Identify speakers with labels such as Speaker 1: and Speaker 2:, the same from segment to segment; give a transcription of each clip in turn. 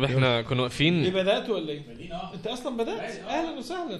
Speaker 1: طب احنا كنا
Speaker 2: ايه
Speaker 1: واقفين
Speaker 2: بدات ولا ايه؟ انت اصلا بدات؟ اهلا وسهلا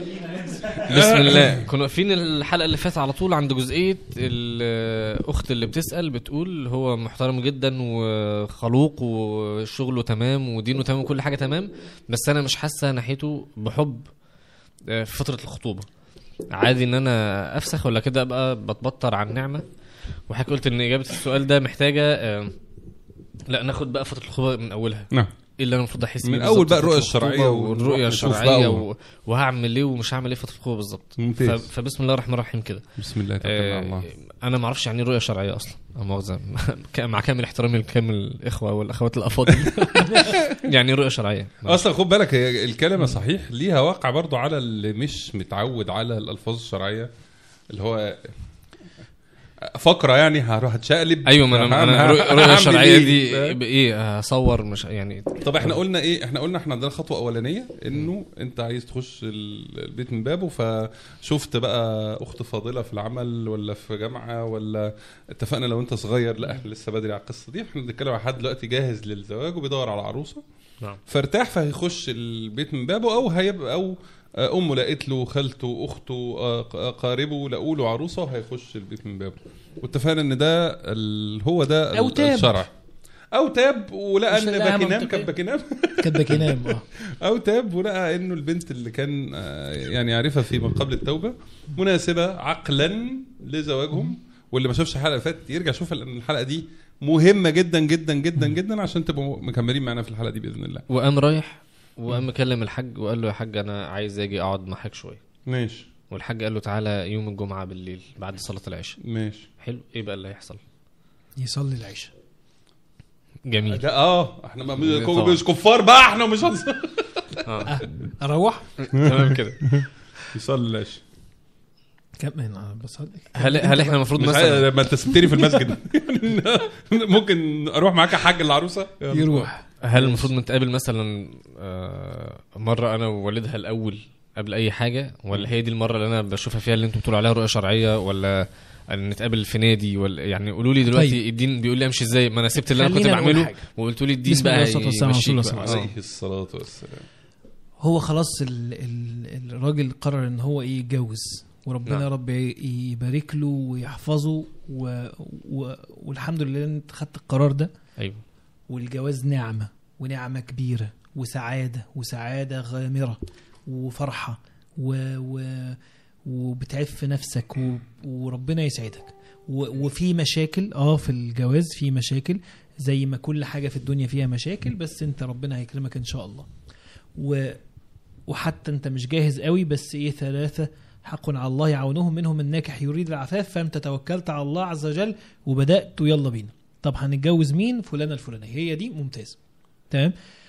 Speaker 1: بسم الله كنا واقفين الحلقه اللي فاتت على طول عند جزئيه الاخت اللي بتسال بتقول هو محترم جدا وخلوق وشغله تمام ودينه تمام وكل حاجه تمام بس انا مش حاسه ناحيته بحب آه، في فتره الخطوبه عادي ان انا افسخ ولا كده ابقى بتبطر عن نعمه وحضرتك قلت ان اجابه السؤال ده محتاجه آه، لا ناخد بقى فتره الخطوبه من اولها
Speaker 3: نعم
Speaker 1: ايه اللي انا المفروض احس
Speaker 3: من
Speaker 1: بيه
Speaker 3: أول
Speaker 1: بالظبط
Speaker 3: بقى
Speaker 1: في
Speaker 3: الرؤية
Speaker 1: فترة الخطوبة
Speaker 3: الشرعية
Speaker 1: والرؤيه
Speaker 3: ونروح نشوف
Speaker 1: الشرعيه
Speaker 3: بقى
Speaker 1: و... وهعمل ايه ومش هعمل ايه في فتره الخطوبه بالظبط ف...
Speaker 3: ممتاز
Speaker 1: فبسم الله الرحمن الرحيم كده
Speaker 3: بسم الله توكلنا على
Speaker 1: آه
Speaker 3: الله
Speaker 1: انا ما اعرفش يعني ايه رؤيه شرعيه اصلا لا مؤاخذه مع كامل احترامي لكامل الاخوه والاخوات الافاضل يعني ايه رؤيه شرعيه
Speaker 3: اصلا خد بالك هي الكلمه صحيح ليها واقع برضو على اللي مش متعود على الالفاظ الشرعيه اللي هو فقره يعني هروح اتشقلب
Speaker 1: ايوه ما انا انا
Speaker 3: هعمل-
Speaker 1: رؤيه رؤية
Speaker 3: هعمل
Speaker 1: شرعيه
Speaker 3: إيه؟
Speaker 1: دي
Speaker 3: فاهم؟
Speaker 1: بايه اصور مش يعني
Speaker 3: طب احنا قلنا ايه احنا قلنا احنا عندنا خطوه اولانيه انه انت عايز تخش ال- البيت من بابه فشفت بقى اخت فاضله في العمل ولا في جامعه ولا اتفقنا لو انت صغير لا احنا لسه بدري على القصه دي احنا بنتكلم على حد دلوقتي جاهز للزواج وبيدور على عروسه
Speaker 1: نعم
Speaker 3: فارتاح فهيخش البيت من بابه او هيبقى او آه، امه لقيت له خالته اخته آه، ق- قاربه لقوا له عروسه وهيخش البيت من بابه واتفقنا ان ده ال- هو ده ال-
Speaker 2: أو تاب.
Speaker 3: الشرع او تاب ولقى
Speaker 2: مش
Speaker 3: ان
Speaker 2: لقاها
Speaker 3: باكينام
Speaker 2: منطقية.
Speaker 3: كان باكينام
Speaker 2: كبك ينام اه
Speaker 3: او تاب ولقى انه البنت اللي كان آه، يعني يعرفها في من قبل التوبه مناسبه عقلا لزواجهم واللي ما شافش الحلقه اللي فاتت يرجع يشوفها لان الحلقه دي مهمه جدا جدا جدا جدا عشان تبقوا مكملين معانا في الحلقه دي باذن الله
Speaker 1: وقام رايح وقام مكلم الحاج وقال له يا حاج انا عايز اجي اقعد معاك شويه
Speaker 3: ماشي
Speaker 1: والحاج قال له تعالى يوم الجمعه بالليل بعد صلاه العشاء
Speaker 3: ماشي
Speaker 1: حلو ايه بقى اللي هيحصل
Speaker 2: يصلي العشاء
Speaker 1: جميل
Speaker 3: ده اه احنا ما
Speaker 1: طبعا.
Speaker 3: مش كفار بقى احنا مش هنص-
Speaker 1: اه
Speaker 2: اروح
Speaker 1: تمام كده
Speaker 3: يصلي العشاء
Speaker 2: كمان انا بصلي
Speaker 1: هل هل احنا المفروض
Speaker 3: مش
Speaker 1: مثلا
Speaker 3: عايز- ما انت سبتني في المسجد ممكن اروح معاك يا حاج العروسه يلا.
Speaker 2: يروح
Speaker 1: هل المفروض نتقابل مثلا آه، مره انا ووالدها الاول قبل اي حاجه ولا هي دي المره اللي انا بشوفها فيها اللي انتوا بتقولوا عليها رؤيه شرعيه ولا نتقابل في نادي ولا يعني قولوا لي دلوقتي
Speaker 2: طيب.
Speaker 1: الدين بيقول لي امشي ازاي ما انا سبت اللي انا كنت
Speaker 2: خلينا نقول
Speaker 1: بعمله
Speaker 2: حاجة.
Speaker 1: وقلتوا لي الدين
Speaker 2: بسم الله
Speaker 1: بقى
Speaker 2: والصلاة والسلام على رسول
Speaker 1: يمشيك
Speaker 2: الله
Speaker 1: بقى.
Speaker 2: صلى الله
Speaker 3: عليه الصلاه والسلام
Speaker 2: هو خلاص ال ال الراجل قرر ان هو ايه يتجوز وربنا
Speaker 1: نعم.
Speaker 2: يا رب يبارك له ويحفظه و و والحمد لله ان انت خدت القرار ده
Speaker 1: ايوه
Speaker 2: والجواز نعمه ونعمه كبيره وسعاده وسعاده غامره وفرحه و و وبتعف نفسك و وربنا يسعدك و وفي مشاكل اه في الجواز في مشاكل زي ما كل حاجه في الدنيا فيها مشاكل بس انت ربنا هيكرمك ان شاء الله و وحتى انت مش جاهز قوي بس ايه ثلاثه حق على الله يعونهم منهم الناكح يريد العفاف فانت توكلت على الله عز وجل وبدات يلا بينا طب هنتجوز مين فلانه الفلانيه هي دي ممتاز تمام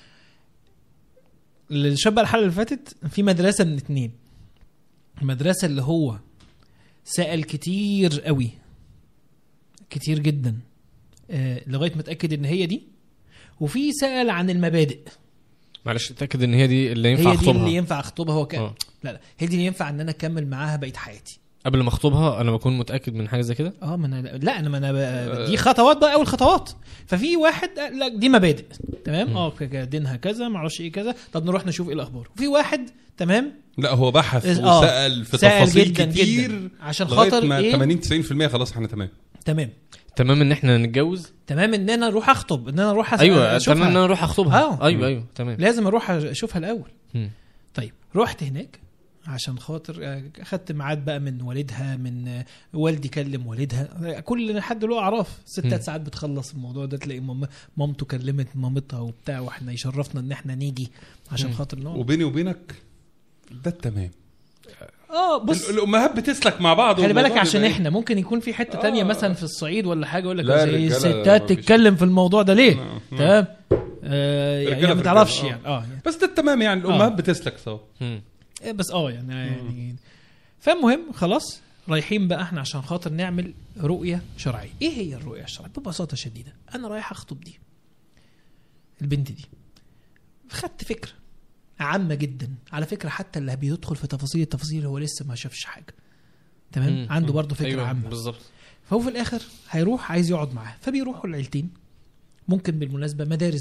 Speaker 2: الشاب الحلقه اللي فاتت في مدرسه من اتنين المدرسه اللي هو سأل كتير قوي كتير جدا آه لغايه ما اتاكد ان هي دي وفي سأل عن المبادئ
Speaker 1: معلش اتاكد ان هي دي اللي ينفع
Speaker 2: هي دي
Speaker 1: اخطبها
Speaker 2: اللي ينفع اخطبها هو كان
Speaker 1: آه.
Speaker 2: لا لا هي دي اللي ينفع ان انا اكمل معاها بقيه حياتي
Speaker 1: قبل ما اخطبها انا بكون متاكد من حاجه زي كده
Speaker 2: اه ما انا لا انا ما انا ب- دي خطوات بقى اول خطوات ففي واحد آه، لا دي مبادئ تمام اه ك- ك- دينها كذا ما اعرفش ايه كذا طب نروح نشوف ايه الاخبار وفي واحد تمام
Speaker 3: لا هو بحث
Speaker 2: آه.
Speaker 3: وسال في
Speaker 2: سأل
Speaker 3: تفاصيل
Speaker 2: جدا
Speaker 3: كتير
Speaker 2: جدا عشان
Speaker 3: لغاية
Speaker 2: خاطر
Speaker 3: ما
Speaker 2: ايه
Speaker 3: 80 90% خلاص احنا تمام
Speaker 2: تمام
Speaker 1: تمام ان احنا نتجوز
Speaker 2: تمام ان انا اروح اخطب ان انا اروح أس-
Speaker 1: ايوه
Speaker 2: أشوفها.
Speaker 1: تمام ان انا اروح اخطبها
Speaker 2: آه.
Speaker 1: ايوه ايوه تمام
Speaker 2: لازم اروح اشوفها الاول
Speaker 1: مم.
Speaker 2: طيب رحت هناك عشان خاطر آه، اخدت ميعاد بقى من والدها من آه، والدي كلم والدها كل حد له اعراف ست
Speaker 1: مم.
Speaker 2: ساعات بتخلص الموضوع ده تلاقي مام مامته كلمت مامتها وبتاع واحنا يشرفنا ان احنا نيجي عشان
Speaker 1: مم.
Speaker 2: خاطر نقعد
Speaker 3: وبيني وبينك ده التمام
Speaker 2: اه بص
Speaker 3: ال- الامهات بتسلك مع بعض
Speaker 2: خلي بالك
Speaker 3: والموضوع
Speaker 2: عشان
Speaker 3: بيبقى
Speaker 2: احنا ممكن يكون في حته
Speaker 3: آه.
Speaker 2: تانية مثلا في الصعيد ولا حاجه يقول لك
Speaker 3: لا،
Speaker 2: زي
Speaker 3: الرجالة
Speaker 2: الستات
Speaker 3: مفيش.
Speaker 2: تتكلم في الموضوع ده ليه
Speaker 3: آه.
Speaker 2: تمام آه
Speaker 3: رجالة
Speaker 2: يعني
Speaker 3: في
Speaker 2: ما تعرفش
Speaker 3: رجالة.
Speaker 2: يعني اه يعني.
Speaker 3: بس ده التمام يعني الامهات
Speaker 2: آه.
Speaker 3: بتسلك سوا
Speaker 1: مم.
Speaker 2: إيه بس اه يعني, يعني فالمهم خلاص رايحين بقى احنا عشان خاطر نعمل رؤية شرعية ايه هي الرؤية الشرعية ببساطة شديدة انا رايح اخطب دي البنت دي خدت فكرة عامة جدا على فكرة حتى اللي بيدخل في تفاصيل التفاصيل هو لسه ما شافش حاجة تمام
Speaker 1: مم.
Speaker 2: عنده
Speaker 1: مم.
Speaker 2: برضه فكرة
Speaker 1: أيوة
Speaker 2: عامة
Speaker 1: بالظبط
Speaker 2: فهو في الاخر هيروح عايز يقعد معاها فبيروحوا العيلتين ممكن بالمناسبة مدارس بقى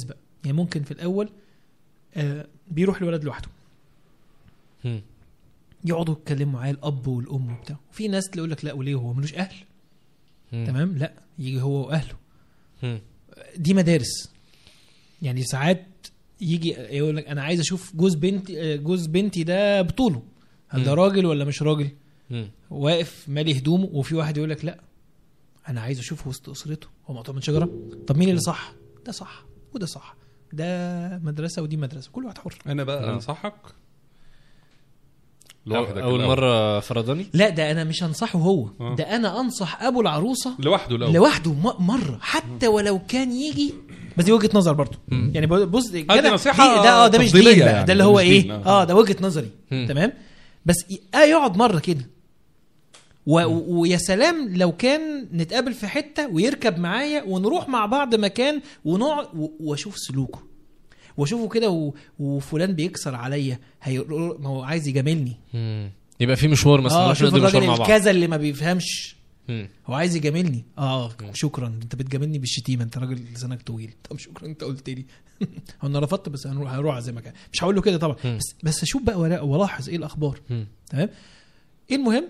Speaker 2: يعني ممكن في الاول آه بيروح الولد لوحده
Speaker 1: مم.
Speaker 2: يقعدوا يتكلموا معاه الاب والام وبتاع وفي ناس تقول لك لا وليه هو ملوش اهل
Speaker 1: مم.
Speaker 2: تمام لا يجي هو واهله
Speaker 1: مم.
Speaker 2: دي مدارس يعني ساعات يجي يقول لك انا عايز اشوف جوز بنتي جوز بنتي ده بطوله هل ده
Speaker 1: مم.
Speaker 2: راجل ولا مش راجل
Speaker 1: مم.
Speaker 2: واقف مالي هدومه وفي واحد يقول لك لا انا عايز اشوفه وسط اسرته هو مقطوع من شجره طب مين اللي صح ده صح وده صح ده مدرسه ودي مدرسه كل واحد حر
Speaker 3: انا بقى
Speaker 1: آه.
Speaker 3: انصحك
Speaker 1: أو-
Speaker 3: لوحدك
Speaker 1: اول
Speaker 3: الأول.
Speaker 1: مره فرضاني
Speaker 2: لا ده انا مش انصحه هو
Speaker 3: آه.
Speaker 2: ده انا انصح ابو العروسه
Speaker 3: لوحده الاول
Speaker 2: لوحده م- مره حتى ولو كان يجي بس دي وجهه نظر برضه
Speaker 1: مم.
Speaker 2: يعني بص
Speaker 3: دي
Speaker 2: كده
Speaker 3: نصيحة
Speaker 2: دي- ده اه ده مش
Speaker 3: تفضيلية
Speaker 2: دين بقى
Speaker 3: يعني،
Speaker 2: ده اللي
Speaker 3: ده
Speaker 2: هو
Speaker 3: مش
Speaker 2: ايه
Speaker 3: دين، آه.
Speaker 2: اه ده وجهه نظري
Speaker 1: مم.
Speaker 2: تمام بس ي- اه يقعد مره كده و... و- ويا سلام لو كان نتقابل في حته ويركب معايا ونروح مع بعض مكان ونقعد و... واشوف سلوكه واشوفه كده و... وفلان بيكسر عليا هي... ما هو عايز يجاملني
Speaker 1: مم. يبقى في مشوار مثلا
Speaker 2: اه
Speaker 1: نروح
Speaker 2: شوف
Speaker 1: نقضي مشوار
Speaker 2: الراجل
Speaker 1: مع بعض
Speaker 2: الكذا اللي ما بيفهمش
Speaker 1: مم.
Speaker 2: هو عايز يجاملني اه شكرا انت بتجاملني بالشتيمه انت راجل لسانك طويل طب شكرا انت قلت لي هو انا رفضت بس هنروح هروح زي ما كان مش هقول له كده طبعا
Speaker 1: مم.
Speaker 2: بس بس اشوف بقى ولا- والاحظ ايه الاخبار
Speaker 1: مم.
Speaker 2: تمام ايه المهم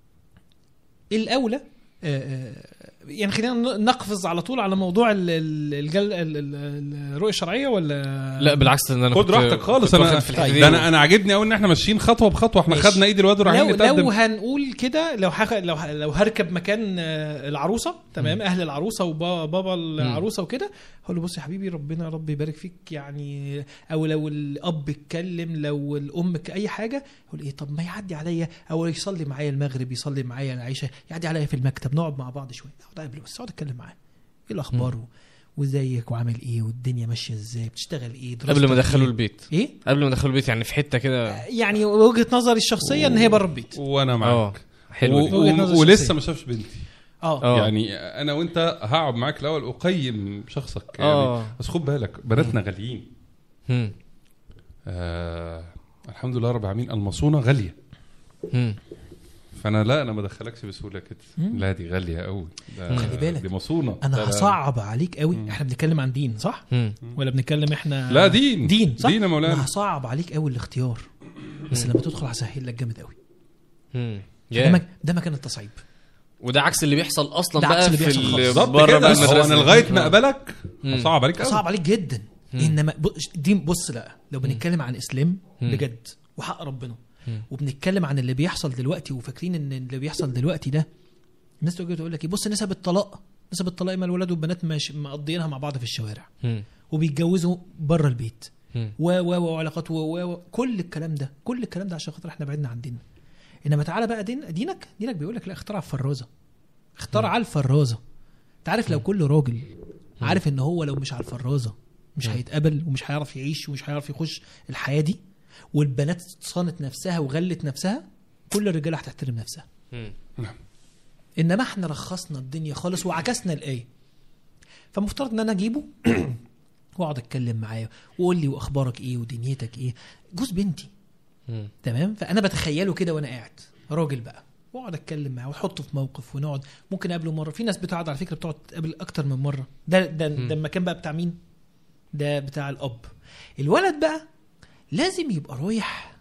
Speaker 2: الاولى آه، آه، يعني خلينا نقفز على طول على موضوع ال- ال- الجل ال- ال- الرؤيه الشرعيه ولا
Speaker 1: لا بالعكس ان انا
Speaker 3: خد
Speaker 1: كنت-
Speaker 3: راحتك خالص
Speaker 1: كنت
Speaker 3: انا
Speaker 1: واخد في الحته دي
Speaker 3: ده انا انا عاجبني قوي ان احنا ماشيين خطوه بخطوه احنا
Speaker 2: ماشي.
Speaker 3: خدنا ايد الواد ورايحين
Speaker 2: لو
Speaker 3: نتقدم
Speaker 2: لو هنقول كده لو حخ... لو ه- لو هركب مكان آه، العروسه تمام اهل العروسه وبابا العروسه وكده هقول له بص يا حبيبي ربنا يا رب يبارك فيك يعني او لو الاب اتكلم لو الام ك- اي حاجه اقول ايه طب ما يعدي عليا او يصلي معايا المغرب يصلي معايا العشاء يعدي عليا في المكتب نقعد مع بعض شويه اقعد اقابله بس اقعد اتكلم معاه ايه الاخبار و- وازيك وعامل ايه والدنيا ماشيه ازاي بتشتغل ايه
Speaker 1: قبل ما
Speaker 2: دراستك
Speaker 1: ادخله
Speaker 2: إيه؟
Speaker 1: البيت
Speaker 2: ايه
Speaker 1: قبل ما ادخله البيت يعني في حته كده
Speaker 2: يعني وجهه نظري الشخصيه ان هي بره البيت
Speaker 3: وانا
Speaker 1: اه
Speaker 3: معاك
Speaker 1: حلو دي.
Speaker 3: و-
Speaker 2: وجهة نظر
Speaker 3: و- ولسه
Speaker 2: شخصية.
Speaker 3: ما شافش بنتي
Speaker 2: اه
Speaker 1: آه.
Speaker 3: يعني انا وانت هقعد معاك الاول اقيم شخصك يعني
Speaker 1: اه
Speaker 3: بس خد بالك بناتنا غاليين
Speaker 1: مم.
Speaker 3: آه الحمد لله رب العالمين المصونه غاليه
Speaker 1: مم.
Speaker 3: فانا لا انا ما ادخلكش بسهوله كده
Speaker 2: مم.
Speaker 3: لا دي غاليه قوي ده
Speaker 2: خلي بالك.
Speaker 3: دي مصونه
Speaker 2: انا
Speaker 3: لا، لا.
Speaker 2: هصعب عليك قوي احنا بنتكلم عن دين صح
Speaker 1: مم.
Speaker 2: ولا بنتكلم احنا
Speaker 3: لا دين
Speaker 2: دين صح
Speaker 3: دين يا مولانا
Speaker 2: انا هصعب عليك قوي الاختيار بس لما تدخل هسهل لك جامد قوي
Speaker 1: مم.
Speaker 2: ده,
Speaker 1: ياه.
Speaker 2: مك... ده مكان التصعيب
Speaker 1: وده عكس اللي بيحصل اصلا
Speaker 2: ده عكس
Speaker 1: بقى
Speaker 2: اللي
Speaker 1: في
Speaker 2: بيحصل خالص.
Speaker 1: ال-
Speaker 3: بالظبط
Speaker 1: بره
Speaker 3: كده
Speaker 1: بقى
Speaker 3: بس هو
Speaker 1: المدرسة.
Speaker 3: انا لغايه ما
Speaker 1: آه.
Speaker 3: اقبلك
Speaker 1: مم.
Speaker 3: صعب عليك قوي
Speaker 2: صعب عليك جدا
Speaker 1: مم.
Speaker 2: انما ب- دي بص لا لو بنتكلم عن اسلام
Speaker 1: مم.
Speaker 2: بجد وحق ربنا
Speaker 1: مم.
Speaker 2: وبنتكلم عن اللي بيحصل دلوقتي وفاكرين ان اللي بيحصل دلوقتي ده الناس تقول تقول لك إيه، بص نسب الطلاق نسب الطلاق ما الولاد والبنات مش مقضيينها مع بعض في الشوارع
Speaker 1: مم.
Speaker 2: وبيتجوزوا بره البيت
Speaker 1: مم.
Speaker 2: و و وعلاقات و و و كل الكلام ده كل الكلام ده عشان خاطر احنا بعدنا عن ديننا انما تعالى بقى دين دينك دينك بيقول لك لا اخترع الفرازه اخترع الفرازه انت عارف لو كل راجل عارف ان هو لو مش على الفرازه مش
Speaker 1: مم.
Speaker 2: هيتقبل ومش هيعرف يعيش ومش هيعرف يخش الحياه دي والبنات صانت نفسها وغلت نفسها كل الرجاله هتحترم نفسها
Speaker 1: مم.
Speaker 2: انما احنا رخصنا الدنيا خالص وعكسنا الايه فمفترض ان انا اجيبه واقعد اتكلم معاه وقول لي واخبارك ايه ودنيتك ايه جوز بنتي
Speaker 1: مم.
Speaker 2: تمام فانا بتخيله كده وانا قاعد راجل بقى واقعد اتكلم معاه واحطه في موقف ونقعد ممكن اقابله مره في ناس بتقعد على فكره بتقعد تقابل اكتر من مره ده ده ده المكان بقى بتاع مين ده بتاع الاب الولد بقى لازم يبقى رايح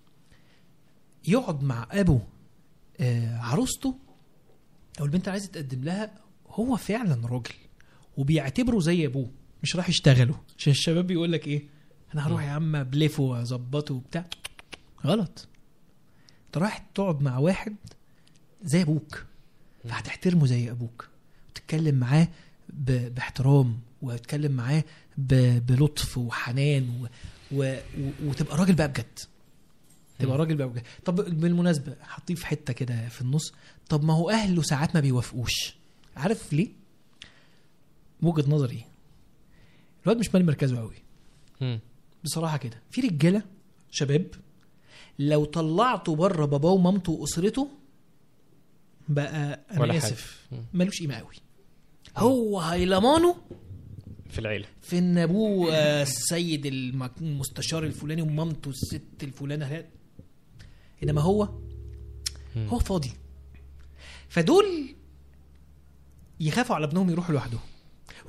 Speaker 2: يقعد مع ابو آه، عروسته او البنت اللي عايزه تقدم لها هو فعلا راجل وبيعتبره زي ابوه مش راح يشتغله عشان الشباب بيقول لك ايه انا هروح يا عم ابلفه واظبطه وبتاع غلط انت رايح تقعد مع واحد زي ابوك فهتحترمه زي ابوك وتتكلم معاه ب... باحترام وتتكلم معاه ب... بلطف وحنان و... و... و... وتبقى راجل بقى بجد تبقى راجل بقى بجد طب بالمناسبه حاطيه في حته كده في النص طب ما هو اهله ساعات ما بيوافقوش عارف ليه وجهه نظري الواد مش مالي مركزه قوي
Speaker 1: مم.
Speaker 2: بصراحه كده في رجاله شباب لو طلعته بره باباه ومامته واسرته بقى انا
Speaker 1: ولا
Speaker 2: اسف
Speaker 1: حاجة. مم.
Speaker 2: ملوش قيمه قوي هو هيلمانه
Speaker 1: في العيله
Speaker 2: في ان ابوه آه، السيد الم- المستشار الفلاني ومامته الست الفلانه هي- انما هو
Speaker 1: مم.
Speaker 2: هو فاضي فدول يخافوا على ابنهم يروحوا لوحدهم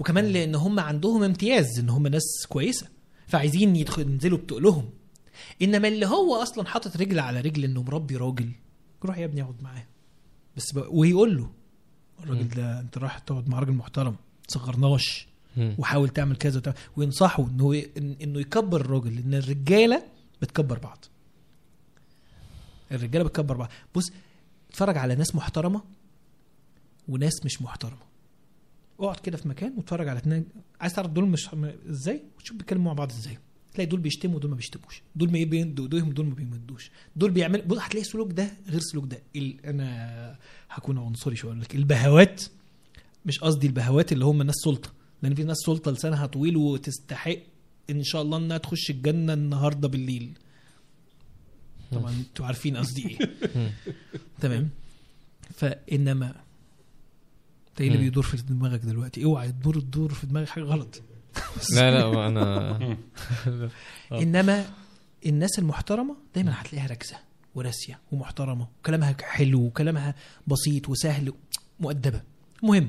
Speaker 2: وكمان لان هم عندهم امتياز ان هم ناس كويسه فعايزين يدخل ينزلوا بتقلهم انما اللي هو اصلا حاطط رجل على رجل انه مربي راجل روح يا ابني اقعد معاه بس ب... ويقول له الراجل ده انت رايح تقعد مع راجل محترم تصغرناش
Speaker 1: مم.
Speaker 2: وحاول تعمل كذا وتعمل وينصحه انه ي- إن- انه يكبر الراجل لان الرجاله بتكبر بعض الرجاله بتكبر بعض بص اتفرج على ناس محترمه وناس مش محترمه اقعد كده في مكان واتفرج على اتنين عايز تعرف دول مش م- ازاي وتشوف بيتكلموا مع بعض ازاي تلاقي دول بيشتموا ودول ما بيشتموش دول ما بيمدوا ايديهم ودول ما بيمدوش دول بيعملوا بص هتلاقي السلوك ده غير السلوك ده ال... انا هكون عنصري شويه اقول لك البهوات مش قصدي البهوات اللي هم ناس سلطه لان في ناس سلطه لسانها طويل وتستحق ان شاء الله انها تخش الجنه النهارده بالليل طبعا انتوا عارفين قصدي ايه تمام فانما انت ايه اللي
Speaker 1: مم.
Speaker 2: بيدور في دماغك دلوقتي اوعى تدور تدور في دماغك حاجه غلط
Speaker 1: لا لا انا آه.
Speaker 2: انما الناس المحترمه دايما هتلاقيها راكزه وراسيه ومحترمه وكلامها حلو وكلامها بسيط وسهل مؤدبه مهم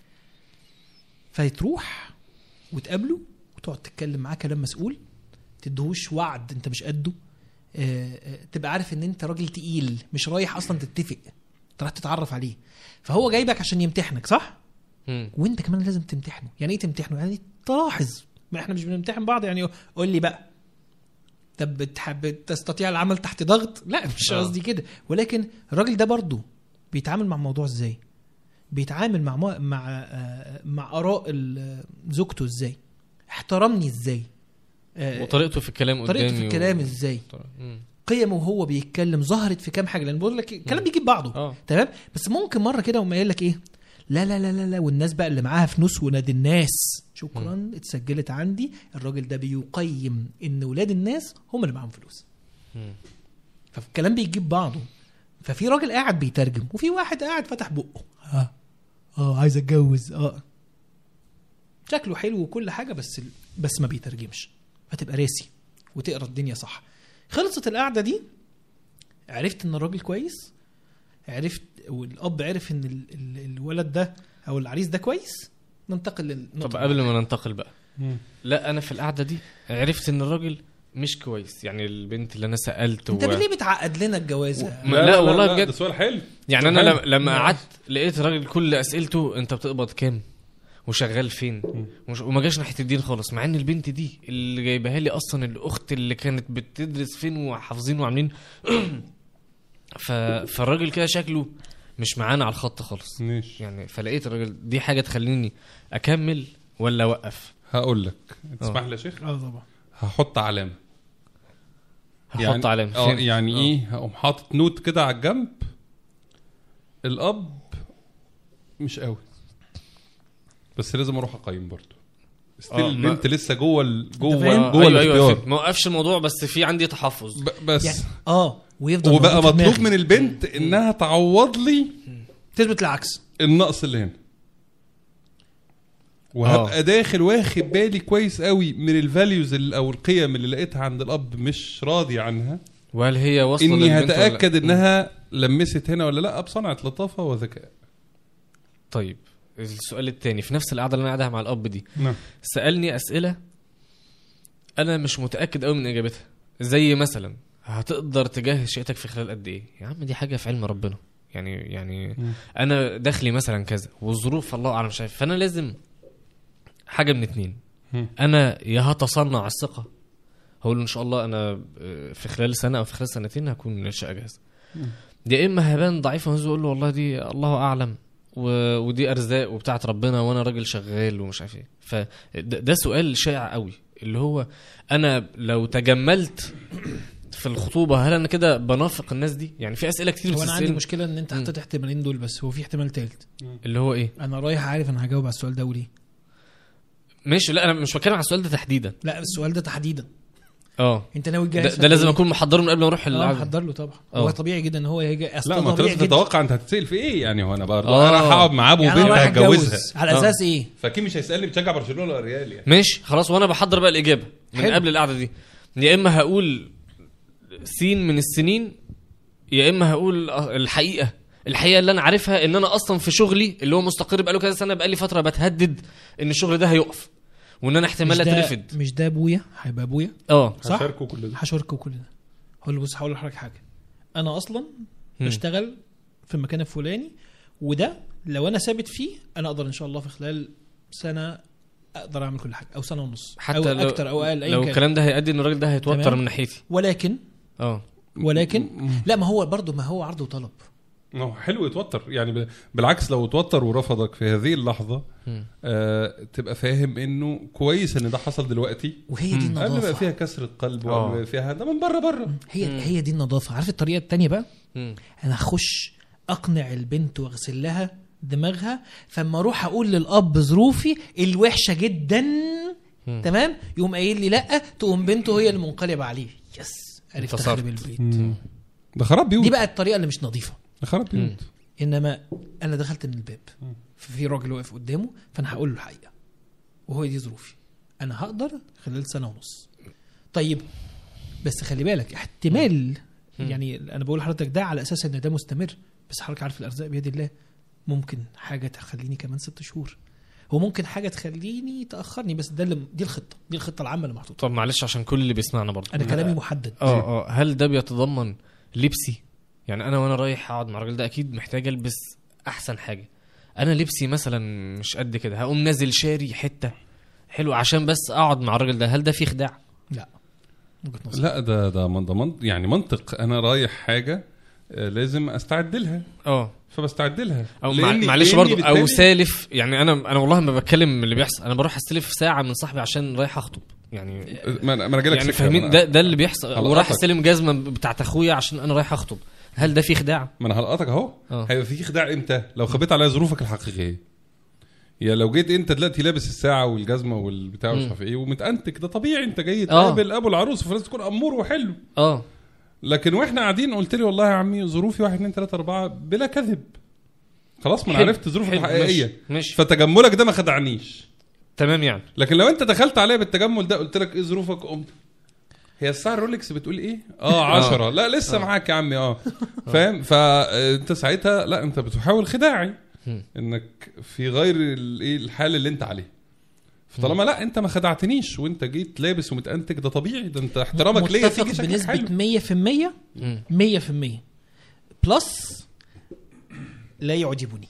Speaker 2: فتروح وتقابله وتقعد تتكلم معاه كلام مسؤول تدهوش وعد انت مش قده آه، آه، تبقى عارف ان انت راجل تقيل مش رايح اصلا تتفق انت رايح تتعرف عليه فهو جايبك عشان يمتحنك صح
Speaker 1: مم.
Speaker 2: وانت كمان لازم تمتحنه يعني ايه تمتحنه يعني تلاحظ ما احنا مش بنمتحن بعض يعني قول لي بقى طب بتحب تستطيع العمل تحت ضغط لا مش
Speaker 1: آه.
Speaker 2: قصدي كده ولكن الراجل ده برضه بيتعامل مع الموضوع ازاي بيتعامل مع مع مع, آه، مع اراء ال- زوجته ازاي احترمني ازاي آه،
Speaker 1: وطريقته في الكلام قدامي
Speaker 2: طريقته في الكلام
Speaker 1: و...
Speaker 2: ازاي
Speaker 1: مم.
Speaker 2: قيمه وهو بيتكلم ظهرت في كام حاجه لان بقول لك الكلام بيجيب بعضه
Speaker 1: اه
Speaker 2: تمام بس ممكن مره كده وما قايل لك ايه لا لا لا لا لا والناس بقى اللي معاها فلوس ولاد الناس شكرا اتسجلت عندي الراجل ده بيقيم ان ولاد الناس هم اللي معاهم فلوس
Speaker 1: مم.
Speaker 2: فالكلام بيجيب بعضه ففي راجل قاعد بيترجم وفي واحد قاعد فتح بقه اه اه عايز اتجوز اه شكله حلو وكل حاجه بس بس ما بيترجمش فتبقى راسي وتقرا الدنيا صح خلصت القعده دي عرفت ان الراجل كويس عرفت والاب عرف ان ال- ال- الولد ده او العريس ده كويس ننتقل للنقطه
Speaker 1: طب قبل ما ننتقل بقى لا انا في القعده دي عرفت ان الراجل مش كويس يعني البنت اللي انا سالت
Speaker 2: انت
Speaker 1: و...
Speaker 2: ليه بتعقد لنا الجواز
Speaker 1: ما- لا والله بجد.
Speaker 3: ده سؤال حلو
Speaker 1: يعني انا
Speaker 3: حلو.
Speaker 1: لما, لما قعدت لقيت الراجل كل اسئلته انت بتقبض كام وشغال فين وش- وما جاش ناحيه الدين خالص مع ان البنت دي اللي جايبها لي اصلا الاخت اللي كانت بتدرس فين وحافظين وعاملين ف... فالراجل كده شكله مش معانا على الخط خالص
Speaker 3: ماشي
Speaker 1: يعني فلقيت الراجل دي حاجه تخليني اكمل ولا اوقف
Speaker 3: هقول لك تسمح
Speaker 1: آه.
Speaker 3: لي يا شيخ
Speaker 2: اه طبعا
Speaker 3: هحط علامه
Speaker 1: هحط
Speaker 3: يعني
Speaker 1: علامه
Speaker 3: اه
Speaker 1: فين؟
Speaker 3: يعني
Speaker 1: آه.
Speaker 3: ايه هقوم حاطط نوت كده على الجنب الاب مش قوي بس لازم اروح اقيم برضه ستيل
Speaker 1: آه، ما-
Speaker 3: البنت لسه جوه ال-
Speaker 2: فاهم؟
Speaker 3: جوه
Speaker 1: آه،
Speaker 3: جوه
Speaker 1: ايوه ايوه
Speaker 3: الاختيار
Speaker 1: فهمت. ما وقفش الموضوع بس في عندي تحفظ
Speaker 3: ب- بس
Speaker 2: يعني اه ويفضل
Speaker 3: وبقى
Speaker 2: موجود في
Speaker 3: مطلوب
Speaker 2: دماغي.
Speaker 3: من البنت انها تعوض لي
Speaker 2: تثبت العكس
Speaker 3: النقص اللي هنا وهبقى
Speaker 1: آه.
Speaker 3: داخل واخد بالي كويس قوي من الفاليوز او القيم اللي لقيتها عند الاب مش راضي عنها
Speaker 1: وهل هي واصله
Speaker 3: اني
Speaker 1: للبنت ولا لا؟
Speaker 3: هتاكد انها لمست هنا ولا لا بصنعه لطافه وذكاء
Speaker 1: طيب السؤال التاني في نفس القعده اللي انا قاعدها مع الاب دي
Speaker 3: نعم
Speaker 1: سالني اسئله انا مش متاكد قوي من اجابتها زي مثلا هتقدر تجهز شقتك في خلال قد ايه يا عم دي حاجه في علم ربنا يعني يعني
Speaker 3: مم.
Speaker 1: انا دخلي مثلا كذا والظروف الله اعلم مش عارف فانا لازم حاجه من اتنين
Speaker 3: مم.
Speaker 1: انا يا هتصنع الثقه هقول ان شاء الله انا آه، في خلال سنه او في خلال سنتين هكون الشقه جاهزه
Speaker 3: مم.
Speaker 1: يا اما هبان ضعيف وهنزل اقول له والله دي الله اعلم و... ودي ارزاق وبتاعت ربنا وانا راجل شغال ومش عارف ايه فده ده سؤال شائع قوي اللي هو انا لو تجملت في الخطوبه هل انا كده بنافق الناس دي يعني في اسئله كتير
Speaker 2: هو انا عندي
Speaker 1: بتسأل
Speaker 2: مشكله ان انت
Speaker 1: مم.
Speaker 2: حطيت احتمالين دول بس هو في احتمال تالت
Speaker 1: اللي هو ايه
Speaker 2: انا رايح عارف انا هجاوب على السؤال ده وليه
Speaker 1: ماشي لا انا مش بتكلم على السؤال ده تحديدا
Speaker 2: لا السؤال ده تحديدا
Speaker 1: اه
Speaker 2: انت ناوي
Speaker 1: ده,
Speaker 2: تجهز
Speaker 1: ده لازم اكون محضره من قبل ما اروح
Speaker 2: اه
Speaker 1: القعده
Speaker 2: محضر له طبعا
Speaker 1: اه.
Speaker 2: هو طبيعي جدا ان هو هيجي اصل
Speaker 3: لا ما انت
Speaker 2: طبيعي
Speaker 3: لازم
Speaker 2: جدا
Speaker 3: تتوقع انت هتتسال في ايه يعني هو انا برضه
Speaker 1: آه.
Speaker 3: انا هقعد مع ابو
Speaker 2: يعني انا
Speaker 3: وبنت
Speaker 2: رايح
Speaker 3: هتجوزها
Speaker 2: اتجوز على
Speaker 1: اه.
Speaker 2: اساس ايه
Speaker 3: فاكيد مش هيسالني بتشجع برشلونه ولا ريال يعني
Speaker 1: ماشي خلاص وانا بحضر بقى الاجابه من
Speaker 2: حلو.
Speaker 1: قبل القعده دي يا اما هقول سين من السنين يا اما هقول الحقيقه الحقيقه اللي انا عارفها ان انا اصلا في شغلي اللي هو مستقر بقاله كذا سنه بقالي فتره بتهدد ان الشغل ده هيقف وان انا احتمال
Speaker 2: مش ده
Speaker 1: اترفد
Speaker 2: مش ده ابويا هيبقى ابويا
Speaker 1: اه
Speaker 2: صح
Speaker 3: هشاركه كل ده
Speaker 2: هشاركه كل ده هقول له بص هقول لحضرتك حاجه انا اصلا
Speaker 1: مم.
Speaker 2: بشتغل في المكان الفلاني وده لو انا ثابت فيه انا اقدر ان شاء الله في خلال سنه اقدر اعمل كل حاجه او سنه ونص
Speaker 1: حتى
Speaker 2: او
Speaker 1: لو
Speaker 2: اكتر او اقل ايا
Speaker 1: لو
Speaker 2: كان
Speaker 1: الكلام ده هيؤدي ان الراجل ده هيتوتر
Speaker 2: تمام.
Speaker 1: من ناحيتي
Speaker 2: ولكن
Speaker 1: اه
Speaker 2: ولكن لا ما هو برضه ما هو عرض وطلب
Speaker 3: ما هو حلو يتوتر يعني ب- بالعكس لو اتوتر ورفضك في هذه اللحظه
Speaker 1: مم.
Speaker 3: آه تبقى فاهم انه كويس ان ده حصل دلوقتي
Speaker 2: وهي دي
Speaker 3: قبل ما يبقى
Speaker 2: النظافه
Speaker 3: فيها كسره قلب
Speaker 1: آه.
Speaker 3: وقبل ما يبقى فيها ده من بره بره
Speaker 2: هي
Speaker 1: مم.
Speaker 2: هي دي النظافه عارف الطريقه التانية بقى
Speaker 1: مم.
Speaker 2: انا اخش اقنع البنت واغسل لها دماغها فاما اروح اقول للاب ظروفي الوحشه جدا
Speaker 1: مم.
Speaker 2: تمام يقوم قايل لي لا تقوم بنته هي اللي منقلبه عليه يس عرفت
Speaker 1: انتصرت.
Speaker 2: اخرب البيت
Speaker 3: ده خراب بيوت
Speaker 2: دي بقى الطريقه اللي مش نظيفه
Speaker 3: ده خراب بيوت
Speaker 2: انما انا دخلت من الباب
Speaker 3: مم.
Speaker 2: في راجل واقف قدامه فانا هقول له الحقيقه وهو دي ظروفي انا هقدر خلال سنه ونص طيب بس خلي بالك احتمال
Speaker 1: مم.
Speaker 2: يعني انا بقول لحضرتك ده على اساس ان ده مستمر بس حضرتك عارف الارزاق بيد الله ممكن حاجه تخليني كمان ست شهور وممكن حاجه تخليني تاخرني بس ده اللي دي الخطه دي الخطه العامه اللي محطوطه
Speaker 1: طب معلش عشان كل اللي بيسمعنا برضه
Speaker 2: انا كلامي محدد
Speaker 1: اه اه هل ده بيتضمن لبسي يعني انا وانا رايح اقعد مع الراجل ده اكيد محتاج البس احسن حاجه انا لبسي مثلا مش قد كده هقوم نازل شاري حته حلو عشان بس اقعد مع الراجل ده هل ده فيه خداع
Speaker 2: لا وجهه نظر
Speaker 3: لا ده ده من- ده من- يعني منطق انا رايح حاجه آه، لازم استعد لها
Speaker 1: اه
Speaker 3: فبستعد لها
Speaker 1: او مع
Speaker 3: لأني-
Speaker 1: معلش
Speaker 3: لأني
Speaker 1: برضو او
Speaker 3: بالتالي-
Speaker 1: سالف يعني انا انا والله ما بتكلم من اللي بيحصل انا بروح استلف ساعه من صاحبي عشان رايح اخطب يعني
Speaker 3: ما انا ما أنا جايلك
Speaker 1: يعني
Speaker 3: فكرة،
Speaker 1: فاهمين
Speaker 3: ما أنا-
Speaker 1: ده ده اللي بيحصل
Speaker 3: هلقطك.
Speaker 1: وراح استلم جزمه بتاعت اخويا عشان انا رايح اخطب هل ده فيه خداع
Speaker 3: ما انا هلقطك اهو
Speaker 1: اه.
Speaker 3: هيبقى في خداع امتى لو خبيت عليها ظروفك الحقيقيه يا لو جيت انت دلوقتي لابس الساعه والجزمه والبتاع ومش
Speaker 1: مم.
Speaker 3: عارف ايه ومتأنتك ده طبيعي انت جاي
Speaker 1: اه.
Speaker 3: تقابل ابو العروس فلازم تكون امور وحلو
Speaker 1: اه
Speaker 3: لكن واحنا قاعدين قلت لي والله يا عمي ظروفي 1 2 3 4 بلا كذب خلاص ما انا
Speaker 1: حلو.
Speaker 3: عرفت ظروفك
Speaker 1: حلو،
Speaker 3: الحقيقيه
Speaker 1: ماشي، ماشي
Speaker 3: فتجملك ده ما خدعنيش
Speaker 1: تمام يعني
Speaker 3: لكن لو انت دخلت عليا بالتجمل ده قلت لك ايه ظروفك قمت هي الساعه الرولكس بتقول ايه اه 10 لا لسه معاك يا عمي اه فاهم فانت ساعتها لا انت بتحاول خداعي
Speaker 1: مم.
Speaker 3: انك في غير الايه الحال اللي انت عليه فطالما لا انت ما خدعتنيش وانت جيت لابس ومتأنتج ده طبيعي ده انت احترامك ليا
Speaker 2: متفق
Speaker 3: تيجي شكلك حلو
Speaker 2: بنسبه 100%
Speaker 1: مم.
Speaker 2: 100% بلس لا يعجبني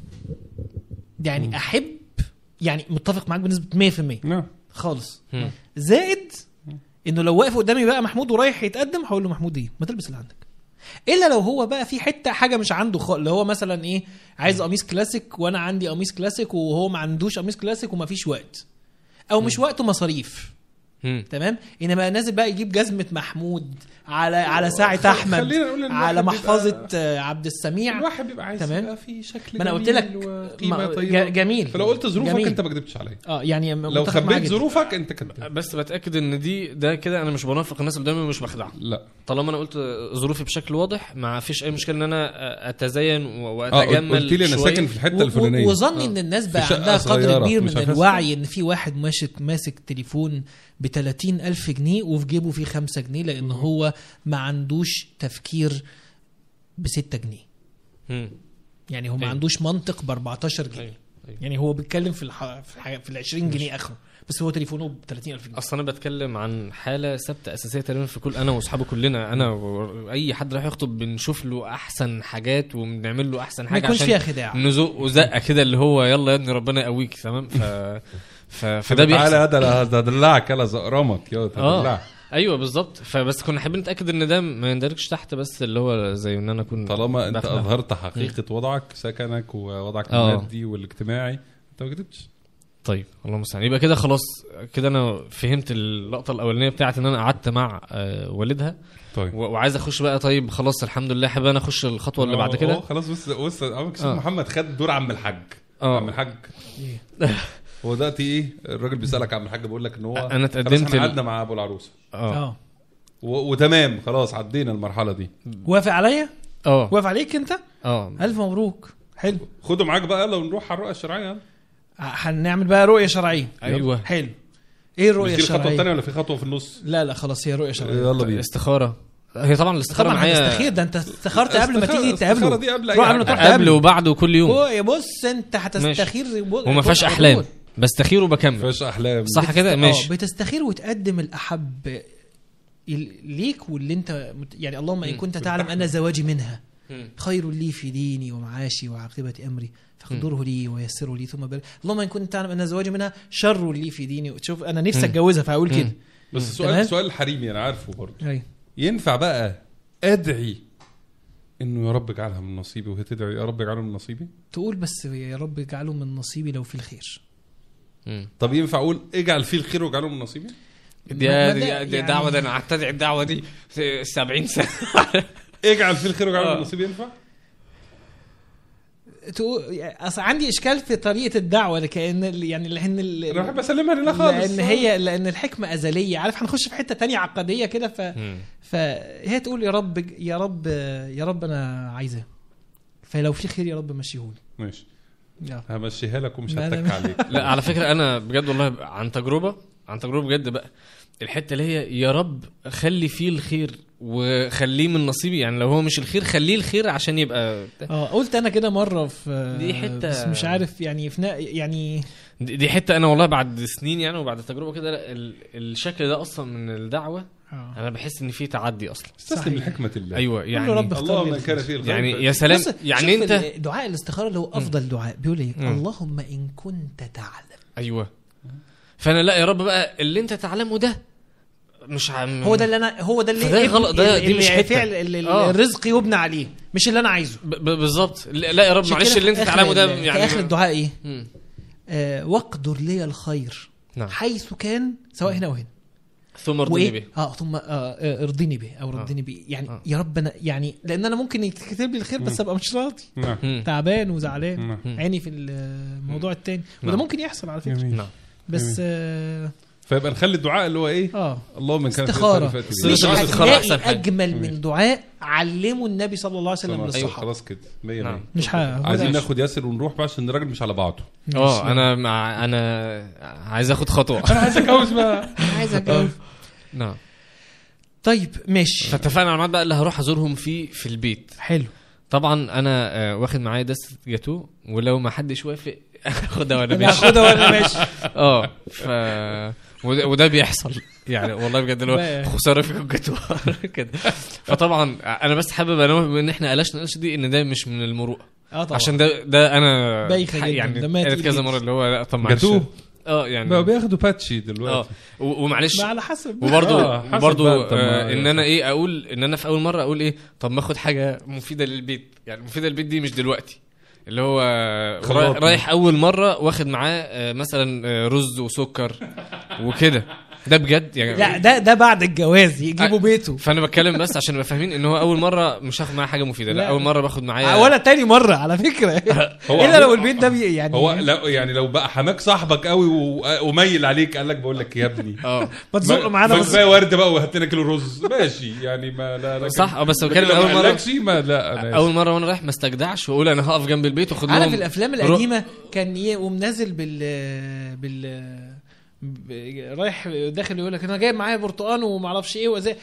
Speaker 2: يعني احب يعني متفق معاك بنسبه 100%
Speaker 3: نعم
Speaker 2: خالص
Speaker 1: مم.
Speaker 2: زائد انه لو واقف قدامي بقى محمود ورايح يتقدم هقول له محمود ايه ما تلبس اللي عندك الا لو هو بقى في حته حاجه مش عنده خالص اللي هو مثلا ايه عايز قميص كلاسيك وانا عندي قميص كلاسيك وهو ما عندوش قميص كلاسيك وما فيش وقت او مش وقته مصاريف
Speaker 1: مم.
Speaker 2: تمام انما نازل بقى يجيب جزمه محمود على على ساعه احمد
Speaker 3: خلينا نقول إن
Speaker 2: على
Speaker 3: الواحد
Speaker 2: محفظه آه، عبد السميع
Speaker 3: الواحد بيبقى عايز
Speaker 2: تمام.
Speaker 3: يبقى في شكل
Speaker 2: ما انا قلت
Speaker 3: جميل
Speaker 2: لك
Speaker 3: وقيمه
Speaker 2: ما-
Speaker 3: طيبه
Speaker 2: ج- جميل
Speaker 3: فلو قلت ظروفك
Speaker 2: جميل.
Speaker 3: انت ما كدبتش عليا
Speaker 2: اه يعني
Speaker 3: لو
Speaker 2: متفق معاك
Speaker 3: خبيت
Speaker 2: جدا.
Speaker 3: ظروفك انت كداب
Speaker 1: بس بتاكد ان دي ده كده انا مش بنافق الناس اللي قدامي ومش بخدع
Speaker 3: لا
Speaker 1: طالما انا قلت ظروفي بشكل واضح ما فيش اي مشكله ان انا اتزين و-
Speaker 3: اه قلت-
Speaker 1: واتجمل
Speaker 3: قلت لي انا
Speaker 1: شوية.
Speaker 3: ساكن في الحته
Speaker 2: و- و-
Speaker 3: الفلانيه
Speaker 2: وظني
Speaker 1: آه.
Speaker 2: ان الناس بقى
Speaker 3: في شقة
Speaker 2: عندها قدر
Speaker 3: صغيرة،
Speaker 2: كبير
Speaker 3: مش
Speaker 2: من
Speaker 3: عارف
Speaker 2: الوعي ان في واحد ماسك ماسك تليفون ب ألف جنيه وفي جيبه فيه 5 جنيه لان هو ما عندوش تفكير ب 6 جنيه
Speaker 1: مم.
Speaker 2: يعني هو ما
Speaker 1: أيوة.
Speaker 2: عندوش منطق ب 14 جنيه
Speaker 1: أيوة. أيوة.
Speaker 2: يعني هو بيتكلم في الح... في, الح... في ال 20 جنيه اخره بس هو تليفونه ب 30000 جنيه
Speaker 1: اصل انا بتكلم عن حاله ثابته اساسيه تقريبا في كل انا واصحابي كلنا انا واي حد رايح يخطب بنشوف له احسن حاجات وبنعمل له احسن
Speaker 2: ما
Speaker 1: حاجه
Speaker 2: يكونش
Speaker 1: عشان
Speaker 2: فيها خداع
Speaker 1: نزق وزقه كده اللي هو يلا يا ابني ربنا يقويك تمام ف... ف... فده بيحصل
Speaker 3: تعالى هذا ده دلعك يلا زقرمك يا
Speaker 1: اه
Speaker 3: دلعك
Speaker 1: ايوه بالظبط فبس كنا حابين نتاكد ان ده ما يندرجش تحت بس اللي هو زي ان انا اكون
Speaker 3: طالما انت
Speaker 1: بخدع.
Speaker 3: اظهرت حقيقه وضعك سكنك ووضعك
Speaker 1: اه.
Speaker 3: المادي والاجتماعي انت ما كدبتش
Speaker 1: طيب الله المستعان يبقى كده خلاص كده انا فهمت اللقطه الاولانيه بتاعت ان انا قعدت مع آه، والدها
Speaker 3: طيب
Speaker 1: و- وعايز اخش بقى طيب خلاص الحمد لله حابب انا اخش الخطوه اللي بعد
Speaker 3: اه،
Speaker 1: كده
Speaker 3: اه، خلاص بص بص عمك
Speaker 1: اه.
Speaker 3: محمد خد دور عم الحاج
Speaker 1: اه.
Speaker 3: عم الحاج هو دلوقتي ايه الراجل بيسالك عم الحاج بيقول لك ان هو
Speaker 1: انا
Speaker 3: خلاص
Speaker 1: اتقدمت
Speaker 3: احنا
Speaker 1: ال-
Speaker 3: قعدنا مع ابو العروسه
Speaker 1: اه
Speaker 2: اه
Speaker 3: و- وتمام خلاص عدينا المرحله دي
Speaker 2: وافق عليا
Speaker 1: اه
Speaker 2: وافق عليك انت
Speaker 1: اه
Speaker 2: الف مبروك حلو
Speaker 3: خده معاك بقى يلا ونروح على الرؤيه الشرعيه يلا.
Speaker 2: هنعمل بقى رؤيه شرعيه
Speaker 1: ايوه
Speaker 2: حلو ايه الرؤيه
Speaker 3: مش دي الخطوه
Speaker 2: الشرعيه
Speaker 3: الثانيه ولا في خطوه في النص
Speaker 2: لا لا خلاص هي رؤيه شرعيه
Speaker 3: يلا بينا
Speaker 1: استخاره هي طبعا الاستخاره
Speaker 2: طبعا
Speaker 1: معايا
Speaker 2: هتستخير ده انت استخرت قبل ما
Speaker 3: استخارة-
Speaker 2: تيجي
Speaker 3: الاستخارة
Speaker 2: تقابله
Speaker 3: دي قبل أي
Speaker 2: روح
Speaker 3: حاجة.
Speaker 2: قبل ما تروح
Speaker 1: قبل
Speaker 2: تقابله
Speaker 1: وبعد وكل يوم
Speaker 2: هو- بص انت هتستخير بص-
Speaker 1: وما فيهاش
Speaker 2: على
Speaker 1: احلام
Speaker 2: طول.
Speaker 1: بستخير وبكمل
Speaker 3: فيهاش احلام
Speaker 1: صح كده
Speaker 2: اه
Speaker 1: ماشي
Speaker 2: بتستخير وتقدم الاحب ال- ليك واللي انت مت- يعني اللهم ان
Speaker 1: مم.
Speaker 2: كنت تعلم ان زواجي منها
Speaker 1: مم.
Speaker 2: خير لي في ديني ومعاشي وعاقبة أمري فاقدره لي ويسره لي ثم بارك اللهم إن كنت تعلم أن زواجي منها شر لي في ديني شوف أنا نفسي
Speaker 1: مم.
Speaker 2: أتجوزها فأقول
Speaker 1: مم.
Speaker 2: كده
Speaker 3: بس
Speaker 2: تمام.
Speaker 3: سؤال سؤال حريمي انا عارفه برضه
Speaker 2: أيوة.
Speaker 3: ينفع بقى ادعي انه يا رب اجعلها من نصيبي وهي تدعي يا رب اجعلها من نصيبي
Speaker 2: تقول بس يا رب اجعله من نصيبي لو في الخير
Speaker 1: مم.
Speaker 3: طب ينفع اقول اجعل فيه الخير واجعله من نصيبي
Speaker 1: دي,
Speaker 2: ما-
Speaker 1: دي,
Speaker 2: ما-
Speaker 1: دي
Speaker 2: يعني-
Speaker 1: دعوه ده انا قعدت ادعي الدعوه دي 70 سنه
Speaker 3: اجعل فيه الخير واجعله
Speaker 1: آه.
Speaker 3: من نصيبي ينفع
Speaker 2: تقول يعني أصل عندي إشكال في طريقة الدعوة لكأن ال- يعني لأن ال-
Speaker 3: انا بحب اسلمها لله خالص
Speaker 2: لأن هي لأن الحكمة أزلية عارف هنخش في حتة تانية عقدية كده ف
Speaker 1: مم.
Speaker 2: فهي تقول يا رب يا رب يا رب أنا عايزاه فلو في خير يا رب مشيهولي
Speaker 3: ماشي
Speaker 2: يلا.
Speaker 3: همشيها لك ومش
Speaker 2: ما أنا-
Speaker 3: هتك عليك
Speaker 1: لا على فكره انا بجد والله عن تجربه عن تجربه بجد بقى الحته اللي هي يا رب خلي فيه الخير وخليه من نصيبي يعني لو هو مش الخير خليه الخير عشان يبقى
Speaker 2: اه قلت انا كده مره في
Speaker 1: دي حتة-
Speaker 2: بس مش عارف يعني في نا- يعني
Speaker 1: دي دي حته انا والله بعد سنين يعني وبعد تجربه كده لا، ال- الشكل ده اصلا من الدعوه
Speaker 2: اه
Speaker 1: انا بحس ان في تعدي اصلا
Speaker 3: استسلم
Speaker 2: صحيح.
Speaker 3: لحكمه الله
Speaker 1: ايوه
Speaker 2: قول
Speaker 1: يعني
Speaker 2: له رب اختار
Speaker 3: اللهم
Speaker 2: لي
Speaker 3: ان كان
Speaker 2: الخير.
Speaker 3: فيه الخير
Speaker 1: يعني يا سلام
Speaker 2: بص،
Speaker 1: يعني
Speaker 2: شوف
Speaker 1: انت
Speaker 2: ال- دعاء الاستخاره اللي هو افضل دعاء بيقول ايه
Speaker 1: مم.
Speaker 2: اللهم ان كنت تعلم
Speaker 1: ايوه فانا لا يا رب بقى اللي انت تعلمه ده مش عم
Speaker 2: هو ده اللي انا هو ده اللي
Speaker 1: فده
Speaker 2: ابن-
Speaker 1: غلط، ده- دي
Speaker 2: اللي
Speaker 1: مش حتة.
Speaker 2: فعل ال- ال-
Speaker 1: آه.
Speaker 2: الرزق يبنى عليه مش اللي انا عايزه
Speaker 1: ب- ب- بالظبط لا لا يا رب
Speaker 2: عشان
Speaker 1: معلش
Speaker 2: كده
Speaker 1: اللي انت
Speaker 2: في آخر
Speaker 1: تعلمه ده
Speaker 2: ال-
Speaker 1: يعني
Speaker 2: في اخر الدعاء ايه
Speaker 1: مم.
Speaker 2: آه واقدر لي الخير
Speaker 1: نعم
Speaker 2: حيث كان سواء هنا وهنا
Speaker 1: ثم ارضني
Speaker 2: وايه
Speaker 1: به
Speaker 2: اه ثم آه آه، ارضني به او ردني به يعني
Speaker 1: آه.
Speaker 2: يا رب انا يعني لان انا ممكن يتكتب لي الخير بس ابقى مش راضي
Speaker 3: نعم
Speaker 1: مم.
Speaker 2: تعبان وزعلان
Speaker 3: نعم.
Speaker 1: مم.
Speaker 2: عيني في الموضوع التاني وده
Speaker 1: نعم.
Speaker 2: ممكن يحصل على فكره
Speaker 3: جميل.
Speaker 1: نعم
Speaker 2: بس اه,
Speaker 3: فيبقى نخلي الدعاء اللي هو ايه
Speaker 2: آه.
Speaker 3: اللهم ان كان فيه
Speaker 2: استخاره
Speaker 3: الخير فاتي
Speaker 1: صلة
Speaker 3: به.
Speaker 2: مش
Speaker 1: الاستخارة أحسن
Speaker 2: هتلاقي
Speaker 1: حاجة.
Speaker 2: اجمل من دعاء علمه النبي صلى الله عليه وسلم
Speaker 3: خلاص
Speaker 2: للصحابه
Speaker 3: خلاص كده 100
Speaker 1: نعم.
Speaker 3: 100
Speaker 2: مش ح-
Speaker 3: عايزين
Speaker 2: ماشي.
Speaker 3: ناخد ياسر ونروح بقى عشان الراجل مش على بعضه
Speaker 1: اه انا مع انا عايز اخد خطوه
Speaker 3: انا عايز اتجوز بقى
Speaker 2: عايز اتجوز
Speaker 1: نعم
Speaker 2: طيب ماشي
Speaker 1: فاتفقنا على الميعاد بقى اللي هروح ازورهم فيه في البيت
Speaker 2: حلو
Speaker 1: طبعا انا آه، واخد معايا دستة جاتوه ولو ما حدش وافق اخدها وانا
Speaker 2: انا
Speaker 1: ماشي
Speaker 2: هاخدها وانا ماشي
Speaker 1: اه ف وده, وده بيحصل يعني والله بجد اللي هو
Speaker 2: بقى.
Speaker 1: خساره فيكم الجاتوه كده فطبعا انا بس حابب انوه ان احنا قلشنا القلش دي ان ده مش من المروءه
Speaker 2: اه طبعا
Speaker 1: عشان ده ده انا
Speaker 2: بايخة
Speaker 1: ح-
Speaker 2: جدا،
Speaker 1: يعني
Speaker 2: دمها
Speaker 1: قالت
Speaker 2: تقيل
Speaker 1: كذا
Speaker 2: جدا.
Speaker 1: مره اللي هو لا طب معلش
Speaker 3: جاتوه
Speaker 1: اه يعني
Speaker 3: بقى بياخدوا باتشي
Speaker 1: اه
Speaker 3: دلوقتي
Speaker 1: و- ومعلش
Speaker 2: ما على حسب
Speaker 1: وبرضه
Speaker 3: آه، حسب
Speaker 1: وبرضه
Speaker 3: بقى، طب
Speaker 1: آه
Speaker 3: ما-
Speaker 1: ان انا ايه اقول ان انا في اول مره اقول ايه طب ما اخد حاجه مفيده للبيت يعني مفيده للبيت دي مش دلوقتي اللي هو
Speaker 3: خلاط.
Speaker 1: رايح, رايح اول مره واخد معاه آه، مثلا آه، رز وسكر وكده ده بجد يعني
Speaker 2: لا ده ده بعد الجواز يجيبوا
Speaker 1: آه.
Speaker 2: بيته
Speaker 1: فانا بتكلم بس عشان نبقى فاهمين ان هو اول مره مش هاخد معاه حاجه مفيده لا,
Speaker 2: لا.
Speaker 1: اول مره باخد معايا
Speaker 2: ولا تاني مره على فكره
Speaker 3: هو
Speaker 2: الا
Speaker 3: عموما-
Speaker 2: لو البيت ده بي- يعني
Speaker 3: هو لا يعني لو بقى حماك صاحبك قوي و- وميل عليك قال لك بقول لك يا ابني
Speaker 1: اه
Speaker 2: ما تزق معانا بس
Speaker 3: بقى ورده بقى وهات لنا كيلو رز ماشي يعني ما لا لكن-
Speaker 1: صح اه بس
Speaker 3: لكن
Speaker 1: بتكلم
Speaker 3: لو
Speaker 1: اول
Speaker 3: ما
Speaker 1: مره
Speaker 3: قالكش ما لا انا
Speaker 1: اول مره وانا رايح ما استجدعش واقول انا هقف جنب البيت واخد
Speaker 2: عارف
Speaker 1: لهم
Speaker 2: الافلام القديمه كان يقوم نازل بال بال ب- رايح داخل يقول لك انا جايب معايا برتقان وما اعرفش ايه وزي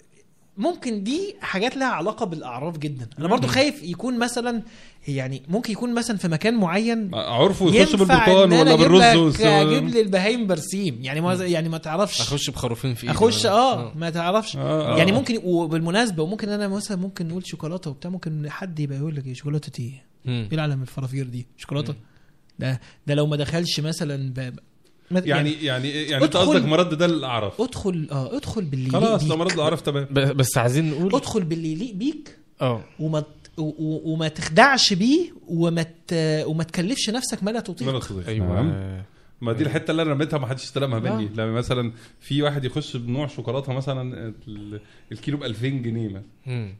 Speaker 2: ممكن دي حاجات لها علاقه بالاعراف جدا انا برضو خايف يكون مثلا يعني ممكن يكون مثلا في مكان معين
Speaker 3: عرفوا يخشوا
Speaker 2: ينفع
Speaker 3: بالبرتقال
Speaker 2: إن أنا
Speaker 3: ولا
Speaker 2: أجيب
Speaker 3: بالرز
Speaker 2: لك-
Speaker 3: والس-
Speaker 2: اجيب لي البهايم برسيم يعني ما يعني ما تعرفش
Speaker 1: اخش بخروفين في ايدي
Speaker 2: اخش
Speaker 1: ولا-
Speaker 2: اه ما تعرفش
Speaker 3: آه.
Speaker 2: يعني ممكن وبالمناسبه وممكن انا مثلا ممكن نقول شوكولاته وبتاع ممكن حد يبقى يقول لك ايه شوكولاته ايه
Speaker 1: مم.
Speaker 2: ايه العالم الفرافير دي شوكولاته
Speaker 1: مم.
Speaker 2: ده ده لو ما دخلش مثلا ب... ما-
Speaker 3: يعني يعني يعني انت
Speaker 2: ادخل-
Speaker 3: قصدك مرد ده للاعراف
Speaker 2: ادخل اه ادخل باللي يليق
Speaker 3: خلاص
Speaker 2: بيك
Speaker 3: لو مرد الاعراف تمام
Speaker 1: ب- بس عايزين نقول
Speaker 2: ادخل باللي يليق بيك
Speaker 1: اه
Speaker 2: وما ت- و- و- وما تخدعش بيه وما ت... وما تكلفش نفسك ما لا
Speaker 3: ما
Speaker 2: تطيق
Speaker 3: نصدق
Speaker 1: ايوه
Speaker 3: نعم. ما دي الحته اللي انا رميتها ما حدش استلمها مني لما مثلا في واحد يخش بنوع شوكولاته مثلا ال- الكيلو ب 2000 جنيه مثلا
Speaker 1: مم.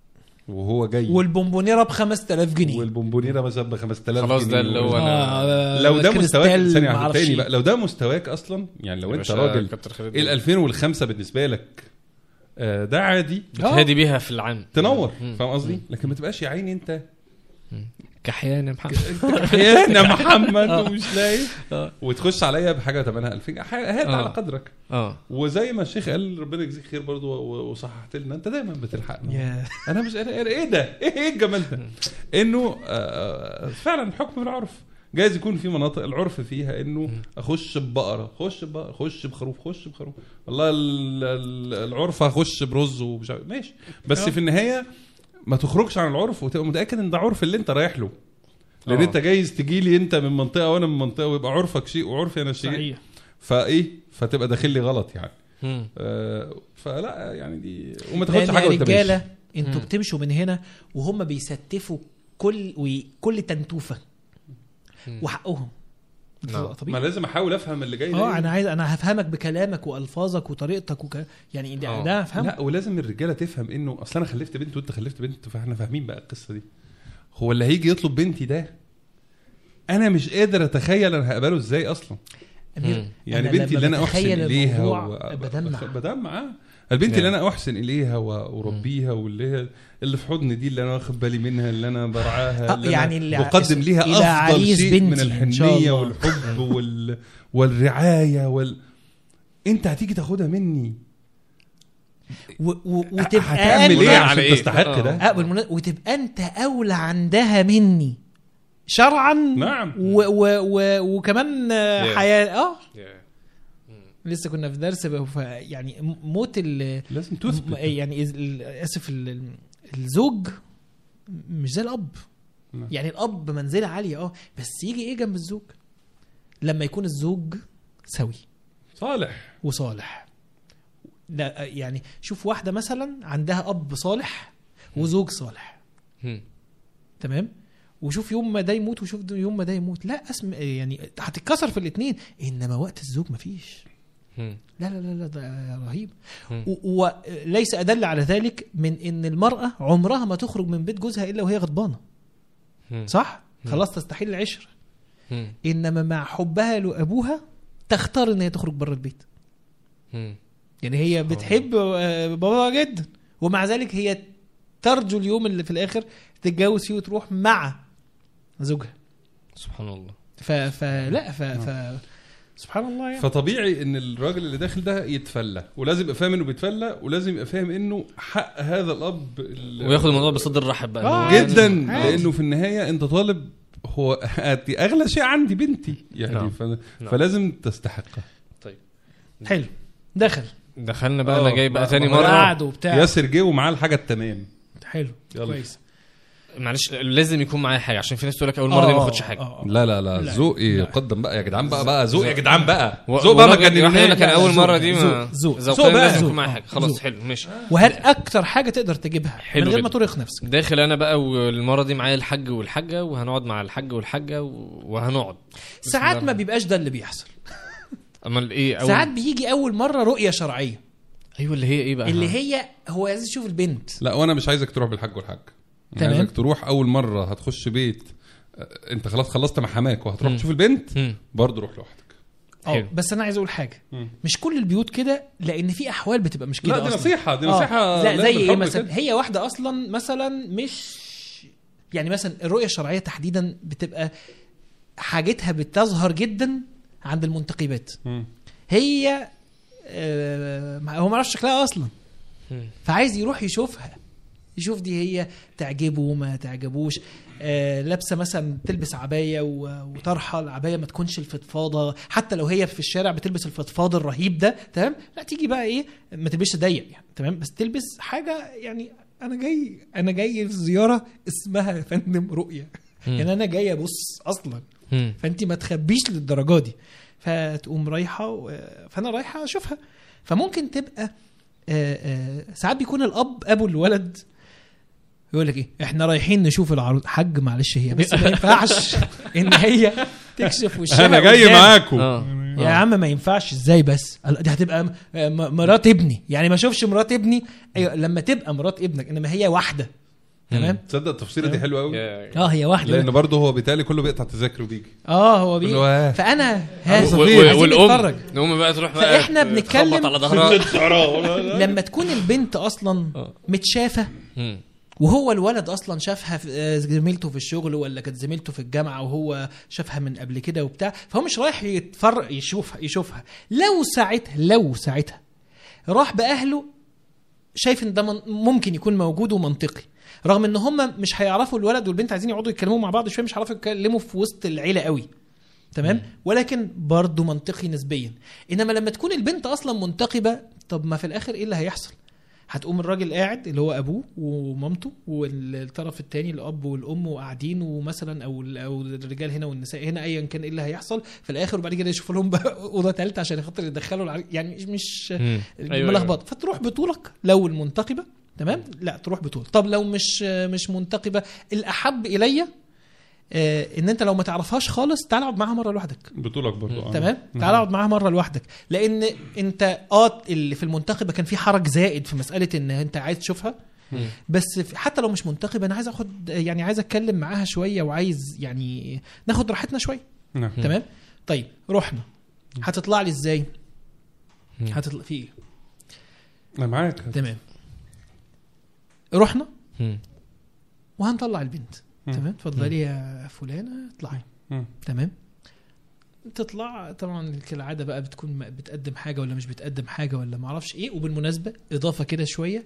Speaker 3: وهو جاي
Speaker 2: والبونبونيره ب 5000 جنيه
Speaker 3: والبونبونيره مثلا ب 5000
Speaker 1: خلاص
Speaker 3: جنيه
Speaker 1: ده اللي هو أنا-
Speaker 2: آه،
Speaker 3: لو ده مستواك
Speaker 2: كريستال
Speaker 3: ثانيه واحده
Speaker 2: معرفش
Speaker 3: تاني
Speaker 2: إيه.
Speaker 3: بقى لو ده مستواك اصلا يعني لو
Speaker 1: يا
Speaker 3: انت
Speaker 1: باشا
Speaker 3: راجل
Speaker 1: كتر خير
Speaker 3: ال
Speaker 1: الدنيا.
Speaker 3: 2005 بالنسبه لك آه، ده عادي
Speaker 1: بتهادي بيها في العام
Speaker 3: تنور
Speaker 1: مم.
Speaker 3: فاهم قصدي
Speaker 1: مم.
Speaker 3: لكن ما تبقاش يا عيني انت
Speaker 1: كحيان يا محمد
Speaker 3: احيانا يا محمد
Speaker 1: آه.
Speaker 3: ومش لاقي
Speaker 1: آه.
Speaker 3: وتخش عليا بحاجه ثمنها 2000 جنيه هات
Speaker 1: آه.
Speaker 3: على قدرك
Speaker 1: اه
Speaker 3: وزي ما الشيخ قال ربنا يجزيك خير برضه و- وصححت لنا انت دايما بتلحقنا
Speaker 2: يا
Speaker 3: انا مش انا ايه ده ايه ايه الجمال ده انه آه، فعلا الحكم بالعرف جايز يكون في مناطق العرف فيها انه اخش ببقره خش ببقره خش بخروف خش بخروف والله ال- ال- العرف هخش برز ومش عارف ماشي بس
Speaker 2: آه.
Speaker 3: في النهايه ما تخرجش عن العرف وتبقى متاكد ان ده عرف اللي انت رايح له لان
Speaker 1: آه.
Speaker 3: انت جايز تجي لي انت من منطقه وانا من منطقه ويبقى عرفك شيء وعرفي انا شيء
Speaker 2: صحيح
Speaker 3: فايه فتبقى داخل لي غلط يعني
Speaker 1: مم.
Speaker 3: آه فلا يعني دي وما تاخدش
Speaker 2: لان
Speaker 3: حاجه
Speaker 2: يا
Speaker 3: وانت ماشي.
Speaker 2: رجاله انتوا
Speaker 1: مم.
Speaker 2: بتمشوا من هنا وهم بيستفوا كل وي- كل تنتوفه
Speaker 1: مم.
Speaker 2: وحقهم
Speaker 1: نعم.
Speaker 3: ما
Speaker 2: طبيعي
Speaker 3: لازم احاول افهم اللي جاي ده
Speaker 2: اه
Speaker 3: إيه.
Speaker 2: انا عايز انا هفهمك بكلامك والفاظك وطريقتك وك... يعني ده,
Speaker 1: آه.
Speaker 2: ده هفهمك
Speaker 3: لا ولازم الرجاله تفهم انه اصل انا خلفت بنت وانت خلفت بنت فاحنا فاهمين بقى القصه دي هو اللي هيجي يطلب بنتي ده انا مش قادر اتخيل انا هقبله ازاي اصلا
Speaker 2: امير
Speaker 1: مم.
Speaker 3: يعني
Speaker 2: أنا
Speaker 3: بنتي
Speaker 2: لما
Speaker 3: اللي انا احسن
Speaker 2: بتخيل
Speaker 3: اليها
Speaker 2: الموضوع
Speaker 3: و...
Speaker 2: بدمع.
Speaker 3: بدمع آه. البنت اللي
Speaker 1: نعم.
Speaker 3: انا احسن اليها و- واربيها واللي هي اللي في حضني دي اللي انا واخد بالي منها اللي انا برعاها
Speaker 2: آه،
Speaker 3: اللي
Speaker 2: يعني
Speaker 3: أنا
Speaker 2: اللي
Speaker 3: بقدم ليها
Speaker 2: إلى
Speaker 3: افضل
Speaker 2: عريس
Speaker 3: شيء من
Speaker 2: بنتي إن شاء
Speaker 3: الحنيه
Speaker 2: الله.
Speaker 3: والحب وال... والرعايه وال انت هتيجي تاخدها مني
Speaker 2: و... و... وتبقى
Speaker 3: هتعمل
Speaker 2: أنت...
Speaker 3: ايه
Speaker 1: على
Speaker 3: عشان
Speaker 1: إيه؟
Speaker 3: تستحق
Speaker 1: آه.
Speaker 3: ده
Speaker 2: آه بالمنا- وتبقى انت اولى عندها مني شرعا
Speaker 3: نعم.
Speaker 2: و... و... و... وكمان آه،
Speaker 1: Yeah.
Speaker 2: حياه اه لسه كنا في درس ب- ف- يعني م- موت ال
Speaker 3: لازم
Speaker 2: م-
Speaker 3: تثبت
Speaker 2: يعني إز- ال- اسف ال- ال- الزوج مش زي الاب
Speaker 3: نعم.
Speaker 2: يعني الاب منزله عاليه اه بس يجي ايه جنب الزوج لما يكون الزوج سوي
Speaker 3: صالح
Speaker 2: وصالح لا يعني شوف واحده مثلا عندها اب صالح وزوج صالح
Speaker 1: مم.
Speaker 2: تمام وشوف يوم ما ده يموت وشوف ده يوم ما ده يموت لا اسم يعني هتتكسر في الاثنين انما وقت الزوج مفيش
Speaker 1: مم.
Speaker 2: لا لا لا لا ده رهيب
Speaker 1: مم.
Speaker 2: و- وليس ادل على ذلك من ان المراه عمرها ما تخرج من بيت جوزها الا وهي غضبانه
Speaker 1: مم.
Speaker 2: صح
Speaker 1: مم.
Speaker 2: خلاص تستحيل العشره
Speaker 1: مم.
Speaker 2: انما مع حبها لابوها تختار ان هي تخرج بره البيت
Speaker 1: مم.
Speaker 2: يعني هي بتحب آه، باباها جدا ومع ذلك هي ترجو اليوم اللي في الاخر تتجوز فيه وتروح مع زوجها
Speaker 1: سبحان الله
Speaker 2: ف... فلا ف... ف... سبحان الله يعني
Speaker 3: فطبيعي ان الراجل اللي داخل ده يتفلى ولازم يبقى فاهم انه بيتفلى ولازم يبقى فاهم انه حق هذا الاب ال-
Speaker 1: وياخد الموضوع بصدر رحب بقى
Speaker 2: آه،
Speaker 1: إنه
Speaker 3: جدا
Speaker 1: يعني-
Speaker 2: عادي.
Speaker 3: لانه في النهايه انت طالب هو دي اغلى شيء عندي بنتي يعني
Speaker 1: نعم.
Speaker 3: ف...
Speaker 1: نعم.
Speaker 3: فلازم تستحقها
Speaker 2: حلو دخل
Speaker 1: دخلنا بقى
Speaker 3: آه،
Speaker 1: انا جاي بقى
Speaker 3: ما-
Speaker 1: تاني
Speaker 3: ما-
Speaker 1: مره
Speaker 2: قعد وبتاع
Speaker 3: ياسر جه ومعاه الحاجه التمام
Speaker 2: حلو
Speaker 3: يلا.
Speaker 2: كويس
Speaker 1: معلش لازم يكون معايا حاجه عشان في ناس تقول لك اول مره دي ما
Speaker 2: آه،
Speaker 1: اخدش حاجه
Speaker 2: آه، آه.
Speaker 3: لا لا لا
Speaker 2: لا.
Speaker 3: ذوق ايه
Speaker 2: لا.
Speaker 3: قدم بقى يا جدعان بقى بقى ذوق يا جدعان بقى
Speaker 1: و-
Speaker 3: ذوق بقى ما
Speaker 1: والله بجد واحد يقول لك انا
Speaker 2: لا،
Speaker 1: اول
Speaker 2: ذوق،
Speaker 1: مره دي ما
Speaker 2: ذوق، ذوق.
Speaker 1: ذوقيا
Speaker 3: ذوق بقى.
Speaker 1: لازم
Speaker 2: ذوق.
Speaker 1: يكون معايا حاجه خلاص
Speaker 2: ذوق.
Speaker 1: حلو ماشي
Speaker 2: وهات اكتر حاجه تقدر تجيبها
Speaker 1: حلو
Speaker 2: من غير ما
Speaker 1: جدا.
Speaker 2: ترهق نفسك
Speaker 1: داخل انا بقى والمره دي معايا الحاج والحاجه وهنقعد مع الحاج والحاجه و- وهنقعد بسم
Speaker 2: ساعات
Speaker 1: الله
Speaker 2: ما بيبقاش ده اللي بيحصل
Speaker 1: امال ايه أول...
Speaker 2: ساعات بيجي اول مره رؤيه شرعيه
Speaker 1: ايوه اللي هي ايه بقى
Speaker 2: اللي
Speaker 1: ها.
Speaker 2: هي هو عايز يشوف البنت
Speaker 3: لا وانا مش عايزك تروح بالحاج والحاج أنا
Speaker 2: تمام.
Speaker 3: عايزك تروح اول مره هتخش بيت آه، انت خلاص خلصت مع حماك وهتروح
Speaker 1: مم.
Speaker 3: تشوف البنت
Speaker 1: مم.
Speaker 3: برضه روح لوحدك
Speaker 2: اه
Speaker 1: حلو.
Speaker 2: بس انا عايز اقول حاجه
Speaker 3: مم.
Speaker 2: مش كل البيوت كده لان في احوال بتبقى مش كده
Speaker 3: لا دي
Speaker 2: أصلاً.
Speaker 3: نصيحه دي
Speaker 2: آه.
Speaker 3: نصيحه
Speaker 2: لا
Speaker 3: لازم
Speaker 2: زي ايه
Speaker 3: الحب
Speaker 2: مثلا
Speaker 3: كده.
Speaker 2: هي واحده اصلا مثلا مش يعني مثلا الرؤيه الشرعيه تحديدا بتبقى حاجتها بتظهر جدا عند المنتقبات
Speaker 3: مم.
Speaker 2: هي آه، هو ما يعرفش شكلها اصلا
Speaker 1: مم.
Speaker 2: فعايز يروح يشوفها يشوف دي هي تعجبه ما تعجبوش آه لابسه مثلا تلبس عبايه و- وطرحه العبايه ما تكونش الفضفاضه حتى لو هي في الشارع بتلبس الفضفاض الرهيب ده تمام لا تيجي بقى ايه ما تلبسش ضيق يعني تمام بس تلبس حاجه يعني انا جاي انا جاي في زياره اسمها يا فندم رؤيه
Speaker 1: مم.
Speaker 2: يعني انا جاي ابص اصلا
Speaker 1: مم.
Speaker 2: فانت ما تخبيش للدرجه دي فتقوم رايحه و- فانا رايحه اشوفها فممكن تبقى آه، آه، ساعات بيكون الاب ابو الولد يقول لك ايه احنا رايحين نشوف العروض حاج معلش هي بس ما ينفعش ان هي تكشف وشها
Speaker 3: انا جاي
Speaker 2: قدام.
Speaker 3: معاكم
Speaker 1: اه
Speaker 2: يا عم ما ينفعش ازاي بس قال دي هتبقى م- م- مرات ابني يعني ما اشوفش مرات ابني ايوه لما تبقى مرات ابنك انما هي واحده تمام
Speaker 3: تصدق التفسيره دي حلوه قوي
Speaker 1: يا-
Speaker 2: اه هي واحده
Speaker 3: لان برضه هو بالتالي كله بيقطع تذاكر وبيجي
Speaker 2: اه هو بي
Speaker 3: اللي هو-
Speaker 2: فانا
Speaker 1: و-
Speaker 2: ها
Speaker 1: و-
Speaker 2: عايزين
Speaker 1: والام
Speaker 2: نتفرج.
Speaker 1: نقوم بقى تروح بقى
Speaker 2: فإحنا
Speaker 1: ت-
Speaker 2: بنتكلم
Speaker 1: تخبط على ظهرها
Speaker 2: لما تكون البنت اصلا
Speaker 1: آه.
Speaker 2: متشافه
Speaker 1: مم.
Speaker 2: وهو الولد اصلا شافها في آه، زميلته في الشغل ولا كانت زميلته في الجامعه وهو شافها من قبل كده وبتاع فهو مش رايح يتفرق يشوفها يشوفها لو ساعتها لو ساعتها راح باهله شايف ان ده من- ممكن يكون موجود ومنطقي رغم ان هم مش هيعرفوا الولد والبنت عايزين يقعدوا يتكلموا مع بعض شويه مش هيعرفوا يتكلموا في وسط العيله قوي تمام ولكن برضه منطقي نسبيا انما لما تكون البنت اصلا منتقبه طب ما في الاخر ايه اللي هيحصل هتقوم الراجل قاعد اللي هو ابوه ومامته والطرف الثاني الاب والام وقاعدين ومثلا او او الرجال هنا والنساء هنا ايا كان ايه اللي هيحصل في الاخر وبعد كده يشوفوا لهم بقى اوضه ثالثه عشان خاطر يدخلوا العريس يعني مش- مش
Speaker 1: مم. أيوة،
Speaker 2: ملخبطه فتروح بطولك لو المنتقبه تمام لا تروح بطول طب لو مش مش منتقبه الاحب الي آه، ان انت لو ما تعرفهاش خالص تعال اقعد معاها مره لوحدك
Speaker 3: بطولك برضو آه.
Speaker 2: تمام
Speaker 3: نعم.
Speaker 2: تعال اقعد معاها مره لوحدك لان انت اه اللي في المنتخبه كان في حرج زائد في مساله ان انت عايز تشوفها
Speaker 1: مم.
Speaker 2: بس في- حتى لو مش منتخبه انا عايز اخد يعني عايز اتكلم معاها شويه وعايز يعني ناخد راحتنا شويه
Speaker 3: نعم
Speaker 1: مم.
Speaker 2: تمام طيب رحنا هتطلع لي ازاي
Speaker 1: مم.
Speaker 2: هتطلع في ايه
Speaker 3: انا معاك
Speaker 2: تمام رحنا
Speaker 1: مم.
Speaker 2: وهنطلع البنت
Speaker 3: مم.
Speaker 2: تمام اتفضلي يا فلانه اطلعي
Speaker 3: مم.
Speaker 2: تمام تطلع طبعا كالعاده بقى بتكون م- بتقدم حاجه ولا مش بتقدم حاجه ولا ما اعرفش ايه وبالمناسبه اضافه كده شويه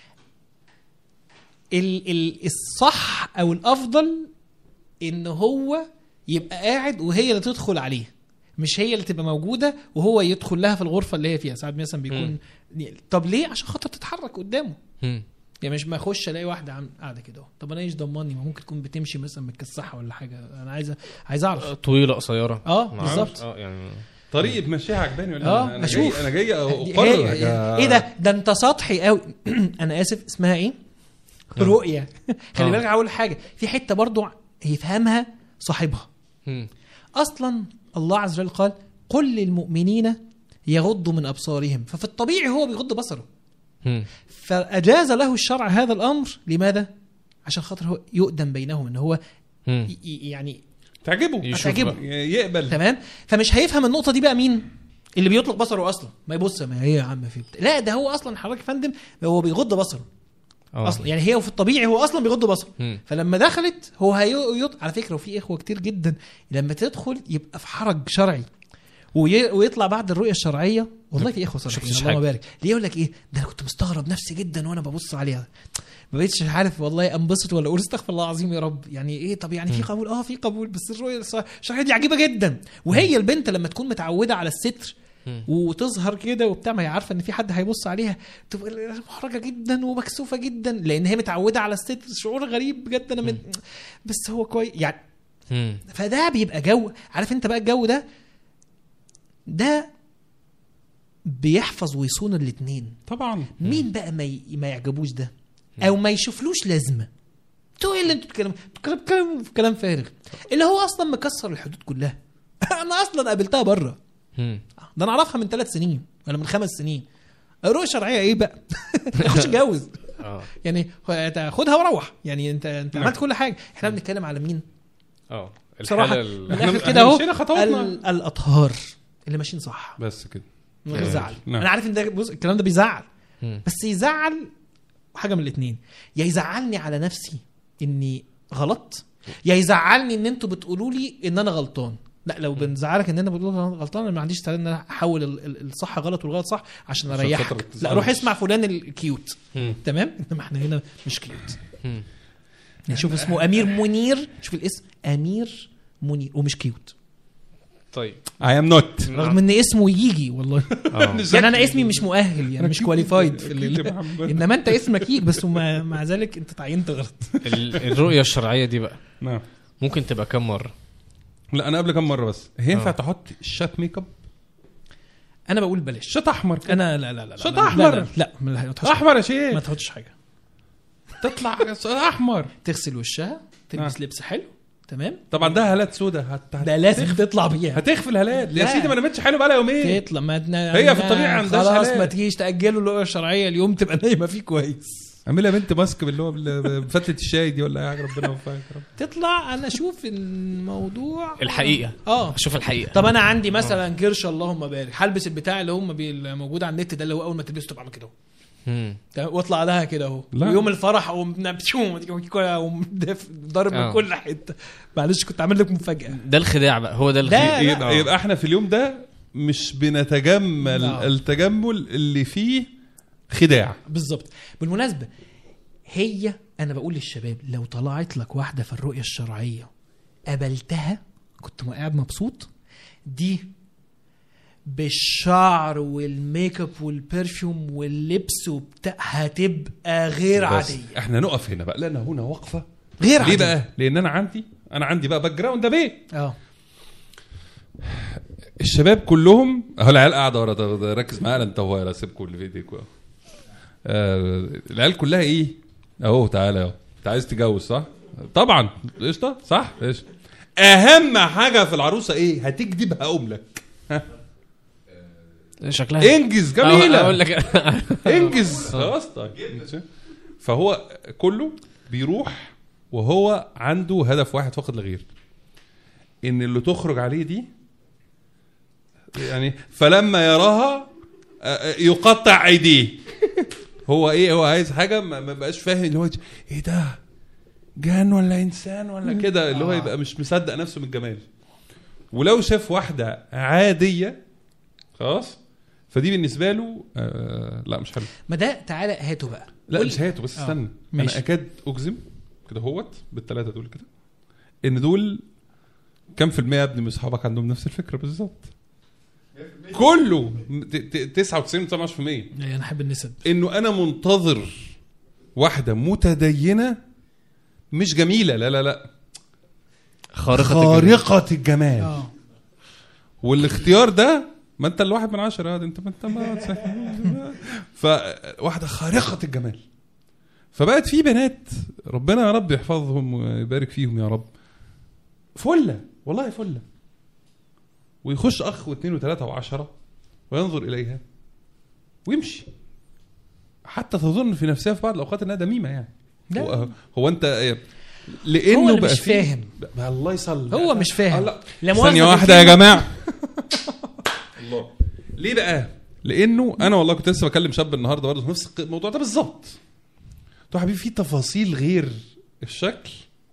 Speaker 2: ال ال الصح او الافضل ان هو يبقى قاعد وهي اللي تدخل عليه مش هي اللي تبقى موجوده وهو يدخل لها في الغرفه اللي هي فيها ساعات مثلا بيكون طب ليه عشان خاطر تتحرك قدامه
Speaker 1: مم.
Speaker 2: يعني مش ما اخش الاقي واحده عم قاعده كده اهو طب انا ايش ضمني ما ممكن تكون بتمشي مثلا متكسحه ولا حاجه انا عايز عايز اعرف
Speaker 1: طويله قصيره
Speaker 2: اه
Speaker 1: ما
Speaker 2: بالظبط
Speaker 1: أعرفش. اه يعني
Speaker 3: طريقه مشيها عجباني ولا
Speaker 2: آه،
Speaker 3: انا
Speaker 2: أشوف.
Speaker 3: جاي انا جاي
Speaker 2: دي-
Speaker 3: اقرر
Speaker 2: هي-
Speaker 3: حاجة.
Speaker 2: ايه ده ده انت سطحي قوي انا اسف اسمها ايه رؤيه خلي
Speaker 1: آه.
Speaker 2: بالك اول حاجه في حته برضو يفهمها صاحبها
Speaker 1: مم.
Speaker 2: اصلا الله عز وجل قال قل للمؤمنين يغضوا من ابصارهم ففي الطبيعي هو بيغض بصره
Speaker 1: مم.
Speaker 2: فاجاز له الشرع هذا الامر لماذا عشان خاطر هو يؤدم بينهم ان هو
Speaker 1: مم.
Speaker 2: ي- ي- يعني
Speaker 3: تعجبه
Speaker 1: يشوف
Speaker 2: هتعجبه.
Speaker 1: بقى.
Speaker 3: يقبل
Speaker 2: تمام فمش هيفهم النقطه دي بقى مين اللي بيطلق بصره اصلا ما يبص ما هي يا عم في بتاع. لا ده هو اصلا حضرتك يا فندم هو بيغض بصره
Speaker 1: اه
Speaker 2: اصلا يعني هي في الطبيعي هو اصلا بيغض بصره
Speaker 1: مم.
Speaker 2: فلما دخلت هو هيط... على فكره وفي اخوه كتير جدا لما تدخل يبقى في حرج شرعي وي... ويطلع بعد الرؤيه الشرعيه والله في اخوه صالحين
Speaker 1: شفتش
Speaker 2: اللهم
Speaker 1: حاجة.
Speaker 2: بارك ليه يقول لك ايه ده انا كنت مستغرب نفسي جدا وانا ببص عليها ما بقتش عارف والله انبسط ولا اقول استغفر الله العظيم يا رب يعني ايه طب يعني في قبول اه في قبول بس الرؤيه الص- الشرعيه دي عجيبه جدا وهي البنت لما تكون متعوده على الستر
Speaker 1: مم.
Speaker 2: وتظهر كده وبتاع ما هي عارفه ان في حد هيبص عليها تبقى محرجه جدا ومكسوفه جدا لان هي متعوده على الستر شعور غريب بجد انا من بس هو كويس يعني
Speaker 1: مم.
Speaker 2: فده بيبقى جو عارف انت بقى الجو ده ده بيحفظ ويصون الاتنين
Speaker 3: طبعا
Speaker 2: مين بقى ما ي... ما يعجبوش ده او ما يشوفلوش لازمه انتوا ايه اللي انتوا بتتكلموا بتتكلموا بتتكلموا في كلام فارغ اللي هو اصلا مكسر الحدود كلها انا اصلا قابلتها بره
Speaker 1: مم.
Speaker 2: ده انا اعرفها من ثلاث سنين ولا من خمس سنين الرؤيه الشرعيه ايه بقى خش اتجوز
Speaker 1: اه
Speaker 2: يعني خدها وروح يعني انت انت
Speaker 3: نعم.
Speaker 2: عملت كل حاجه احنا بنتكلم على مين
Speaker 1: اه
Speaker 2: بصراحه
Speaker 1: الحالة
Speaker 2: من
Speaker 1: ال-
Speaker 3: إحنا-
Speaker 2: الاخر
Speaker 3: إحنا
Speaker 2: كده اهو
Speaker 3: مشينا خطواتنا.
Speaker 2: ال- الاطهار اللي ماشيين صح
Speaker 3: بس كده
Speaker 2: من غير
Speaker 1: نعم.
Speaker 2: زعل
Speaker 3: نعم.
Speaker 2: انا عارف ان ده بص الكلام ده بيزعل
Speaker 1: مم.
Speaker 2: بس يزعل حاجه من الاثنين يا يزعلني على نفسي اني غلط يا يزعلني ان انتوا بتقولوا لي ان انا غلطان لا لو بنزعلك ان انا بقول أنا غلطان انا ما عنديش استعداد ان انا احول ال- ال- الصح غلط والغلط صح عشان
Speaker 3: عشان
Speaker 2: اريحك
Speaker 3: خاطر
Speaker 2: لا
Speaker 3: تزعلش.
Speaker 2: روح اسمع فلان الكيوت
Speaker 1: مم.
Speaker 2: تمام انما احنا هنا مش كيوت
Speaker 1: مم.
Speaker 2: يعني شوف اسمه امير منير شوف الاسم امير منير ومش كيوت
Speaker 1: طيب
Speaker 3: اي ام نوت
Speaker 2: رغم ان اسمه يجي والله
Speaker 1: اه
Speaker 2: يعني انا اسمي مش مؤهل يعني مش
Speaker 3: أكيد-
Speaker 2: كواليفايد في
Speaker 3: أكيد يا
Speaker 2: ال-
Speaker 3: محمد.
Speaker 2: انما انت اسمك يجي بس ومع مع ذلك انت تعينت غلط
Speaker 1: ال- الرؤيه الشرعيه دي بقى
Speaker 3: نعم
Speaker 1: ممكن تبقى كم مره
Speaker 3: لا انا قبل كم مره بس هي ينفع
Speaker 1: آه.
Speaker 3: تحط شات ميك اب
Speaker 2: انا بقول بلاش
Speaker 3: شات احمر كده.
Speaker 2: انا لا لا لا
Speaker 3: شط
Speaker 2: لا لا
Speaker 3: أحمر.
Speaker 2: لا لا ما لا، ما تحطش حاجة.
Speaker 3: احمر يا
Speaker 2: ما
Speaker 3: شيخ
Speaker 2: تحطش حاجه
Speaker 3: تطلع شات احمر
Speaker 2: تغسل وشها تلبس
Speaker 3: آه.
Speaker 2: لبس حلو تمام
Speaker 3: طبعا ده هالات سودة هت... هت...
Speaker 2: ده لازم تطلع بيها
Speaker 3: هتخفي الهالات يا
Speaker 2: لا.
Speaker 3: سيدي ما نامتش حلو بقى يومين
Speaker 2: تطلع ما
Speaker 3: هي في الطبيعي عندهاش
Speaker 2: خلاص
Speaker 3: حلال.
Speaker 2: ما تجيش تاجلوا الرؤيه الشرعيه اليوم تبقى نايمه فيه كويس
Speaker 3: اعملها بنت ماسك باللي هو بال- بفتله الشاي دي ولا اي حاجه ربنا يوفقك يا رب
Speaker 2: تطلع انا اشوف الموضوع
Speaker 1: الحقيقه
Speaker 2: اه
Speaker 1: اشوف الحقيقه
Speaker 2: طب انا عندي مثلا كرش اللهم بارك هلبس البتاع اللي هم بي- اللي موجود على النت ده اللي هو اول ما تلبسه تبقى عامل كده
Speaker 1: مم.
Speaker 2: تمام؟ واطلع لها كده اهو
Speaker 3: لا.
Speaker 2: ويوم الفرح اقوم نبشوم اقوم داف- ضارب من
Speaker 1: آه.
Speaker 2: كل حته معلش كنت عامل لك مفاجاه
Speaker 1: ده الخداع بقى هو ده الخداع
Speaker 2: لا.
Speaker 3: يبقى, يبقى احنا في اليوم ده مش بنتجمل
Speaker 2: نعم.
Speaker 3: التجمل اللي فيه خداع
Speaker 2: بالظبط بالمناسبه هي انا بقول للشباب لو طلعت لك واحده في الرؤيه الشرعيه قابلتها كنت قاعد مبسوط دي بالشعر والميك اب والبرفيوم واللبس وبتاع هتبقى غير
Speaker 3: بس
Speaker 2: عاديه
Speaker 3: احنا نقف هنا بقى لنا هنا وقفه
Speaker 2: غير
Speaker 3: ليه
Speaker 2: عاديه
Speaker 3: بقى لان انا عندي انا عندي بقى باك جراوند ده بيه
Speaker 2: اه
Speaker 3: الشباب كلهم اهو العيال قاعده ورا ده- ده ركز معايا انت وهو لا سيبكم اللي في ايديكوا آه العيال كلها ايه اهو تعالى اهو انت عايز تتجوز صح طبعا قشطه صح قشطه اهم حاجه في العروسه ايه هتكذب هقوم لك
Speaker 1: شكلها
Speaker 3: انجز جميله
Speaker 1: اقول لك
Speaker 3: انجز خلاص طيب فهو كله بيروح وهو عنده هدف واحد فقط لا غير ان اللي تخرج عليه دي يعني فلما يراها آه، آه، يقطع ايديه هو ايه هو عايز حاجه ما ما بقاش فاهم اللي هو ايه ده جان ولا انسان ولا كده اللي هو
Speaker 2: آه.
Speaker 3: يبقى مش مصدق نفسه من الجمال ولو شاف واحده عاديه خلاص فدي بالنسبه له آه لا مش حلو
Speaker 2: ما ده تعالى هاته بقى
Speaker 3: لا
Speaker 2: قول-
Speaker 3: مش هاته بس
Speaker 2: آه.
Speaker 3: استنى
Speaker 2: ماشي.
Speaker 3: انا اكاد اجزم كده هوت بالثلاثه دول كده ان دول كم في المية يا ابني من اصحابك عندهم نفس الفكره بالظبط كله ت- ت- 99 19%
Speaker 2: يعني انا احب النسب
Speaker 3: انه انا منتظر واحده متدينه مش جميله لا لا لا
Speaker 1: خارقه الجمال.
Speaker 3: خارقه الجمال
Speaker 2: اه
Speaker 3: والاختيار ده ما انت الواحد من عشرة هذا انت ما انت ما فواحدة خارقة الجمال فبقت في بنات ربنا يا رب يحفظهم ويبارك فيهم يا رب فلة والله فلة ويخش اخ واثنين وثلاثة وعشرة وينظر اليها ويمشي حتى تظن في نفسها في بعض الاوقات انها دميمة يعني
Speaker 2: لا.
Speaker 3: هو, هو انت لانه
Speaker 2: هو اللي
Speaker 3: بقى
Speaker 2: مش
Speaker 3: فيه-
Speaker 2: فاهم.
Speaker 3: بقى الله يصلي
Speaker 2: هو مش فاهم.
Speaker 3: لا.
Speaker 2: لا مؤاخذة
Speaker 3: ثانية
Speaker 2: في
Speaker 3: واحدة يا
Speaker 2: الكلمة.
Speaker 3: جماعة الله ليه بقى؟ لأنه أنا والله كنت لسه بكلم شاب النهارده برضه في نفس الق- الموضوع ده بالظبط. قلت له يا حبيبي في تفاصيل غير الشكل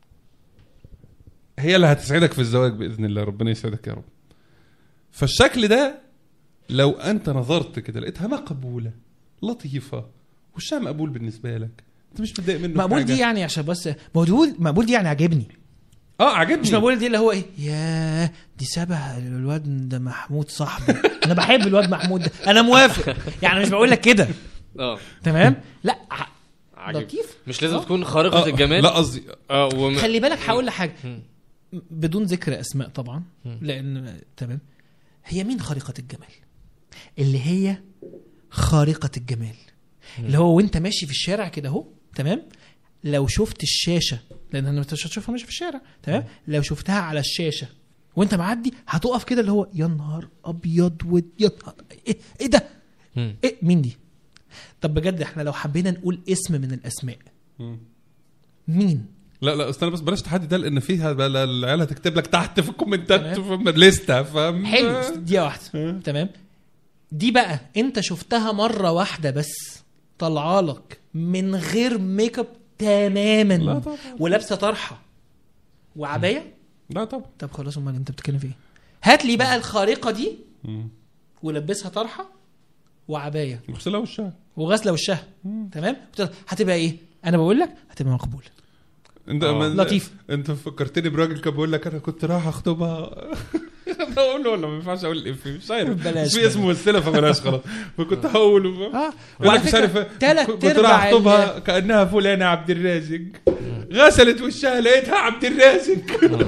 Speaker 3: هي اللي هتسعدك في الزواج بإذن الله ربنا يسعدك يا رب. فالشكل ده لو أنت نظرت كده لقيتها مقبولة لطيفة وشها مقبول بالنسبة لك أنت مش متضايق منه في
Speaker 2: مقبول
Speaker 3: حاجة.
Speaker 2: دي يعني عشان بس مقبول مقبول دي يعني عاجبني
Speaker 3: اه عجبني
Speaker 2: مش مقبول دي اللي هو ايه ياه دي شبه الواد ده محمود صاحبي انا بحب الواد محمود ده انا موافق يعني مش بقول لك كده
Speaker 1: اه
Speaker 2: تمام لا ع-
Speaker 1: عجيب.
Speaker 2: لطيف
Speaker 1: مش لازم
Speaker 2: آه.
Speaker 1: تكون خارقه
Speaker 3: آه
Speaker 1: الجمال
Speaker 3: لا قصدي
Speaker 1: اه وم...
Speaker 2: خلي بالك هقول لك حاجه
Speaker 1: مم.
Speaker 2: بدون ذكر اسماء طبعا
Speaker 1: مم.
Speaker 2: لان تمام هي مين خارقه الجمال اللي هي خارقه الجمال اللي هو وانت ماشي في الشارع كده اهو تمام لو شفت الشاشه لان انا مش هتشوفها ماشي في الشارع تمام لو شفتها على الشاشه وانت معدي هتقف كده اللي هو يا نهار ابيض ود يا نهار ايه, إيه ده
Speaker 1: مم.
Speaker 2: ايه مين دي طب بجد احنا لو حبينا نقول اسم من الاسماء
Speaker 3: مم.
Speaker 2: مين
Speaker 3: لا لا استنى بس بلاش التحدي ده لان فيها بقى العيال هتكتب لك تحت في الكومنتات
Speaker 2: تمام.
Speaker 3: في الليسته فاهم
Speaker 2: حلو دقيقه واحده تمام دي بقى انت شفتها مره واحده بس طالعه لك من غير ميك اب تماما
Speaker 3: لا طبعا.
Speaker 2: ولابسه طرحه وعبايه
Speaker 3: لا طبعا
Speaker 2: طب خلاص امال انت بتتكلم في ايه هات لي بقى الخارقه دي
Speaker 3: مم.
Speaker 2: ولبسها طرحه وعبايه
Speaker 3: اغسلها وشها
Speaker 2: وغاسله وشها تمام هتبقى ايه انا بقول لك هتبقى مقبوله
Speaker 3: انت
Speaker 1: آه.
Speaker 3: من-
Speaker 2: لطيف.
Speaker 3: انت فكرتني براجل كان بيقول لك انا كنت رايح اخطبها اقول له ولا ما ينفعش اقول الافيه مش عارف
Speaker 2: بلاش،
Speaker 3: بس في اسم ممثله فبلاش خلاص فكنت هقوله فاهم؟
Speaker 2: اه
Speaker 3: يقول لك مش عارف
Speaker 2: تلات
Speaker 3: كنت رايح اخطبها كانها فلانه عبد الرازق غسلت وشها لقيتها عبد الرازق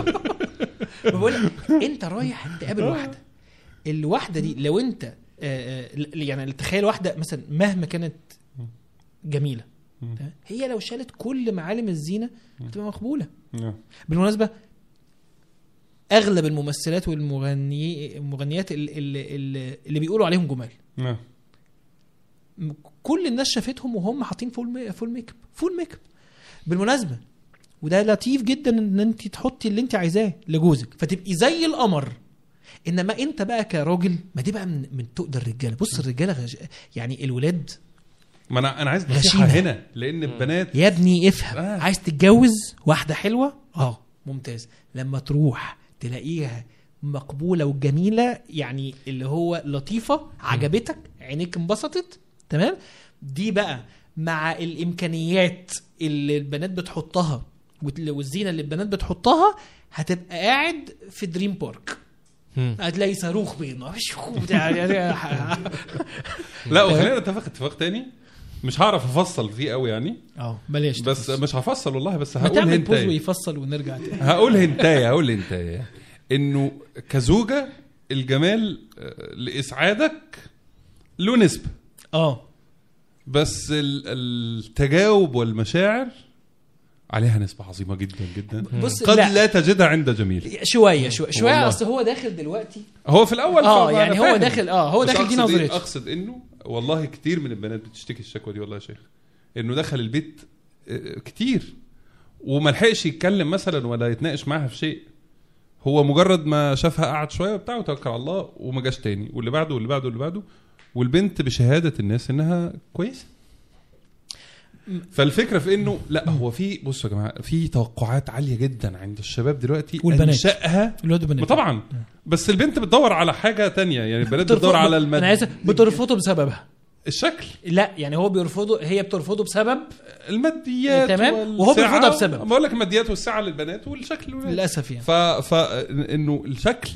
Speaker 2: بقول لك انت رايح تقابل واحده الواحده دي لو انت آه، آه، يعني تخيل واحده مثلا مهما كانت جميله
Speaker 3: مم.
Speaker 2: تمام؟ هي لو شالت كل معالم الزينه هتبقى مقبوله
Speaker 3: نعم.
Speaker 2: بالمناسبه اغلب الممثلات والمغني المغنيات اللي, اللي, اللي بيقولوا عليهم جمال
Speaker 3: نعم.
Speaker 2: م- كل الناس شافتهم وهم حاطين فول مي... فول ميك اب فول ميك اب بالمناسبه وده لطيف جدا ان انت تحطي اللي انت عايزاه لجوزك فتبقي زي القمر انما انت بقى كراجل ما دي بقى من, من تقدر الرجاله بص الرجاله غش... يعني الولاد
Speaker 3: ما انا انا عايز نصيحه
Speaker 2: غشيمة.
Speaker 3: هنا لان البنات
Speaker 2: يا ابني افهم
Speaker 3: آه.
Speaker 2: عايز تتجوز واحده حلوه اه ممتاز لما تروح تلاقيها مقبوله وجميله يعني اللي هو لطيفه عجبتك عينيك انبسطت تمام دي بقى مع الامكانيات اللي البنات بتحطها وال- والزينه اللي البنات بتحطها هتبقى قاعد في دريم بارك
Speaker 1: مم.
Speaker 2: هتلاقي صاروخ بيض بتاع
Speaker 3: لا وخلينا نتفق اتفاق تاني مش هعرف افصل فيه قوي يعني
Speaker 2: اه بلاش
Speaker 3: بس مش هفصل والله بس
Speaker 2: ما
Speaker 3: هقول
Speaker 2: تعمل بوز
Speaker 3: هنتايه
Speaker 2: ويفصل ونرجع تاني
Speaker 3: هقول هنتايه هقول هنتايه انه كزوجه الجمال آه، لاسعادك له نسبه
Speaker 2: اه
Speaker 3: بس ال- التجاوب والمشاعر عليها نسبة عظيمة جدا جدا
Speaker 2: بص
Speaker 3: قد
Speaker 2: لا.
Speaker 3: لا, تجدها عند جميل
Speaker 2: شويه شويه شويه
Speaker 3: والله.
Speaker 2: اصل هو داخل دلوقتي
Speaker 3: هو في الأول
Speaker 2: اه
Speaker 3: فأنا
Speaker 2: يعني هو
Speaker 3: فاهم.
Speaker 2: داخل اه هو
Speaker 3: بس
Speaker 2: داخل دي
Speaker 3: أقصد إيه؟
Speaker 2: نظرته
Speaker 3: أقصد إنه والله كتير من البنات بتشتكي الشكوى دي والله يا شيخ إنه دخل البيت آه، كتير وما لحقش يتكلم مثلا ولا يتناقش معاها في شيء هو مجرد ما شافها قعد شويه وبتاع وتوكل على الله وما جاش تاني واللي بعده واللي بعده واللي بعده والبنت بشهاده الناس انها كويسه فالفكره في انه لا هو في بصوا يا جماعه في توقعات عاليه جدا عند الشباب دلوقتي
Speaker 2: والبنات.
Speaker 3: انشائها
Speaker 2: الواد وبنات
Speaker 3: طبعا بس البنت بتدور على حاجه تانية يعني البنات بتدور على المد...
Speaker 2: انا عايز بترفضه بسببها
Speaker 3: الشكل
Speaker 2: لا يعني هو بيرفضه هي بترفضه بسبب
Speaker 3: الماديات
Speaker 2: تمام،
Speaker 3: والسعة.
Speaker 2: وهو بيرفضها بسبب.
Speaker 3: بقول لك الماديات والسعه للبنات والشكل للولاد.
Speaker 2: للاسف يعني
Speaker 3: ف ف انه الشكل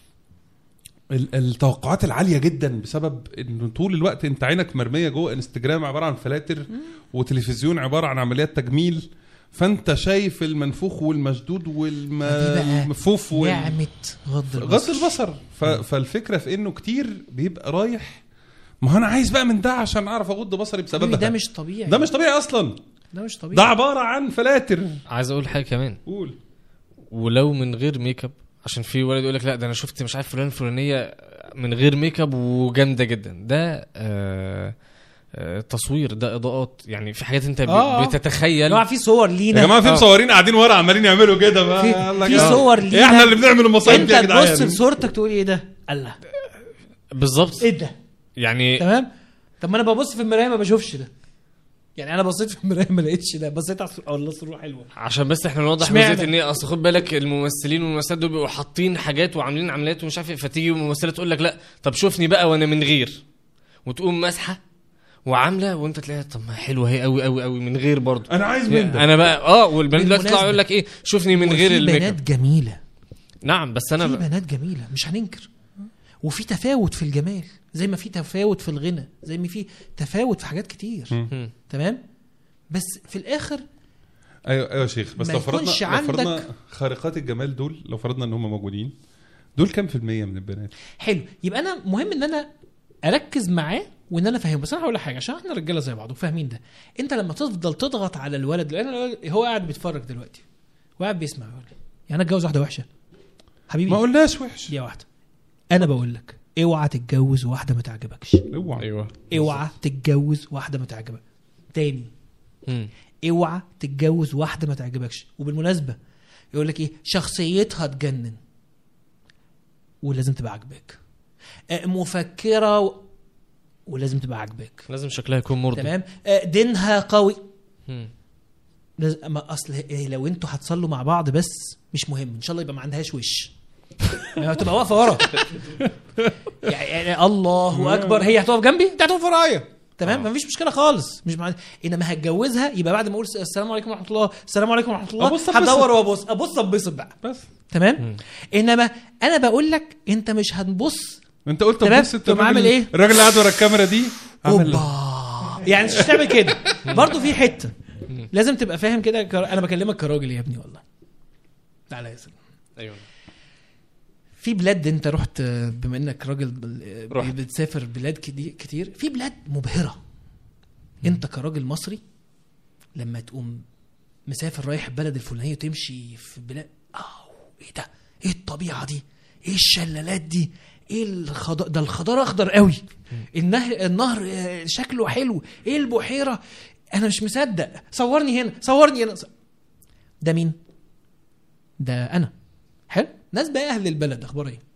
Speaker 3: ال- التوقعات العاليه جدا بسبب انه طول الوقت انت عينك مرميه جوه انستجرام عباره عن فلاتر وتلفزيون عباره عن عمليات تجميل فانت شايف المنفوخ والمشدود
Speaker 2: دي بقى
Speaker 3: والمفوف وال...
Speaker 2: نعمه غض
Speaker 3: غض
Speaker 2: البصر
Speaker 3: البصر ف... فالفكره في انه كتير بيبقى رايح ما هو انا عايز بقى من ده عشان اعرف اغض بصري
Speaker 2: حبيبي
Speaker 3: بسببها
Speaker 2: ده مش طبيعي
Speaker 3: ده مش طبيعي اصلا
Speaker 2: ده مش طبيعي
Speaker 3: ده عباره عن فلاتر
Speaker 1: عايز اقول حاجه كمان
Speaker 3: قول
Speaker 1: ولو من غير ميك اب عشان في ولد يقول لك لا ده انا شفت مش عارف فلان الفلانيه من غير ميك اب وجامده جدا ده آه آه تصوير ده اضاءات يعني في حاجات انت ب-
Speaker 2: آه، آه.
Speaker 1: بتتخيل
Speaker 2: يا جماعه في صور
Speaker 3: يا
Speaker 2: لينا
Speaker 3: جماعه في
Speaker 1: آه.
Speaker 3: مصورين قاعدين ورا عمالين يعملوا كده بقى
Speaker 2: في-
Speaker 3: يلا
Speaker 2: في
Speaker 3: يا جماعة.
Speaker 2: صور لينا.
Speaker 3: احنا اللي بنعمل المصايب
Speaker 2: انت
Speaker 3: دي يا
Speaker 2: تبص
Speaker 3: جدعان
Speaker 2: لصورتك تقول ايه ده الله
Speaker 1: بالظبط
Speaker 2: ايه ده
Speaker 1: يعني
Speaker 2: تمام طب ما انا ببص في المرايه ما بشوفش ده يعني انا بصيت في المرايه ما لقيتش ده بصيت على الصورة، الله الصوره حلوه
Speaker 1: عشان بس احنا نوضح
Speaker 2: اشمعنى؟
Speaker 1: جزئيه ان هي اصل خد بالك الممثلين والممثلات دول بيبقوا حاطين حاجات وعاملين عمليات ومش عارف ايه فتيجي ممثله تقول لك لا طب شوفني بقى وانا من غير وتقوم ماسحه وعامله وانت تلاقيها طب ما حلوه هي قوي قوي قوي من غير برضه
Speaker 3: انا عايز من ده
Speaker 1: انا بقى اه والبنات دلوقتي
Speaker 2: بالمناسبة.
Speaker 1: يطلعوا يقول لك ايه شوفني من غير
Speaker 2: وفي
Speaker 1: الميك
Speaker 2: بنات
Speaker 1: اب
Speaker 2: جميله
Speaker 1: نعم بس انا
Speaker 2: في
Speaker 1: ب...
Speaker 2: بنات جميله مش هننكر وفي تفاوت في الجمال زي ما في تفاوت في الغنى زي ما في تفاوت في حاجات كتير
Speaker 1: مم.
Speaker 2: تمام بس في الاخر
Speaker 3: ايوه ايوه يا شيخ بس
Speaker 2: ما
Speaker 3: لو فرضنا
Speaker 2: يكونش
Speaker 3: لو
Speaker 2: عندك-
Speaker 3: فرضنا خارقات الجمال دول لو فرضنا ان هم موجودين دول كام في المية من البنات؟
Speaker 2: حلو يبقى انا مهم ان انا اركز معاه وان انا افهمه بس انا هقول لك حاجه عشان احنا رجاله زي بعض وفاهمين ده انت لما تفضل تضغط على الولد لان الولد- هو قاعد بيتفرج دلوقتي وقاعد بيسمع يقول لي يعني انا اتجوز واحده وحشه حبيبي
Speaker 3: ما قلناش وحش
Speaker 2: دي واحده انا بقول لك اوعى تتجوز واحده ما تعجبكش
Speaker 3: اوعى
Speaker 1: ايوه
Speaker 2: اوعى تتجوز واحده ما تعجبك تاني
Speaker 1: مم.
Speaker 2: اوعى تتجوز واحده ما تعجبكش وبالمناسبه يقول لك ايه شخصيتها تجنن ولازم تبقى عاجباك آه، مفكره و... ولازم تبقى عاجباك
Speaker 1: لازم شكلها يكون مرضي
Speaker 2: تمام آه، دينها قوي
Speaker 1: مم.
Speaker 2: لاز- ما اصل إيه لو انتوا هتصلوا مع بعض بس مش مهم ان شاء الله يبقى ما عندهاش وش يعني هتبقى واقفه ورا يعني, يعني الله اكبر هي هتقف جنبي انت هتقف ورايا تمام
Speaker 1: آه.
Speaker 2: مفيش مشكله خالص مش مع... انما هتجوزها يبقى بعد ما اقول السلام عليكم ورحمه الله السلام عليكم ورحمه الله
Speaker 3: أبص أبص.
Speaker 2: هدور وابص ابص ابص بقى
Speaker 3: بس
Speaker 2: تمام
Speaker 1: مم.
Speaker 2: انما انا بقول لك انت مش هتبص
Speaker 3: انت قلت
Speaker 2: تمام.
Speaker 3: بص انت
Speaker 2: تقوم
Speaker 3: الراجل-
Speaker 2: عامل إيه؟
Speaker 3: الراجل اللي قاعد ورا الكاميرا دي عامل
Speaker 2: اوبا يعني مش تعمل كده برضه في حته لازم تبقى فاهم كده كر- انا بكلمك كراجل يا ابني والله تعالى يا سيدي
Speaker 1: ايوه
Speaker 2: في بلاد انت رحت آه، بما انك راجل بال-
Speaker 1: رحت.
Speaker 2: بتسافر بلاد كدي- كتير في بلاد مبهره انت كراجل مصري لما تقوم مسافر رايح البلد الفلانيه وتمشي في بلاد اه ايه ده ايه الطبيعه دي ايه الشلالات دي ايه الخضار ده الخضار اخضر قوي النهر النهر آه، شكله حلو ايه البحيره انا مش مصدق صورني هنا صورني هنا ده مين ده انا حلو ناس بقى اهل البلد اخبار ايه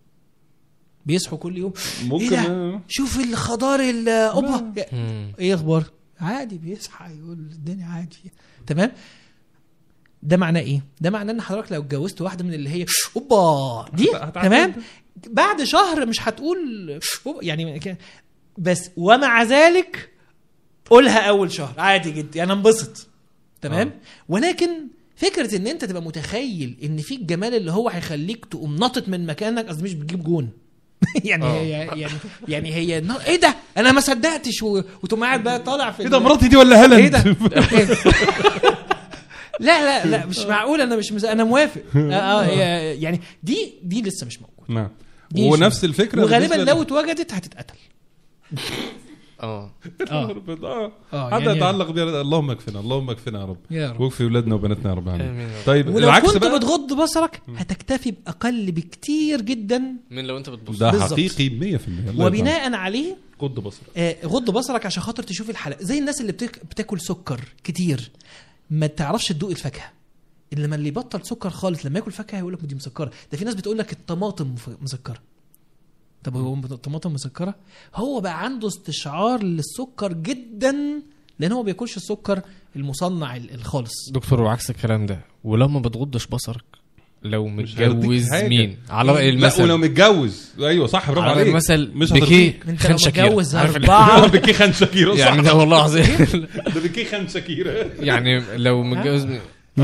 Speaker 2: بيصحوا كل يوم
Speaker 3: ممكن
Speaker 2: ايه ده شوف الخضار ال- اوبا
Speaker 1: مم.
Speaker 2: ايه اخبار عادي بيصحى يقول الدنيا عادي تمام ده معناه ايه ده معناه ان حضرتك لو اتجوزت واحده من اللي هي اوبا دي
Speaker 3: هتعتمد.
Speaker 2: تمام بعد شهر مش هتقول أوبا، يعني ك- بس ومع ذلك قولها اول شهر عادي جدا انا انبسط تمام
Speaker 3: آه.
Speaker 2: ولكن فكره ان انت تبقى متخيل ان في الجمال اللي هو هيخليك تقوم ناطط من مكانك قصدي مش بتجيب جون يعني
Speaker 1: آه.
Speaker 2: هي يعني يعني هي نا- ايه ده انا ما صدقتش و- وتقوم قاعد بقى طالع في
Speaker 3: ايه ده
Speaker 2: ال-
Speaker 3: مراتي دي ولا هالاند
Speaker 2: ايه ده لا لا لا مش معقول انا مش مز... انا موافق آه آه هي- يعني دي دي لسه مش موجوده
Speaker 3: نعم
Speaker 2: دي
Speaker 3: ونفس الفكره
Speaker 2: وغالبا
Speaker 3: بالنسبة
Speaker 2: لو اتوجدت هتتقتل
Speaker 1: اه
Speaker 2: اه
Speaker 3: ل- اه
Speaker 2: اه
Speaker 3: حتى
Speaker 2: يعني
Speaker 3: يتعلق بيها اللهم اكفنا اللهم اكفنا يا رب
Speaker 2: يا رب
Speaker 3: واكفي اولادنا وبناتنا يا رب
Speaker 1: آمين
Speaker 3: العالمين
Speaker 1: يا رب.
Speaker 3: طيب
Speaker 2: ولو
Speaker 3: العكس
Speaker 2: كنت
Speaker 3: بقى
Speaker 2: بتغض بصرك هتكتفي باقل بكتير جدا
Speaker 1: من لو انت بتبص
Speaker 3: ده
Speaker 2: بالظبط.
Speaker 3: حقيقي 100% الله يرضى
Speaker 2: وبناء عليه
Speaker 3: عنك. غض بصر
Speaker 2: آه، غض بصرك عشان خاطر تشوف الحلقه زي الناس اللي بتك... بتاكل سكر كتير ما تعرفش تدوق الفاكهه انما اللي يبطل سكر خالص لما ياكل فاكهه يقول لك دي مسكره ده في ناس بتقول لك الطماطم مف- مسكره طب هو الطماطم مسكره هو بقى عنده استشعار للسكر جدا لان هو ما بياكلش السكر المصنع ال- الخالص
Speaker 1: دكتور وعكس الكلام ده ولو ما بتغضش بصرك لو
Speaker 3: مش هيديك
Speaker 1: متجوز
Speaker 3: حاجة.
Speaker 1: مين على رأي
Speaker 3: لا ولو
Speaker 1: المثل
Speaker 3: متجوز ايوه صح برافو
Speaker 1: على رأي
Speaker 3: عليك
Speaker 1: المثل
Speaker 3: مش
Speaker 1: بكيه
Speaker 2: انت لو
Speaker 1: خان شاكيرا
Speaker 2: متجوز
Speaker 1: عارف ال-
Speaker 2: اربعه
Speaker 3: بكي خان شاكيرا صح
Speaker 1: يعني ده والله العظيم
Speaker 3: ده بكي خان شاكيرا
Speaker 1: يعني لو متجوز مين-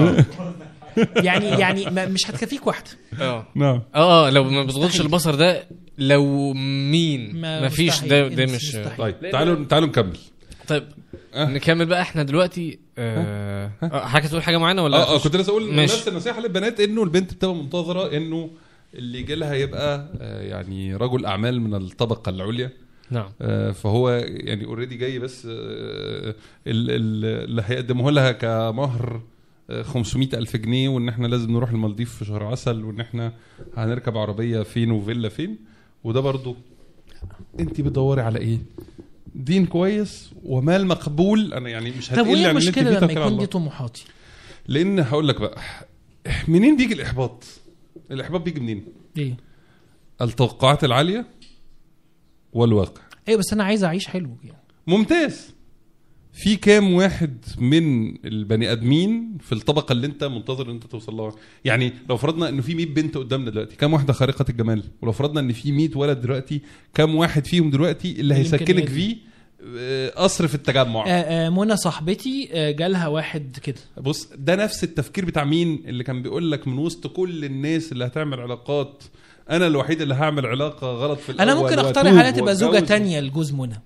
Speaker 2: يعني يعني ما مش هتكفيك واحده
Speaker 1: اه
Speaker 3: نعم
Speaker 1: اه لو ما بتغضش
Speaker 2: مستحيل.
Speaker 1: البصر ده لو مين
Speaker 2: ما
Speaker 1: ما فيش
Speaker 2: مستحيل.
Speaker 1: ده ده
Speaker 2: مش
Speaker 1: مش
Speaker 2: مستحيل.
Speaker 3: طيب
Speaker 1: لأن-
Speaker 3: تعالوا تعالوا نكمل
Speaker 1: طيب
Speaker 3: أه.
Speaker 1: نكمل بقى احنا دلوقتي آه آه، حضرتك تقول حاجه معينه ولا
Speaker 3: اه اه كنت لسه اقول
Speaker 1: ماشي.
Speaker 3: نفس النصيحه للبنات انه البنت بتبقى منتظره انه اللي يجي لها يبقى آه، يعني رجل اعمال من الطبقه العليا
Speaker 1: نعم
Speaker 3: آه، فهو يعني اوريدي جاي بس آه، ال- ال- اللي هيقدمه لها كمهر آه، 500 ألف جنيه وإن إحنا لازم نروح المالديف في شهر عسل وإن إحنا هنركب عربية فين وفيلا فين وده برضو أنت بتدوري على إيه؟ دين كويس ومال مقبول أنا يعني مش
Speaker 2: طب
Speaker 3: هتقل
Speaker 2: وايه
Speaker 3: عن اللي أنت
Speaker 2: المشكله
Speaker 3: فيه
Speaker 2: لما
Speaker 3: توكل على
Speaker 2: يكون
Speaker 3: الله.
Speaker 2: دي طموحاتي
Speaker 3: لأن هقول لك بقى منين بيجي الإحباط؟ الإحباط بيجي منين؟
Speaker 2: ايه
Speaker 3: التوقعات العالية والواقع
Speaker 2: ايوه بس انا عايز اعيش حلو يعني
Speaker 3: ممتاز في كام واحد من البني ادمين في الطبقه اللي انت منتظر ان انت توصل لها يعني لو فرضنا انه في 100 بنت قدامنا دلوقتي كام واحده خارقه الجمال ولو فرضنا ان في 100 ولد دلوقتي كام واحد فيهم دلوقتي اللي هيسكنك
Speaker 2: الإمكانيات
Speaker 3: فيه آه، قصر في التجمع
Speaker 2: آه آه منى صاحبتي آه جالها واحد كده
Speaker 3: بص ده نفس التفكير بتاع مين اللي كان بيقول لك من وسط كل الناس اللي هتعمل علاقات انا الوحيد اللي هعمل علاقه غلط في الاول
Speaker 2: انا ممكن اقترح
Speaker 3: وأتوب
Speaker 2: عليها تبقى زوجه
Speaker 3: وأتجوز
Speaker 2: تانية لجوز منى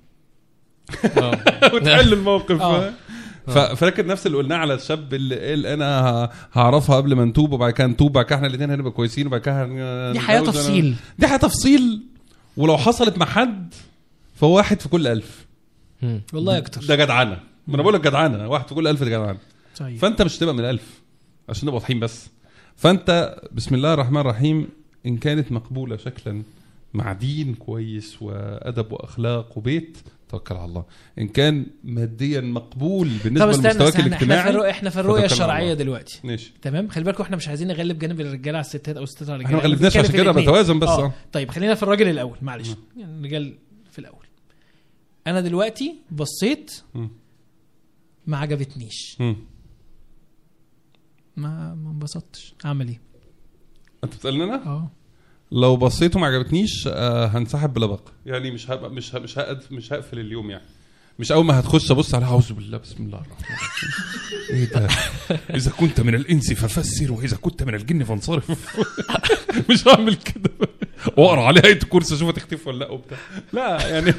Speaker 1: اه
Speaker 3: وتحل الموقف
Speaker 2: آه.
Speaker 3: ف- ففاكر نفس اللي قلناه على الشاب اللي قال انا ه- هعرفها قبل ما نتوب وبعد كده نتوب بعد كده احنا الاثنين هنبقى كويسين وبعد كده هن-
Speaker 2: دي حياه
Speaker 3: نتجوز.
Speaker 2: تفصيل
Speaker 3: دي حياه تفصيل ولو حصلت مع حد فهو واحد في كل ألف
Speaker 1: مم.
Speaker 2: والله اكتر
Speaker 3: ده جدعنه ما انا بقول لك جدعنه واحد في كل ألف ده جدعنه
Speaker 2: صحيح
Speaker 3: فانت مش هتبقى من الألف عشان نبقى واضحين بس فانت بسم الله الرحمن الرحيم ان كانت مقبوله شكلا مع دين كويس وادب واخلاق وبيت توكل على الله ان كان ماديا مقبول
Speaker 2: طب
Speaker 3: بالنسبه
Speaker 2: استنى
Speaker 3: لمستواك
Speaker 2: استنى احنا في, الرؤية
Speaker 3: الاجتماعي
Speaker 2: احنا في الرؤيه
Speaker 3: فتوكل على
Speaker 2: الشرعيه
Speaker 3: الله.
Speaker 2: دلوقتي
Speaker 3: ماشي
Speaker 2: تمام خلي بالكم احنا مش عايزين نغلب جانب الرجاله على الستات او الستات على
Speaker 3: احنا
Speaker 2: الرجاله
Speaker 3: ما غلبناش
Speaker 2: بنتكلم
Speaker 3: عشان
Speaker 2: في
Speaker 3: كده
Speaker 2: الاتنين.
Speaker 3: بتوازن بس
Speaker 2: آه.
Speaker 3: اه
Speaker 2: طيب خلينا في الراجل الاول معلش يعني الرجال في الاول انا دلوقتي بصيت
Speaker 3: مم.
Speaker 2: ما عجبتنيش
Speaker 3: مم.
Speaker 2: ما ما انبسطتش اعمل ايه
Speaker 3: انت بتسالني انا
Speaker 2: اه
Speaker 3: لو بصيت وما عجبتنيش آه هنسحب بلا بقى يعني مش هبقى مش ه- مش هقد مش هقفل اليوم يعني مش اول ما هتخش ابص عليها اعوذ بالله بسم الله الرحمن الرحيم ايه ده اذا كنت من الانس ففسر واذا كنت من الجن فانصرف مش هعمل كده واقرا عليها ايه كورس اشوف هتختفي ولا لا وبتاع لا يعني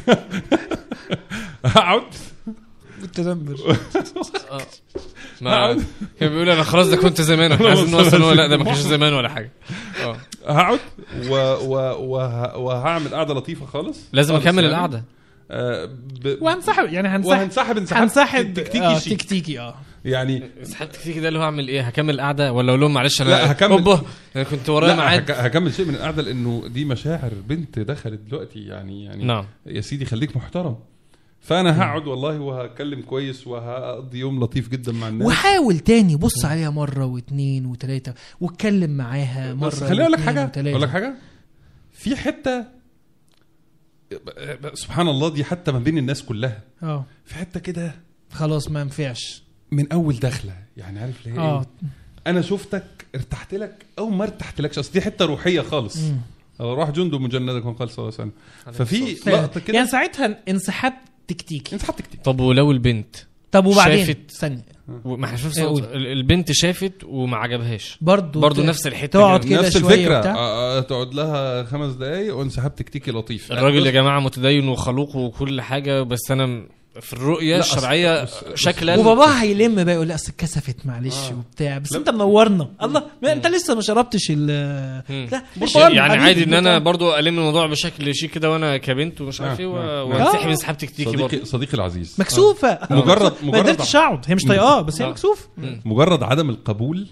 Speaker 3: هقعد
Speaker 2: متذمر
Speaker 1: آه. ما كان بيقول انا خلاص ده كنت زمان احنا عايزين نوصل إن هو لا ده ما كانش زمان ولا حاجه اه
Speaker 3: هقعد و... و... وه... وهعمل قعده لطيفه خالص
Speaker 1: لازم
Speaker 3: خالص
Speaker 1: اكمل
Speaker 3: يعني.
Speaker 1: القعده
Speaker 3: آه ب...
Speaker 2: وهنسحب يعني هنسحب
Speaker 3: وهنسحب انسحاب
Speaker 2: هنسحب
Speaker 3: تكتيكي
Speaker 2: آه
Speaker 3: شيك.
Speaker 2: تكتيكي اه
Speaker 3: يعني
Speaker 1: اسحاب تكتيكي ده اللي هو هعمل ايه هكمل القعده ولا اقول لهم معلش انا
Speaker 3: لا، هكمل.
Speaker 1: اوبا انا كنت ورايا
Speaker 3: لا
Speaker 1: ميعاد
Speaker 3: هك... هكمل شيء من القعده لانه دي مشاعر بنت دخلت دلوقتي يعني يعني
Speaker 1: نعم
Speaker 3: يا سيدي خليك محترم فانا هقعد والله وهتكلم كويس وهقضي يوم لطيف جدا مع الناس
Speaker 2: وحاول تاني بص عليها مره واثنين وثلاثه واتكلم معاها مره
Speaker 3: بس خليني اقول لك
Speaker 2: واثنين
Speaker 3: حاجه
Speaker 2: وتلاتة.
Speaker 3: اقول لك حاجه في حته سبحان الله دي حتى ما بين الناس كلها
Speaker 2: اه
Speaker 3: في حته كده
Speaker 2: خلاص ما ينفعش
Speaker 3: من اول دخله يعني عارف ليه
Speaker 2: اه
Speaker 3: إيه؟ انا شفتك ارتحت لك او ما ارتحتلكش اصل دي حته روحيه خالص
Speaker 2: مم.
Speaker 3: روح جند مجندا كما قال صلى الله عليه وسلم ففي
Speaker 2: فاهم.
Speaker 3: لقطه كده
Speaker 2: يعني ساعتها انسحاب تكتيكي
Speaker 3: انت حتى كتير
Speaker 1: طب ولو البنت
Speaker 2: طب وبعدين
Speaker 1: شافت-
Speaker 2: ثانيه
Speaker 1: ما احنا شوف
Speaker 2: إيه، قول.
Speaker 1: البنت شافت وما عجبهاش
Speaker 2: برضه
Speaker 1: برضه نفس الحته
Speaker 2: تقعد
Speaker 1: كده.
Speaker 2: كده
Speaker 3: نفس
Speaker 2: شوية
Speaker 3: الفكره
Speaker 2: وبتاع.
Speaker 3: آه، آه، تقعد لها خمس دقايق وانسحاب تكتيكي لطيف
Speaker 1: الراجل يا
Speaker 3: بص-
Speaker 1: جماعه متدين وخلوق وكل حاجه بس انا م- في الرؤيه
Speaker 3: لا، أصل-
Speaker 1: الشرعيه
Speaker 3: بص- بص-
Speaker 1: شكلا
Speaker 2: وباباها هيلم بقى يقول لي اصل اتكسفت معلش
Speaker 3: آه.
Speaker 2: وبتاع بس
Speaker 3: لا.
Speaker 2: انت منورنا الله ما انت لسه ما شربتش ال
Speaker 1: مم.
Speaker 2: لا
Speaker 1: مش
Speaker 2: منورنا
Speaker 1: يعني
Speaker 2: حبيبي.
Speaker 1: عادي ان انا برضو الم الموضوع بشكل شيك كده وانا كبنت ومش عارف ايه
Speaker 3: نعم،
Speaker 1: و-
Speaker 3: نعم.
Speaker 1: وانسحب
Speaker 2: آه.
Speaker 1: انسحاب تكتيكي برضو
Speaker 3: صديقي صديقي العزيز
Speaker 2: مكسوفه
Speaker 3: مجرد-
Speaker 2: ما
Speaker 3: مجرد-
Speaker 2: قدرتش اقعد هي مش طايقاه بس هي
Speaker 1: آه.
Speaker 2: مكسوف
Speaker 3: مجرد عدم القبول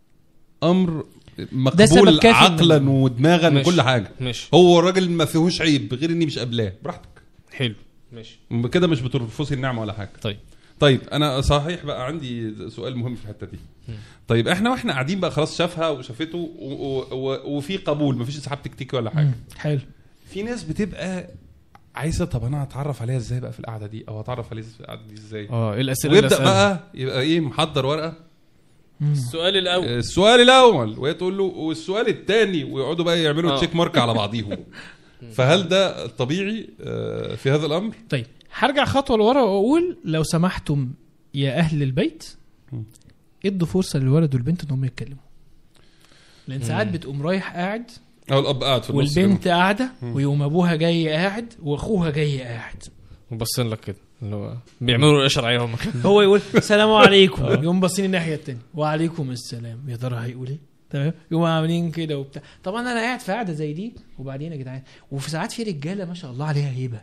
Speaker 3: امر
Speaker 2: سبب
Speaker 3: مقبول
Speaker 2: كافي
Speaker 3: عقلا
Speaker 2: إن-
Speaker 3: ودماغا
Speaker 1: ماشي.
Speaker 3: وكل حاجه
Speaker 1: ماشي
Speaker 3: هو الراجل ما فيهوش عيب غير اني مش قابلاه براحتك
Speaker 1: حلو ماشي
Speaker 3: كده مش بترفضي النعمه ولا حاجه
Speaker 1: طيب
Speaker 3: طيب انا صحيح بقى عندي سؤال مهم في الحته دي طيب احنا واحنا قاعدين بقى خلاص شافها وشافته و- و- و- وفي قبول مفيش انسحاب تكتيكي ولا حاجه
Speaker 2: مم. حلو
Speaker 3: في ناس بتبقى عايزه طب انا هتعرف عليها ازاي بقى في القعده دي او هتعرف عليها في القعده دي ازاي
Speaker 1: اه ايه الاسئله اللي
Speaker 3: ويبدا
Speaker 1: أسألها؟
Speaker 3: بقى يبقى ايه محضر ورقه
Speaker 2: مم.
Speaker 1: السؤال الاول
Speaker 3: السؤال الاول وهي تقول له والسؤال الثاني ويقعدوا بقى يعملوا
Speaker 1: آه.
Speaker 3: تشيك مارك على بعضيهم فهل ده طبيعي آه، في هذا الامر
Speaker 2: طيب هرجع خطوه لورا واقول لو سمحتم يا اهل البيت
Speaker 3: مم.
Speaker 2: ادوا فرصه للولد والبنت انهم يتكلموا لان ساعات
Speaker 1: مم.
Speaker 2: بتقوم رايح قاعد
Speaker 3: او الاب قاعد في النص
Speaker 2: والبنت
Speaker 3: كده.
Speaker 2: قاعده
Speaker 3: مم.
Speaker 2: ويقوم ابوها جاي قاعد واخوها جاي قاعد
Speaker 1: وبصين لك كده اللي هو بيعملوا رؤيه شرعيه هم كده
Speaker 2: هو يقول السلام عليكم يقوم باصين الناحيه التانيه وعليكم السلام يا ترى هيقول ايه تمام يقوموا عاملين كده وبتاع طبعا انا قاعد في قاعده زي دي وبعدين يا جدعان وفي ساعات في رجاله ما شاء الله عليها هيبه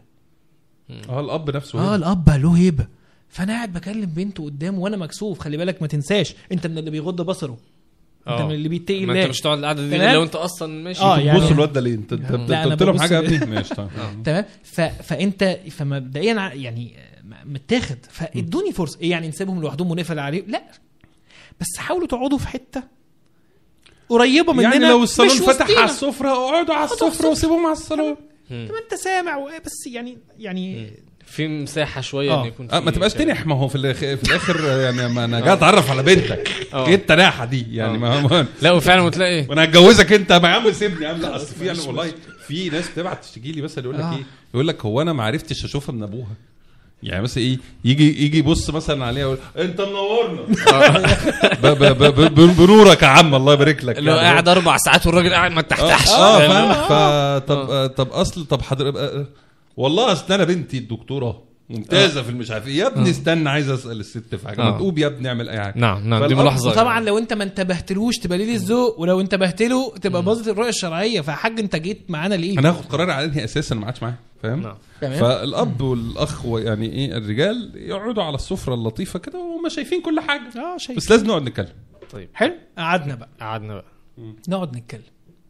Speaker 3: اه الاب نفسه
Speaker 2: اه
Speaker 3: هنا.
Speaker 2: الاب له هيبه فانا قاعد بكلم بنته قدامه وانا مكسوف خلي بالك ما تنساش انت من اللي بيغض بصره انت
Speaker 1: آه.
Speaker 2: من اللي بيتقي
Speaker 1: ما انت
Speaker 2: الله
Speaker 1: مش تقعد القعده دي
Speaker 2: تمام؟
Speaker 1: غير لو انت اصلا ماشي
Speaker 2: آه،
Speaker 3: انتوا
Speaker 2: يعني-
Speaker 3: بتبصوا الواد ده ليه انت انت
Speaker 2: لا، أنا
Speaker 3: قلت لهم
Speaker 2: ببص
Speaker 3: حاجه يا
Speaker 2: ل-
Speaker 3: ابني ماشي طيب
Speaker 2: تمام ف... فانت فمبدئيا ع- يعني آه، متاخد فادوني فرصه ايه يعني نسيبهم لوحدهم ونقفل عليهم لا بس حاولوا تقعدوا في حته قريبه مننا
Speaker 3: يعني لو الصالون
Speaker 2: مش
Speaker 3: فتح
Speaker 2: وسطينا.
Speaker 3: على السفره اقعدوا على
Speaker 2: اقعدوا على
Speaker 3: السفره وسيبوهم على الصالون
Speaker 1: مم.
Speaker 2: ما انت سامع و- بس يعني يعني
Speaker 1: في مساحه شويه
Speaker 2: آه.
Speaker 1: ان يكون
Speaker 3: آه ما
Speaker 1: في
Speaker 3: تبقاش
Speaker 1: كلام.
Speaker 3: تنح ما هو في الاخر في الاخر يعني ما انا جاي اتعرف على بنتك
Speaker 1: آه.
Speaker 3: ايه التناحه دي يعني ما ما-
Speaker 1: لا وفعلا وتلاقي
Speaker 3: وانا هتجوزك انت ما يا عم سيبني يا عم لا اصل في يعني والله في ناس بتبعت تشتكي لي مثلا يقول لك
Speaker 2: آه.
Speaker 3: ايه يقول لك هو انا ما عرفتش اشوفها من ابوها يعني مثلا ايه يجي يجي يبص مثلا عليها يقول انت منورنا ب- ب- ب- ب- بنورك يا عم الله يبارك لك
Speaker 1: اللي هو
Speaker 3: يعني.
Speaker 1: قاعد اربع ساعات والراجل قاعد ما تحتحش
Speaker 3: اه
Speaker 1: فاهم؟
Speaker 3: فاهم فطب آه، طب اصل طب حضرتك والله اصل انا بنتي الدكتوره ممتازه في المش عارف ايه يا ابني استنى عايز اسال الست في حاجه ما
Speaker 1: آه.
Speaker 3: تقوم يا ابني اعمل اي حاجه
Speaker 1: نعم نعم دي
Speaker 3: فالأب-
Speaker 1: ملاحظه
Speaker 2: وطبعا لو انت ما انتبهتلوش تبقى ليه الذوق ولو انتبهت له تبقى باظت الرؤيه الشرعيه فحاج انت جيت معانا ليه
Speaker 3: انا هاخد قرار على انهي اساسا ما عادش معايا فاهم
Speaker 1: نعم.
Speaker 2: تمام
Speaker 3: فالاب والاخ يعني ايه الرجال يقعدوا على السفره اللطيفه كده وهم شايفين كل حاجه
Speaker 2: اه شايف
Speaker 3: بس لازم نقعد نتكلم
Speaker 1: طيب
Speaker 2: حلو قعدنا بقى
Speaker 1: قعدنا بقى
Speaker 2: نقعد نتكلم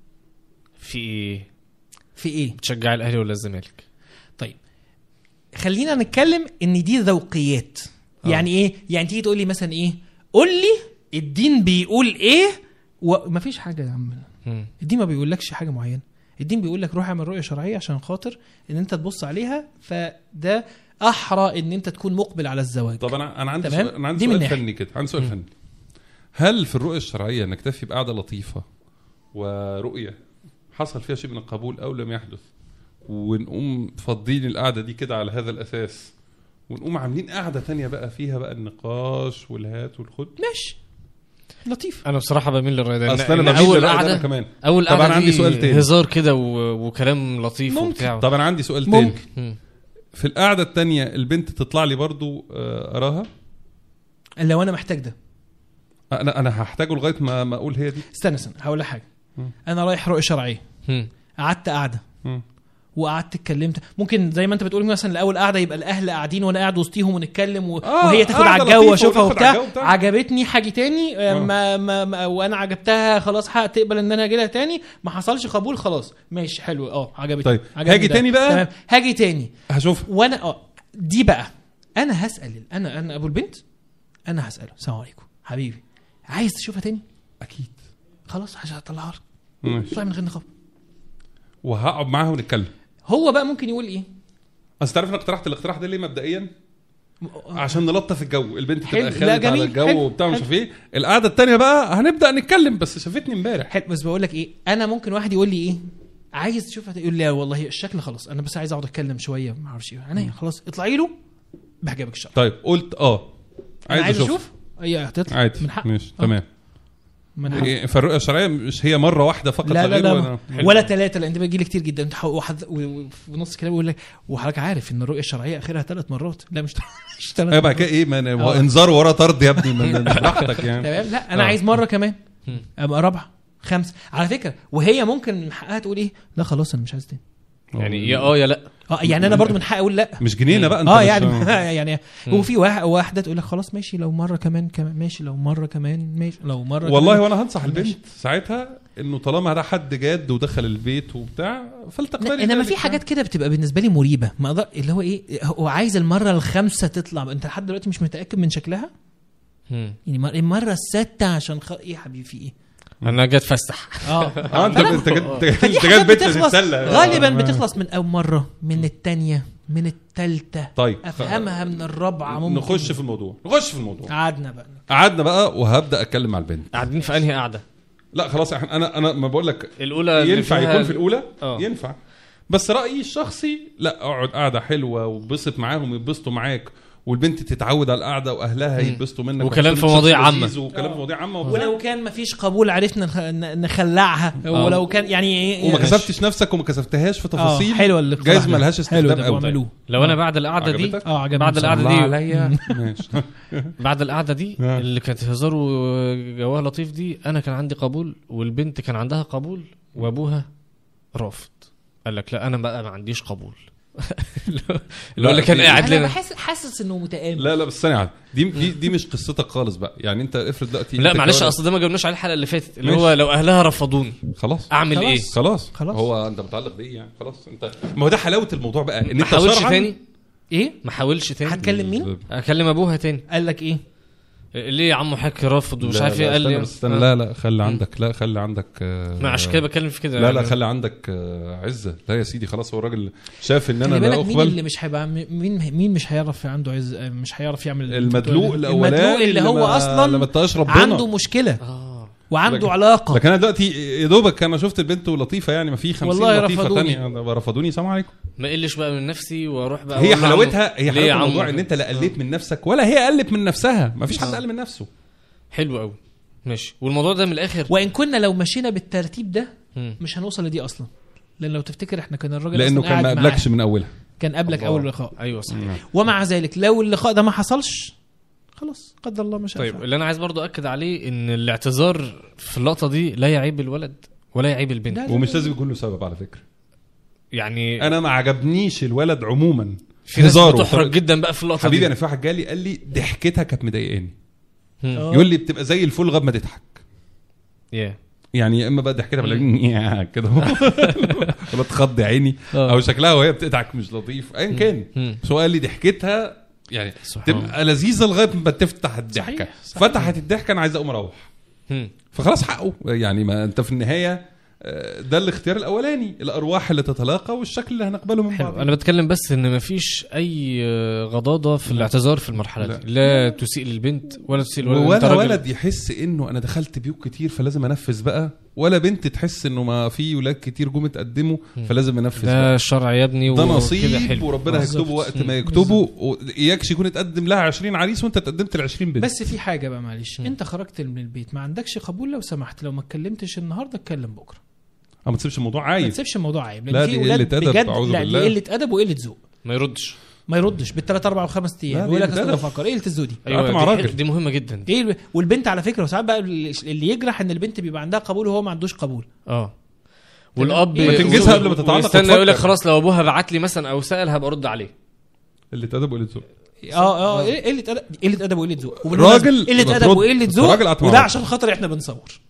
Speaker 1: في ايه
Speaker 2: في ايه
Speaker 1: بتشجع الاهلي ولا الزمالك
Speaker 2: طيب خلينا نتكلم ان دي ذوقيات
Speaker 1: آه.
Speaker 2: يعني ايه يعني تيجي تقول لي مثلا ايه قول لي الدين بيقول ايه ومفيش حاجه يا عم
Speaker 1: مم.
Speaker 2: الدين ما بيقولكش حاجه معينه الدين بيقول لك روح اعمل رؤيه شرعيه عشان خاطر ان انت تبص عليها فده احرى ان انت تكون مقبل على الزواج
Speaker 3: طب انا انا عندي
Speaker 2: تمام؟
Speaker 3: سؤال انا عندي
Speaker 2: دي من
Speaker 3: سؤال
Speaker 2: ناحية.
Speaker 3: فني كده عندي سؤال فني هل في الرؤيه الشرعيه نكتفي بقعده لطيفه ورؤيه حصل فيها شيء من القبول او لم يحدث ونقوم فاضيين القعده دي كده على هذا الاساس ونقوم عاملين قعده تانية بقى فيها بقى النقاش والهات والخد
Speaker 2: ماشي لطيف
Speaker 1: انا بصراحه بميل للراي ده
Speaker 3: اصل
Speaker 1: إن-
Speaker 3: انا
Speaker 1: إن
Speaker 3: بميل
Speaker 1: اول
Speaker 3: للرأي ده انا
Speaker 1: قعده
Speaker 3: كمان
Speaker 1: اول
Speaker 3: طب
Speaker 1: قعده
Speaker 3: أنا عندي
Speaker 1: دي
Speaker 3: سؤال تاني.
Speaker 1: هزار كده و... وكلام لطيف
Speaker 2: ممكن.
Speaker 1: وبتاع
Speaker 3: طب انا عندي سؤال
Speaker 2: ممكن.
Speaker 3: تاني
Speaker 1: مم.
Speaker 3: في القعده التانية البنت تطلع لي برضو آه، اراها
Speaker 2: لو انا محتاج ده
Speaker 3: انا انا هحتاجه لغايه ما ما اقول هي دي
Speaker 2: استنى استنى هقول لك حاجه
Speaker 3: مم.
Speaker 2: انا رايح رؤيه شرعيه
Speaker 1: مم.
Speaker 2: قعدت قعده
Speaker 3: مم.
Speaker 2: وقعدت اتكلمت ممكن زي ما انت بتقول مثلا الاول قاعده يبقى الاهل قاعدين وانا قاعد وسطيهم ونتكلم و...
Speaker 3: آه،
Speaker 2: وهي تاخد
Speaker 3: قاعدة
Speaker 2: على الجو
Speaker 3: لطيفة
Speaker 2: واشوفها
Speaker 3: وتاخد على
Speaker 2: وبتاع
Speaker 3: الجو بتاع.
Speaker 2: عجبتني حاجه تاني آه،
Speaker 3: آه.
Speaker 2: ما, ما, ما وانا عجبتها خلاص حق تقبل ان انا اجي لها تاني ما حصلش قبول خلاص ماشي حلو اه عجبتني
Speaker 3: طيب،
Speaker 2: عجبني
Speaker 3: هاجي
Speaker 2: ده.
Speaker 3: تاني بقى؟
Speaker 2: تمام هاجي تاني
Speaker 3: هشوفها
Speaker 2: وانا اه دي بقى انا هسال انا انا ابو البنت انا هساله السلام عليكم حبيبي عايز تشوفها تاني
Speaker 3: اكيد
Speaker 2: خلاص عشان هطلعها لك
Speaker 3: ماشي
Speaker 2: طلع من غير نقاب
Speaker 3: وهقعد معاها ونتكلم
Speaker 2: هو بقى ممكن يقول ايه
Speaker 3: بس تعرف انا اقترحت الاقتراح ده ليه مبدئيا عشان نلطف الجو البنت
Speaker 2: حلو.
Speaker 3: تبقى
Speaker 2: لا،
Speaker 3: خالد على
Speaker 2: جميل.
Speaker 3: الجو
Speaker 2: حلو.
Speaker 3: وبتاع مش
Speaker 2: حلو.
Speaker 3: عارف ايه القعده التانيه بقى هنبدا نتكلم بس شافتني امبارح
Speaker 2: حلو بس بقول لك ايه انا ممكن واحد يقول لي ايه عايز تشوفها يقول لي لا والله الشكل خلاص انا بس عايز اقعد اتكلم شويه ما اعرفش ايه انا خلاص اطلعي له بحجابك الشرعي
Speaker 3: طيب قلت اه
Speaker 2: انا عايز
Speaker 3: اشوف
Speaker 2: اشوف هي هتطلع
Speaker 3: عادي
Speaker 2: من حق
Speaker 3: ماشي
Speaker 2: آه.
Speaker 3: تمام
Speaker 2: من حق
Speaker 3: إيه، فالرؤيه الشرعيه مش هي مره واحده فقط
Speaker 2: لا لا
Speaker 3: غير
Speaker 2: لا
Speaker 3: ولا-
Speaker 2: ما. ولا ثلاثة لان ده بيجي لي كتير جدا انت وحد و- وفي نص الكلام يقول لك وحضرتك عارف ان الرؤيه الشرعيه اخرها ثلاث مرات لا مش مش ثلاث
Speaker 3: ايه بقى كده ايه ما
Speaker 2: آه.
Speaker 3: انذار ورا طرد يا ابني ما- ما- براحتك يعني
Speaker 2: تمام لا انا
Speaker 3: آه.
Speaker 2: عايز مره كمان
Speaker 1: مم.
Speaker 2: ابقى رابعه خمسه على فكره وهي ممكن من حقها تقول ايه لا خلاص انا مش عايز تاني
Speaker 1: يعني يا اه يا لا
Speaker 2: اه يعني انا برضو من حقي اقول لا
Speaker 3: مش جنينه بقى انت
Speaker 2: اه
Speaker 3: مش-
Speaker 2: يعني يعني وفي واحد واحده تقول لك خلاص ماشي لو مره كمان كمان ماشي لو مره كمان ماشي لو مره
Speaker 3: والله
Speaker 2: كمان.
Speaker 3: وانا هنصح
Speaker 2: ماشي.
Speaker 3: البنت ساعتها انه طالما ده حد جاد ودخل البيت وبتاع فلتقبلي
Speaker 2: انما
Speaker 3: ذلك
Speaker 2: في حاجات كده بتبقى بالنسبه لي مريبه ما اقدر اللي هو ايه هو عايز المره الخامسه تطلع انت لحد دلوقتي مش متاكد من شكلها
Speaker 1: مم.
Speaker 2: يعني مر- المره السادسه عشان خ... ايه يا حبيبي في ايه
Speaker 1: انا جت فسح
Speaker 2: اه
Speaker 3: اه انت انت جد انت
Speaker 2: فدي
Speaker 3: جد
Speaker 2: حاجات
Speaker 3: بنت
Speaker 2: بتخلص
Speaker 3: تتسلى
Speaker 2: غالبا
Speaker 3: آه.
Speaker 2: بتخلص من اول مره من الثانيه من الثالثه
Speaker 3: طيب
Speaker 2: افهمها من الرابعه ممكن
Speaker 3: نخش في الموضوع نخش في الموضوع
Speaker 2: قعدنا بقى
Speaker 3: قعدنا بقى وهبدا اتكلم مع البنت
Speaker 1: قاعدين في انهي قعده
Speaker 3: لا خلاص احنا انا انا ما بقول لك
Speaker 1: الاولى اللي
Speaker 3: ينفع
Speaker 1: فيها-
Speaker 3: يكون في الاولى
Speaker 1: آه.
Speaker 3: ينفع بس رايي الشخصي لا اقعد قاعده حلوه وبسط معاهم يتبسطوا معاك والبنت تتعود على القعده واهلها
Speaker 1: مم.
Speaker 3: يتبسطوا منك
Speaker 1: وكلام
Speaker 3: وتكون
Speaker 1: في مواضيع
Speaker 3: شخص
Speaker 1: عامة.
Speaker 3: لذيذ وكلام في مواضيع عامه وبتاع.
Speaker 2: ولو كان مفيش قبول عرفنا نخ- ن- نخلعها ولو كان يعني ايه
Speaker 3: وما
Speaker 2: يعني-
Speaker 3: كسفتش نفسك وما كسفتهاش في تفاصيل
Speaker 2: اه حلوه الاقتراح
Speaker 3: جايز
Speaker 2: ده.
Speaker 3: ما لهاش
Speaker 2: حلو
Speaker 3: استخدام
Speaker 2: ده
Speaker 3: قوي
Speaker 2: واعملوه
Speaker 1: لو انا بعد القعده دي
Speaker 3: عجبتك؟
Speaker 2: اه عجبني
Speaker 1: بعد
Speaker 2: بصراحة.
Speaker 1: القعدة
Speaker 3: الله
Speaker 1: دي-
Speaker 3: عليا ماشي
Speaker 1: بعد القعده دي
Speaker 3: آه.
Speaker 1: اللي كانت هزار وجواها لطيف دي انا كان عندي قبول والبنت كان عندها قبول وابوها رافض قال لك لا انا بقى ما عنديش قبول اللي هو اللي كان
Speaker 3: دي-
Speaker 1: قاعد
Speaker 2: انا
Speaker 1: لنا
Speaker 2: بحس حاسس انه متآمل
Speaker 3: لا لا بس ثانيه واحدة. دي دي دي مش قصتك خالص بقى يعني انت افرض دلوقتي
Speaker 1: لا
Speaker 3: انت
Speaker 1: معلش
Speaker 3: كولد-
Speaker 1: اصل ده ما جاوبناش على الحلقه اللي فاتت اللي
Speaker 3: ماشي.
Speaker 1: هو لو اهلها رفضوني
Speaker 3: خلاص
Speaker 1: اعمل
Speaker 2: خلاص.
Speaker 1: ايه
Speaker 3: خلاص
Speaker 2: خلاص.
Speaker 3: هو انت متعلق بايه يعني خلاص انت ما هو ده حلاوه الموضوع بقى ان
Speaker 1: ما
Speaker 3: انت
Speaker 1: حاولش
Speaker 3: شرعاً-
Speaker 1: تاني
Speaker 2: ايه
Speaker 1: ما حاولش تاني
Speaker 2: هتكلم مين
Speaker 1: اكلم ابوها تاني
Speaker 2: قال لك ايه
Speaker 1: ليه يا عم حضرتك رافض ومش
Speaker 3: لا،
Speaker 1: عارف
Speaker 3: لا،
Speaker 1: ايه قال
Speaker 3: استنى
Speaker 1: لي
Speaker 3: بس استنى
Speaker 1: آه.
Speaker 3: لا لا خلي عندك لا خلي عندك آه،
Speaker 1: ما عشان كده بتكلم في كده
Speaker 3: لا لا
Speaker 1: يعني.
Speaker 3: خلي عندك آه، عزه لا يا سيدي خلاص هو الراجل شاف ان انا
Speaker 2: خلي
Speaker 3: لا
Speaker 2: بالك مين
Speaker 3: اقبل
Speaker 2: اللي مش هيبقى مين مين مش هيعرف عنده عز مش هيعرف يعمل
Speaker 3: المدلوق الاولاني
Speaker 2: المدلوق اللي هو
Speaker 3: ما-
Speaker 2: اصلا
Speaker 3: لما اتقاش ربنا
Speaker 2: عنده مشكله
Speaker 1: اه
Speaker 2: وعنده
Speaker 3: لكن-
Speaker 2: علاقه
Speaker 3: لكن انا دلوقتي يا دوبك انا شفت البنت لطيفه يعني ما في 50
Speaker 2: والله
Speaker 3: لطيفه
Speaker 2: رفضوني.
Speaker 3: ثانيه رفضوني سلام عليكم
Speaker 1: ما قلش بقى من نفسي واروح بقى
Speaker 3: هي
Speaker 1: أقول له عم-
Speaker 3: حلاوتها هي
Speaker 1: ليه يا
Speaker 3: حلاوه
Speaker 1: عم؟
Speaker 3: الموضوع ان انت لا قلت من نفسك ولا هي قلت من نفسها ما فيش حد
Speaker 1: آه.
Speaker 3: قل من نفسه
Speaker 1: حلو قوي ماشي والموضوع ده من الاخر
Speaker 2: وان كنا لو مشينا بالترتيب ده
Speaker 1: مم.
Speaker 2: مش هنوصل لدي اصلا لان لو تفتكر احنا كان الراجل
Speaker 3: لانه
Speaker 2: أصلاً
Speaker 3: كان ما
Speaker 2: قاعد
Speaker 3: قبلكش
Speaker 2: معاه.
Speaker 3: من اولها
Speaker 2: كان قبلك
Speaker 1: الله.
Speaker 2: اول لقاء
Speaker 1: ايوه صح
Speaker 2: ومع ذلك لو اللقاء ده ما حصلش خلاص قدر الله ما شاء
Speaker 1: طيب
Speaker 2: فعل.
Speaker 1: اللي انا عايز برضو اكد عليه ان الاعتذار في اللقطه دي لا يعيب الولد ولا يعيب البنت
Speaker 2: لا، لا،
Speaker 3: ومش
Speaker 2: لا.
Speaker 3: لازم يكون له سبب على فكره
Speaker 1: يعني
Speaker 3: انا ما عجبنيش الولد عموما
Speaker 1: في ناس
Speaker 3: هزاره.
Speaker 1: بتحرج جدا بقى في اللقطه
Speaker 3: حبيبي
Speaker 1: دي
Speaker 3: انا في واحد جالي قال لي ضحكتها كانت مضايقاني
Speaker 1: مم.
Speaker 2: آه.
Speaker 3: يقول لي بتبقى زي الفل لغايه ما تضحك
Speaker 1: يا
Speaker 3: يعني يا اما بقى ضحكتها بلاقي كده ولا تخض يا عيني
Speaker 1: آه.
Speaker 3: او شكلها وهي بتضحك مش لطيف ايا كان
Speaker 1: مم.
Speaker 3: بس هو قال لي ضحكتها يعني
Speaker 1: سبحان الله.
Speaker 3: تبقى لذيذه لغايه ما تفتح الضحكه
Speaker 2: صحيح، صحيح.
Speaker 3: فتحت الضحكه انا عايز اقوم اروح
Speaker 1: مم.
Speaker 3: فخلاص حقه يعني ما انت في النهايه آه، ده الاختيار الاولاني الارواح اللي تتلاقى والشكل اللي هنقبله من
Speaker 1: حلو
Speaker 3: بعض
Speaker 1: انا بتكلم بس ان مفيش اي آه، غضاضه في الاعتذار في المرحله
Speaker 3: لا.
Speaker 1: دي لا تسيء للبنت ولا تسيء للولد أنت
Speaker 3: ولا
Speaker 1: راجل-
Speaker 3: ولد يحس انه انا دخلت بيوت كتير فلازم انفذ بقى ولا بنت تحس انه ما في ولاد كتير جم اتقدموا فلازم انفذ
Speaker 1: ده
Speaker 3: بقى.
Speaker 1: الشرع يا ابني
Speaker 3: ده
Speaker 1: وكده
Speaker 3: نصيب
Speaker 1: حلو.
Speaker 3: وربنا
Speaker 2: بالظبط.
Speaker 3: هيكتبه وقت
Speaker 1: مم.
Speaker 3: ما يكتبه و- اياكش يكون اتقدم لها 20 عريس وانت اتقدمت ل 20 بنت
Speaker 2: بس في حاجه بقى معلش
Speaker 1: مم.
Speaker 2: انت خرجت من البيت ما عندكش قبول لو سمحت لو ما اتكلمتش النهارده اتكلم بكره
Speaker 3: أه ما تسيبش الموضوع
Speaker 2: ما
Speaker 3: عايب
Speaker 2: تسيبش الموضوع عيب
Speaker 3: لا،
Speaker 2: لان
Speaker 3: دي
Speaker 2: في ولاد
Speaker 3: قلة أدب،
Speaker 2: بجد
Speaker 3: أعوذ
Speaker 2: لا دي
Speaker 3: بالله.
Speaker 2: قله ادب وقله ذوق
Speaker 1: ما يردش
Speaker 2: ما يردش بالثلاث اربع وخمس
Speaker 3: لا،
Speaker 2: ايام
Speaker 3: دي
Speaker 2: يقول لك
Speaker 3: قلة
Speaker 2: اصل
Speaker 3: أدب.
Speaker 2: بفكر ايه قله الذوق دي
Speaker 3: قعدت مع
Speaker 1: دي,
Speaker 3: راجل.
Speaker 1: حلو- دي مهمه جدا
Speaker 2: ايه ال- والبنت على فكره وساعات بقى اللي يجرح ان البنت بيبقى عندها قبول وهو ما عندوش قبول
Speaker 1: اه والاب
Speaker 2: ما
Speaker 3: تنجزها قبل ما تتعلق
Speaker 1: استنى
Speaker 3: وتفكر.
Speaker 1: يقول لك خلاص لو ابوها بعت لي مثلا او سال هبقى ارد عليه
Speaker 3: اللي اتأدب وقلة ذوق
Speaker 2: اه اه إيه- قله ادب قله ادب وقله ذوق
Speaker 3: راجل
Speaker 2: قله ادب
Speaker 3: المفروض-
Speaker 2: وقله ذوق
Speaker 3: راجل قعدت مع
Speaker 2: وده
Speaker 3: راجل.
Speaker 2: عشان خاطر احنا بنصور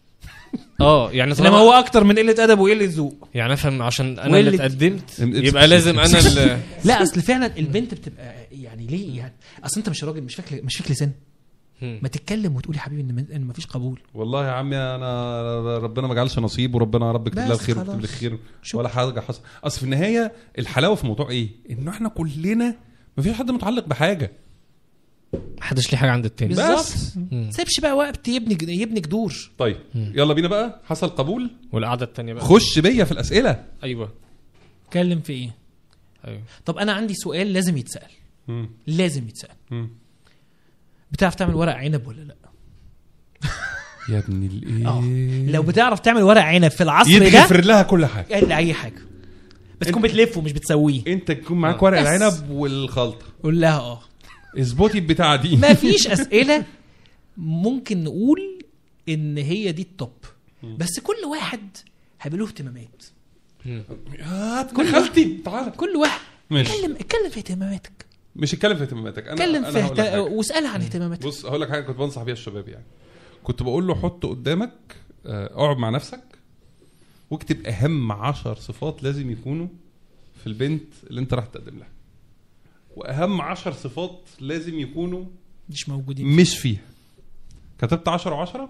Speaker 1: اه يعني
Speaker 2: انما
Speaker 1: طالما
Speaker 2: هو اكتر من قله ادب وقله ذوق
Speaker 1: يعني افهم عشان انا اللي
Speaker 2: واللي-
Speaker 1: اتقدمت
Speaker 3: ام-
Speaker 1: يبقى لازم انا اللي
Speaker 2: لا اصل فعلا البنت بتبقى يعني ليه يعني اصل انت مش راجل مش فاكر مش فيك لسان
Speaker 1: مم.
Speaker 2: ما تتكلم وتقول يا حبيبي ان ان مفيش قبول
Speaker 3: والله يا عمي انا ربنا ما جعلش نصيب وربنا يا رب يكتب لها
Speaker 2: بس
Speaker 3: الخير ويكتب لي
Speaker 2: خلاص.
Speaker 3: الخير
Speaker 2: شكرا.
Speaker 3: ولا حاجه حصل اصل في النهايه الحلاوه في الموضوع ايه؟ انه احنا كلنا ما فيش حد متعلق بحاجه
Speaker 1: محدش ليه حاجه عند التاني
Speaker 3: بس.
Speaker 2: بالظبط
Speaker 1: مم.
Speaker 2: سيبش بقى وقت يبني يبني جذور
Speaker 3: طيب يلا بينا بقى حصل قبول
Speaker 1: والقعده التانيه بقى
Speaker 3: خش بيا في الاسئله
Speaker 1: ايوه
Speaker 2: اتكلم في ايه
Speaker 1: ايوه
Speaker 2: طب انا عندي سؤال لازم يتسال
Speaker 3: مم.
Speaker 2: لازم يتسال
Speaker 3: مم.
Speaker 2: بتعرف تعمل ورق عنب ولا لا
Speaker 3: يا ابن الايه
Speaker 2: اه لو بتعرف تعمل ورق عنب في العصر ده
Speaker 3: يتغفر لها كل حاجه
Speaker 2: قال لي اي حاجه بس تكون بتلفه مش بتسويه
Speaker 3: انت تكون معاك ورق
Speaker 2: بس.
Speaker 3: العنب والخلطه
Speaker 2: قول لها اه
Speaker 3: اظبطي البتاعه دي
Speaker 2: ما فيش اسئله ممكن نقول ان هي دي التوب بس كل واحد هيبقى له اهتمامات
Speaker 1: مم.
Speaker 3: يا ابن خالتي تعالى
Speaker 2: كل واحد
Speaker 3: ماشي
Speaker 2: اتكلم اتكلم في اهتماماتك
Speaker 3: مش اتكلم في اهتماماتك انا
Speaker 2: اتكلم
Speaker 3: أنا
Speaker 2: في
Speaker 3: هقول لك
Speaker 2: اهت...
Speaker 3: حاجة.
Speaker 2: واسالها عن اهتماماتك
Speaker 3: بص هقول لك حاجه كنت بنصح بيها الشباب يعني كنت بقول له حط قدامك آه، اقعد مع نفسك واكتب اهم عشر صفات لازم يكونوا في البنت اللي انت راح تقدم لها واهم عشر صفات لازم يكونوا
Speaker 2: مش موجودين
Speaker 3: مش فيها كتبت 10 و10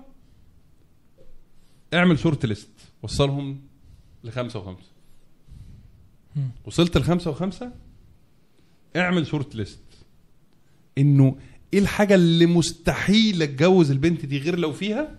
Speaker 3: اعمل شورت ليست وصلهم لخمسة وخمسة
Speaker 2: مم.
Speaker 3: وصلت لخمسة وخمسة اعمل شورت ليست انه ايه الحاجة اللي مستحيل اتجوز البنت دي غير لو فيها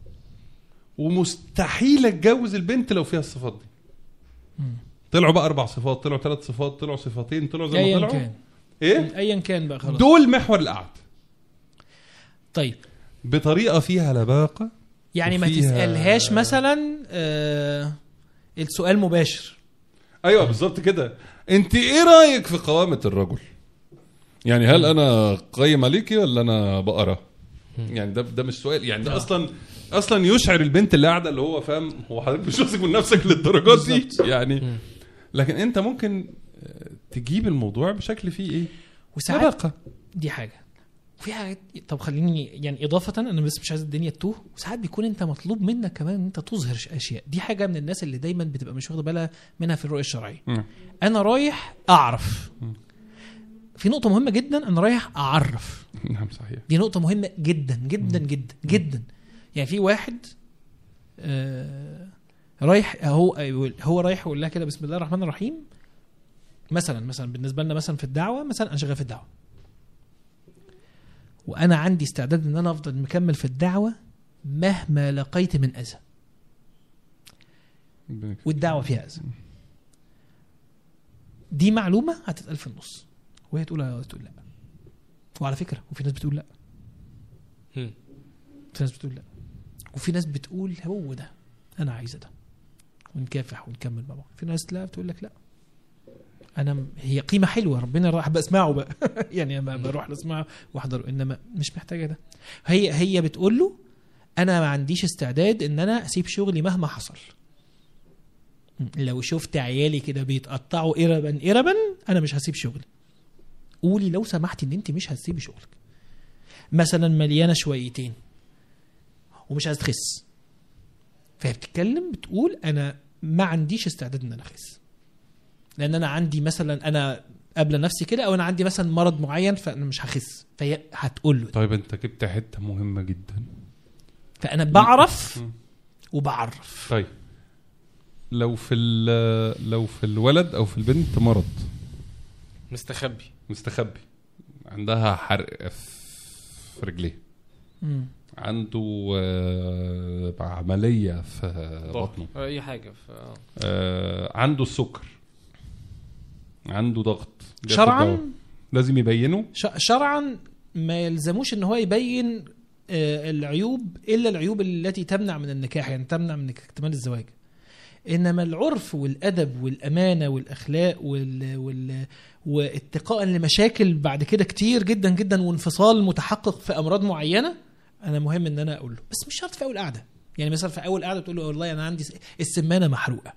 Speaker 3: ومستحيل اتجوز البنت لو فيها الصفات دي
Speaker 2: مم.
Speaker 3: طلعوا بقى اربع صفات طلعوا ثلاث صفات طلعوا صفتين طلعوا زي ما
Speaker 2: ايا
Speaker 3: طلعوا
Speaker 2: كان
Speaker 3: ايه
Speaker 2: ايا كان بقى خلاص
Speaker 3: دول محور القعده
Speaker 2: طيب
Speaker 3: بطريقه فيها لباقه
Speaker 2: يعني ما
Speaker 3: وفيها-
Speaker 2: تسالهاش مثلا آه السؤال مباشر
Speaker 3: ايوه بالظبط كده انت ايه رايك في قوامه الرجل يعني هل انا قيم عليكي ولا انا بقره يعني ده ده مش سؤال يعني ده
Speaker 2: آه.
Speaker 3: اصلا اصلا يشعر البنت اللي قاعده اللي هو فاهم هو حضرتك مش واثق من نفسك للدرجات دي
Speaker 2: بالظبط.
Speaker 3: يعني
Speaker 1: مم.
Speaker 3: لكن انت ممكن آه، تجيب الموضوع بشكل فيه ايه
Speaker 2: وساعات
Speaker 3: لباقه
Speaker 2: دي حاجه وفي حاجات طب خليني يعني اضافه انا بس مش عايز الدنيا تتوه وساعات بيكون انت مطلوب منك كمان ان انت تظهر ش- اشياء دي حاجه من الناس اللي دايما بتبقى مش واخده بالها منها في الرؤيه الشرعيه
Speaker 3: مم.
Speaker 2: انا رايح اعرف
Speaker 3: مم.
Speaker 2: في نقطه مهمه جدا انا رايح اعرف
Speaker 3: نعم صحيح
Speaker 2: دي نقطه مهمه جدا جدا جدا جدا يعني في واحد آه رايح هو هو رايح يقول لها كده بسم الله الرحمن الرحيم مثلا مثلا بالنسبه لنا مثلا في الدعوه مثلا انا شغال في الدعوه وانا عندي استعداد ان انا افضل مكمل في الدعوه مهما لقيت من اذى والدعوه فيها اذى دي معلومه هتتقال في النص وهي تقول اه تقول لا وعلى فكره وفي ناس بتقول لا
Speaker 1: مم.
Speaker 2: في ناس بتقول لا وفي ناس بتقول هو ده انا عايزه ده ونكافح ونكمل مع بعض في ناس لا بتقول لك لا انا م- هي قيمه حلوه ربنا راح بسمعه بقى يعني أما بروح اسمعه واحضره انما مش محتاجه ده هي هي بتقول له انا ما عنديش استعداد ان انا اسيب شغلي مهما حصل م، لو شفت عيالي كده بيتقطعوا قربا قربا انا مش هسيب شغلي قولي لو سمحتي ان انت مش هتسيبي شغلك مثلا مليانه شويتين ومش عايز تخس فهي بتتكلم بتقول انا ما عنديش استعداد ان انا اخس لان انا عندي مثلا انا قبل نفسي كده او انا عندي مثلا مرض معين فانا مش هخس فهي هتقول له ده.
Speaker 3: طيب انت جبت حته مهمه جدا
Speaker 2: فانا بعرف
Speaker 3: مم.
Speaker 2: وبعرف
Speaker 3: طيب لو في ال- لو في الولد او في البنت مرض
Speaker 1: مستخبي
Speaker 3: مستخبي عندها حرق في رجليه
Speaker 2: مم.
Speaker 3: عنده آه، عمليه في بطنه
Speaker 1: ظهر. اي حاجه ف... آه.
Speaker 3: آه، عنده السكر عنده ضغط جاب
Speaker 2: شرعا
Speaker 3: الدواء. لازم يبينه
Speaker 2: ش- شرعا ما يلزموش ان هو يبين آه، العيوب الا العيوب التي تمنع من النكاح يعني تمنع من اكتمال الزواج انما العرف والادب والامانه والاخلاق وال, وال... واتقاء لمشاكل بعد كده كتير جدا جدا وانفصال متحقق في امراض معينه انا مهم ان انا اقول له بس مش شرط في اول قعده يعني مثلا في اول قعده تقول له والله انا عندي س- السمانه محروقه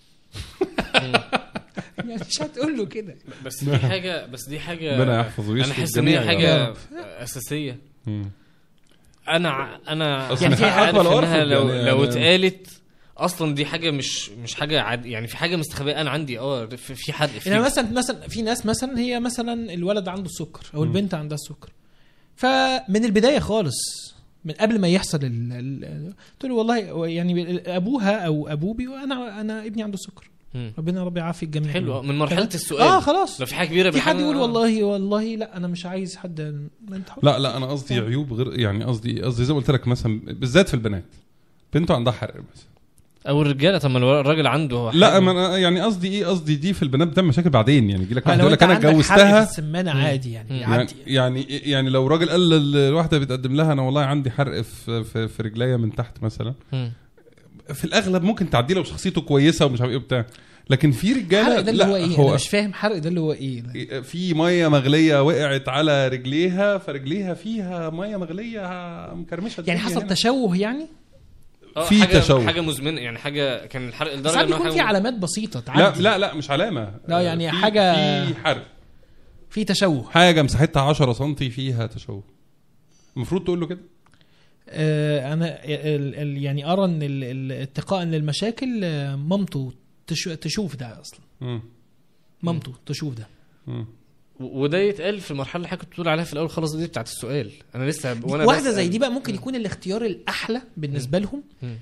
Speaker 2: يعني مش هتقول له كده
Speaker 1: بس دي حاجه بس دي حاجه
Speaker 3: ربنا يحفظ
Speaker 1: انا
Speaker 3: ويشفي
Speaker 1: احس ان هي
Speaker 3: الجميع يا
Speaker 1: حاجه
Speaker 2: رب.
Speaker 1: اساسيه
Speaker 3: مم.
Speaker 1: انا ع- انا
Speaker 3: أصل
Speaker 2: يعني في
Speaker 1: عارف
Speaker 3: أقبل
Speaker 1: انها
Speaker 3: وأرفض
Speaker 1: لو
Speaker 3: يعني
Speaker 1: لو
Speaker 3: أنا-
Speaker 1: اتقالت اصلا دي حاجه مش مش حاجه عاد يعني في حاجه مستخبيه انا عندي اه في في حد في
Speaker 2: يعني مثلا مثلا في ناس مثلا هي مثلا الولد عنده السكر او البنت عندها السكر فمن البدايه خالص من قبل ما يحصل ال... ال... قلت له والله يعني ابوها او ابوه بيقول انا انا ابني عنده سكر
Speaker 1: مم.
Speaker 2: ربنا يا رب يعافي الجميع
Speaker 1: حلو من مرحله
Speaker 2: تمام؟
Speaker 1: السؤال
Speaker 2: اه خلاص
Speaker 1: لو في حاجه كبيره
Speaker 2: في حد
Speaker 1: بالحاجة-
Speaker 2: يقول
Speaker 1: آه.
Speaker 2: والله والله لا انا مش عايز حد ما انت حر.
Speaker 3: لا لا انا قصدي عيوب غير يعني قصدي قصدي زي ما قلت لك مثلا بالذات في البنات بنته عندها حرق مثلا
Speaker 1: او الرجاله طب ما الو- الراجل عنده
Speaker 3: لا
Speaker 1: حاجة.
Speaker 3: ما أنا يعني قصدي ايه قصدي دي في البنات بتعمل مشاكل بعدين يعني يجي لك واحد
Speaker 2: لو
Speaker 3: يقول
Speaker 2: انت
Speaker 3: لك انا
Speaker 2: عندك حرق في
Speaker 3: اتجوزتها
Speaker 2: السمانه
Speaker 1: مم.
Speaker 2: عادي يعني
Speaker 1: مم.
Speaker 3: يعني
Speaker 2: يعدي
Speaker 3: يعني يعني لو راجل قال للواحده بتقدم لها انا والله عندي حرق في في, في رجليا من تحت مثلا
Speaker 1: مم.
Speaker 3: في الاغلب ممكن تعديه لو شخصيته كويسه ومش عارف ايه وبتاع لكن في رجاله
Speaker 2: حرق ده اللي
Speaker 3: لا
Speaker 2: هو ايه انا مش فاهم حرق ده اللي هو ايه
Speaker 3: في ميه مغليه وقعت على رجليها فرجليها فيها ميه مغليه مكرمشه
Speaker 2: يعني
Speaker 3: الدنيا
Speaker 2: حصل
Speaker 3: هنا.
Speaker 2: تشوه يعني
Speaker 1: آه،
Speaker 3: في
Speaker 1: حاجة
Speaker 3: تشوه.
Speaker 1: حاجه مزمنه يعني حاجه كان الحرق لدرجه
Speaker 2: ساعات
Speaker 1: إن هو
Speaker 2: بيكون
Speaker 1: حاجة
Speaker 2: في علامات بسيطه
Speaker 3: لا
Speaker 2: تعدي
Speaker 3: لا لا مش علامه
Speaker 2: لا، يعني
Speaker 3: في-
Speaker 2: حاجة-
Speaker 3: في حرق
Speaker 2: في تشوه
Speaker 3: حاجه مساحتها 10 سم فيها تشوه المفروض تقول له كده
Speaker 2: آه انا ال ال يعني ارى ان ال- ال- اتقاء للمشاكل آه، مامته تشو تشوف ده اصلا
Speaker 3: مم.
Speaker 2: مامته تشوف ده
Speaker 3: مم.
Speaker 1: و- وده يتقال في المرحله اللي حضرتك كنت بتقول عليها في الاول خالص دي بتاعت السؤال انا لسه ب- وانا
Speaker 2: واحده
Speaker 1: بسأل.
Speaker 2: زي دي بقى ممكن يكون الاختيار الاحلى بالنسبه لهم
Speaker 1: مم.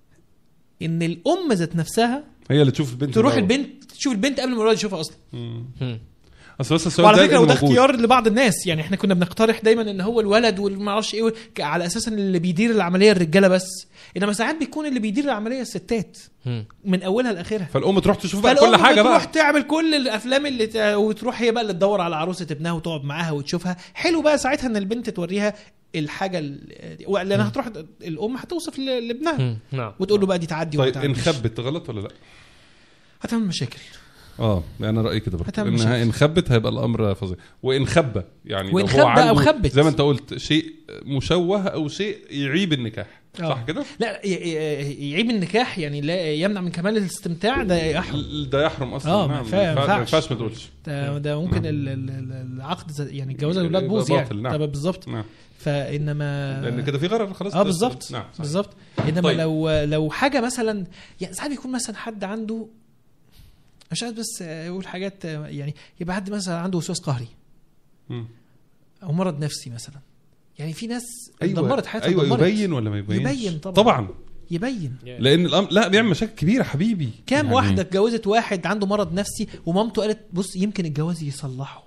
Speaker 2: ان الام ذات نفسها
Speaker 3: هي اللي تشوف البنت
Speaker 2: تروح
Speaker 3: الأول.
Speaker 2: البنت تشوف البنت قبل ما الولد يشوفها اصلا
Speaker 3: مم.
Speaker 1: مم.
Speaker 3: اصل بس السؤال
Speaker 2: وعلى
Speaker 3: ده
Speaker 2: فكره
Speaker 3: اللي
Speaker 2: وده
Speaker 3: موجود.
Speaker 2: اختيار لبعض الناس يعني احنا كنا بنقترح دايما ان هو الولد والما اعرفش ايه ك- على اساس ان اللي بيدير العمليه الرجاله بس انما ساعات بيكون اللي بيدير العمليه الستات
Speaker 1: مم.
Speaker 2: من اولها لاخرها
Speaker 3: فالام تروح تشوف بقى
Speaker 2: فالام
Speaker 3: كل حاجه
Speaker 2: بتروح
Speaker 3: بقى
Speaker 2: تعمل كل الافلام اللي ت... وتروح هي بقى اللي تدور على عروسه ابنها وتقعد معاها وتشوفها حلو بقى ساعتها ان البنت توريها الحاجه ال- لان هتروح الام هتوصف ل- لابنها
Speaker 1: مم. نعم
Speaker 2: وتقول له بقى دي تعدي وما
Speaker 3: طيب ان
Speaker 2: تعديش.
Speaker 3: خبت غلط ولا لا؟
Speaker 2: هتعمل مشاكل
Speaker 3: اه انا رايي كده برضه
Speaker 2: هتعمل
Speaker 3: انها
Speaker 2: مشاكل.
Speaker 3: ان خبت هيبقى الامر فظيع وان خبى يعني
Speaker 2: وإن
Speaker 3: لو
Speaker 2: خبى
Speaker 3: هو
Speaker 2: أو
Speaker 3: عنده
Speaker 2: خبت.
Speaker 3: زي ما انت قلت شيء مشوه او شيء يعيب النكاح
Speaker 2: آه.
Speaker 3: صح كده؟
Speaker 2: لا ي- ي- يعيب النكاح يعني لا يمنع من كمال الاستمتاع ده يحرم
Speaker 3: ده يحرم اصلا
Speaker 2: آه، ما
Speaker 3: نعم،
Speaker 2: ينفع-
Speaker 3: ما ينفع- ما
Speaker 2: ينفعش.
Speaker 3: ينفعش ما تقولش
Speaker 2: ده, ده ممكن ال- ال- ال- العقد ز- يعني الجواز الاولاد
Speaker 3: يبقى
Speaker 2: بوظ
Speaker 3: باطل،
Speaker 2: يعني
Speaker 3: نعم.
Speaker 2: طب بالظبط
Speaker 3: نعم
Speaker 2: فانما
Speaker 3: لان كده في غرر خلاص
Speaker 2: اه بالظبط
Speaker 3: نعم صح.
Speaker 2: بالظبط انما
Speaker 3: طيب.
Speaker 2: لو لو حاجه مثلا يعني ساعات بيكون مثلا حد عنده مش عايز بس اقول حاجات يعني يبقى حد مثلا عنده وسواس قهري
Speaker 3: مم.
Speaker 2: او مرض نفسي مثلا يعني في ناس
Speaker 3: ايوه
Speaker 2: دمرت حياتها
Speaker 3: ايوه
Speaker 2: دمرت.
Speaker 3: يبين ولا ما يبينش
Speaker 2: يبين طبعا.
Speaker 3: طبعا
Speaker 2: يبين
Speaker 3: لان الامر لا بيعمل مشاكل كبيره حبيبي
Speaker 2: كام
Speaker 3: يعني
Speaker 2: واحده اتجوزت واحد عنده مرض نفسي ومامته قالت بص يمكن الجواز يصلحه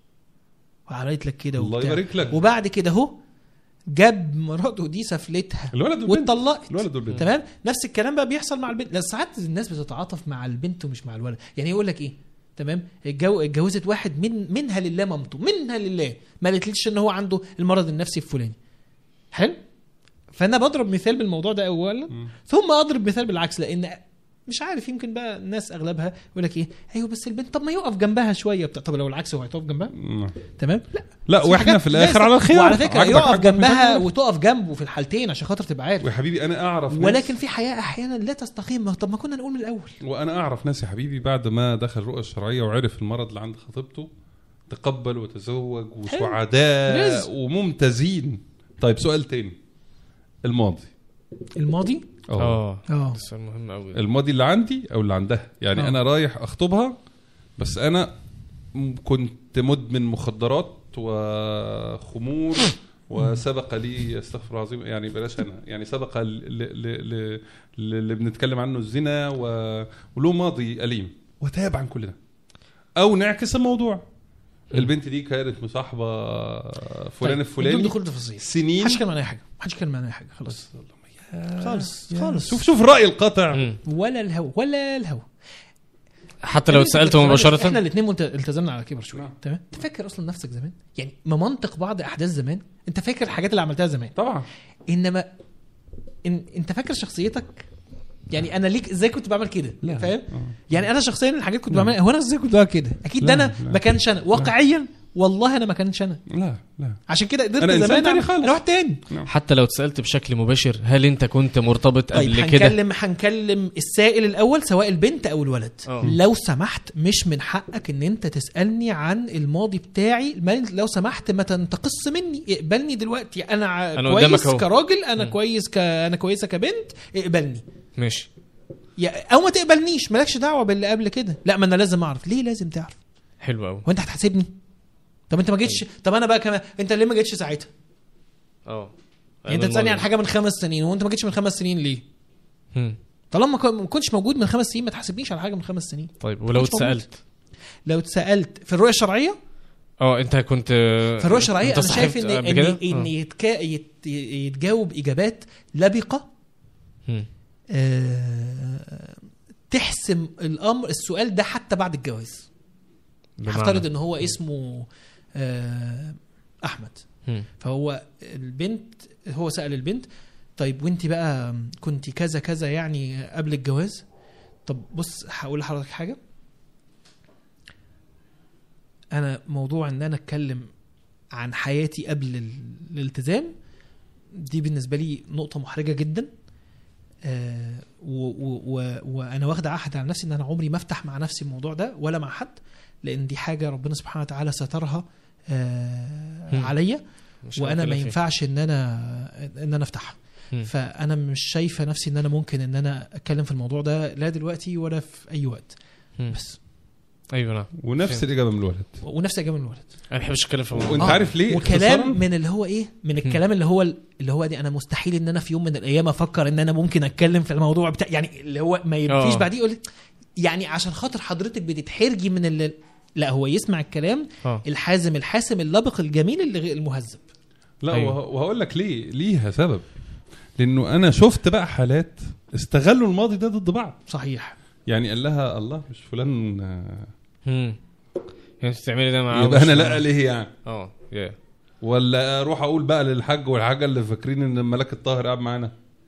Speaker 2: وعملت لك كده
Speaker 3: الله
Speaker 2: وبتاع.
Speaker 3: يبارك لك
Speaker 2: وبعد كده اهو جاب مراته دي سفلتها
Speaker 3: الولد والبنت
Speaker 2: واتطلقت
Speaker 3: الولد والبنت
Speaker 2: تمام نفس الكلام بقى بيحصل مع البنت لا ساعات الناس بتتعاطف مع البنت ومش مع الولد يعني يقول لك ايه تمام الجو اتجوزت واحد من منها لله مامته منها لله ما قالتليش ان هو عنده المرض النفسي الفلاني حلو فانا بضرب مثال بالموضوع ده اولا
Speaker 3: مم.
Speaker 2: ثم اضرب مثال بالعكس لان مش عارف يمكن بقى الناس اغلبها يقول لك ايه ايوه بس البنت طب ما يقف جنبها شويه بتاع طب لو العكس هو هيقف جنبها
Speaker 3: مم.
Speaker 2: تمام لا
Speaker 3: لا
Speaker 2: في
Speaker 3: واحنا
Speaker 2: حاجات
Speaker 3: في الاخر
Speaker 2: لازم-
Speaker 3: على الخيار
Speaker 2: وعلى فكره
Speaker 3: عجبك-
Speaker 2: يقف
Speaker 3: عجبك
Speaker 2: جنبها
Speaker 3: مثلاً؟
Speaker 2: وتقف جنبه في الحالتين عشان خاطر تبقى عارف
Speaker 3: ويا حبيبي انا اعرف ناس-
Speaker 2: ولكن في حياه احيانا لا تستقيم ما- طب ما كنا نقول من الاول
Speaker 3: وانا اعرف ناس يا حبيبي بعد ما دخل الرؤيه الشرعيه وعرف المرض اللي عند خطيبته تقبل وتزوج وسعداء
Speaker 2: رزق.
Speaker 3: وممتازين طيب سؤال تاني الماضي
Speaker 2: الماضي
Speaker 3: اه
Speaker 1: اه
Speaker 2: اه
Speaker 1: ده سؤال مهم قوي
Speaker 3: الماضي اللي عندي او اللي عندها يعني
Speaker 2: آه.
Speaker 3: انا رايح اخطبها بس انا م- كنت مدمن مخدرات وخمور وسبق لي استغفر الله العظيم يعني بلاش انا يعني سبق ل- ل- ل- ل- اللي بنتكلم عنه الزنا و- وله ماضي اليم وتاب عن كل ده او نعكس الموضوع البنت دي كانت مصاحبه فلان
Speaker 2: بدون
Speaker 3: الفلاني
Speaker 2: دخول تفاصيل
Speaker 3: سنين
Speaker 2: محدش يتكلم عن اي حاجه محدش يتكلم عن اي حاجه خلاص خالص خالص
Speaker 3: شوف شوف الراي القاطع
Speaker 1: مم.
Speaker 2: ولا الهوى ولا الهوى
Speaker 1: حتى لو اتسالت
Speaker 2: احنا
Speaker 1: مباشره
Speaker 2: الاثنين منت... التزمنا على كبر شويه
Speaker 3: نعم.
Speaker 2: تمام انت فاكر اصلا نفسك زمان يعني ما منطق بعض احداث زمان انت فاكر الحاجات اللي عملتها زمان
Speaker 3: طبعا
Speaker 2: انما إن... انت فاكر شخصيتك يعني انا ليك ازاي كنت بعمل كده
Speaker 3: لا.
Speaker 2: فاهم
Speaker 3: آه.
Speaker 2: يعني انا شخصيا الحاجات كنت
Speaker 3: لا.
Speaker 2: بعملها هو انا ازاي كنت بعمل كده اكيد ده
Speaker 3: لا،
Speaker 2: انا
Speaker 3: لا.
Speaker 2: ما كانش انا واقعيا والله انا ما كانش انا
Speaker 3: لا لا
Speaker 2: عشان كده قدرت
Speaker 3: أنا إنسان
Speaker 2: زمان
Speaker 3: تاني
Speaker 2: أعمل-
Speaker 3: خالص.
Speaker 2: انا واحد تاني
Speaker 1: حتى لو اتسالت بشكل مباشر هل انت كنت مرتبط
Speaker 2: طيب
Speaker 1: قبل كده
Speaker 2: هنكلم هنكلم السائل الاول سواء البنت او الولد
Speaker 1: آه.
Speaker 2: لو سمحت مش من حقك ان انت تسالني عن الماضي بتاعي ما- لو سمحت ما تنتقص مني اقبلني دلوقتي انا, ع-
Speaker 1: أنا قدامك
Speaker 2: كويس
Speaker 1: أهو.
Speaker 2: كراجل انا
Speaker 1: م.
Speaker 2: كويس ك... انا كويسه كبنت اقبلني
Speaker 1: ماشي
Speaker 2: يا او ما تقبلنيش مالكش دعوه باللي قبل كده لا ما انا لازم اعرف ليه لازم تعرف
Speaker 1: حلو قوي
Speaker 2: وانت هتحاسبني طب انت ما جيتش طب انا بقى كمان انت ليه ما جيتش ساعتها
Speaker 1: اه
Speaker 2: يعني انت بتسالني عن حاجه من خمس سنين وانت ما جيتش من خمس سنين ليه
Speaker 1: مم.
Speaker 2: طالما ما كن- ما كنتش موجود من خمس سنين ما تحاسبنيش على حاجه من خمس سنين
Speaker 1: طيب ولو
Speaker 2: كنتش موجود.
Speaker 1: اتسالت
Speaker 2: لو اتسالت في الرؤيه الشرعيه
Speaker 1: اه انت كنت
Speaker 2: في الرؤيه الشرعيه
Speaker 1: انت
Speaker 2: انا شايف
Speaker 1: صاحبت
Speaker 2: ان
Speaker 1: قبل
Speaker 2: ان,
Speaker 1: كده؟
Speaker 2: إن
Speaker 1: آه.
Speaker 2: يتكا يت يتجاوب اجابات لبقه
Speaker 1: مم.
Speaker 2: آه، تحسم الامر السؤال ده حتى بعد الجواز
Speaker 1: بمعنى.
Speaker 2: هفترض ان هو اسمه آه، احمد
Speaker 1: مم.
Speaker 2: فهو البنت هو سال البنت طيب وانت بقى كنت كذا كذا يعني قبل الجواز طب بص هقول لحضرتك حاجه انا موضوع ان انا اتكلم عن حياتي قبل ال- الالتزام دي بالنسبه لي نقطه محرجه جدا آه و و و وانا واخد عهد على نفسي ان انا عمري ما افتح مع نفسي الموضوع ده ولا مع حد لان دي حاجه ربنا سبحانه وتعالى سترها آه
Speaker 1: مم.
Speaker 2: عليا
Speaker 1: مش
Speaker 2: وانا
Speaker 1: هنتكلم
Speaker 2: ما
Speaker 1: فيه.
Speaker 2: ينفعش ان انا ان انا افتحها
Speaker 1: مم.
Speaker 2: فانا مش شايفه نفسي ان انا ممكن ان انا اتكلم في الموضوع ده لا دلوقتي ولا في اي وقت
Speaker 1: مم.
Speaker 2: بس
Speaker 1: ايوه نعم
Speaker 3: ونفس
Speaker 1: فهمت.
Speaker 3: الاجابه من الولد
Speaker 2: ونفس اجابه من الولد
Speaker 1: انا ما بحبش اتكلم في الموضوع
Speaker 3: وانت عارف ليه
Speaker 2: وكلام
Speaker 3: اختصاراً؟
Speaker 2: من اللي هو ايه من الكلام اللي هو اللي هو دي انا مستحيل ان انا في يوم من الايام افكر ان انا ممكن اتكلم في الموضوع بتاع يعني اللي هو ما يبقيش
Speaker 1: آه.
Speaker 2: بعديه يقول يعني عشان خاطر حضرتك بتتحرجي من اللي لا هو يسمع الكلام
Speaker 1: اه
Speaker 2: الحازم الحاسم اللبق الجميل اللي غ- المهذب
Speaker 3: لا
Speaker 1: أيوة.
Speaker 3: وه- وهقول لك ليه ليها سبب لانه انا شفت بقى حالات استغلوا الماضي ده ضد بعض
Speaker 2: صحيح
Speaker 3: يعني قال لها الله مش فلان آه،
Speaker 1: مم. يعني انت بتعملي ده معاه
Speaker 3: يبقى انا
Speaker 1: مش-
Speaker 3: لا ليه يعني
Speaker 1: اه يا
Speaker 3: ولا اروح اقول بقى للحاج والحاجه اللي فاكرين ان الملاك الطاهر قاعد معانا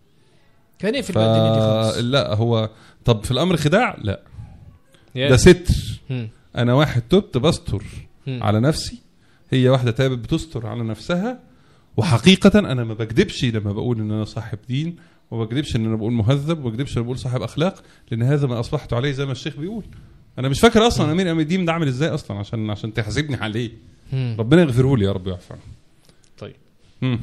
Speaker 2: كان يقفل
Speaker 3: ف
Speaker 2: بقى الدنيا دي خالص
Speaker 3: لا هو طب في الامر خداع لا
Speaker 1: يا
Speaker 3: ده ستر
Speaker 1: مم.
Speaker 3: انا واحد تبت بستر
Speaker 1: مم.
Speaker 3: على نفسي هي واحده تابت بتستر على نفسها وحقيقه انا ما بكذبش لما بقول ان انا صاحب دين وما بكذبش ان انا بقول مهذب وما بكذبش ان انا بقول صاحب اخلاق لان هذا ما اصبحت عليه زي ما الشيخ بيقول انا مش فاكر اصلا امير ام الدين ده عامل ازاي اصلا عشان عشان تحاسبني عليه
Speaker 1: مم.
Speaker 3: ربنا يغفره لي يا رب ويعفو عنه
Speaker 1: طيب
Speaker 3: مم.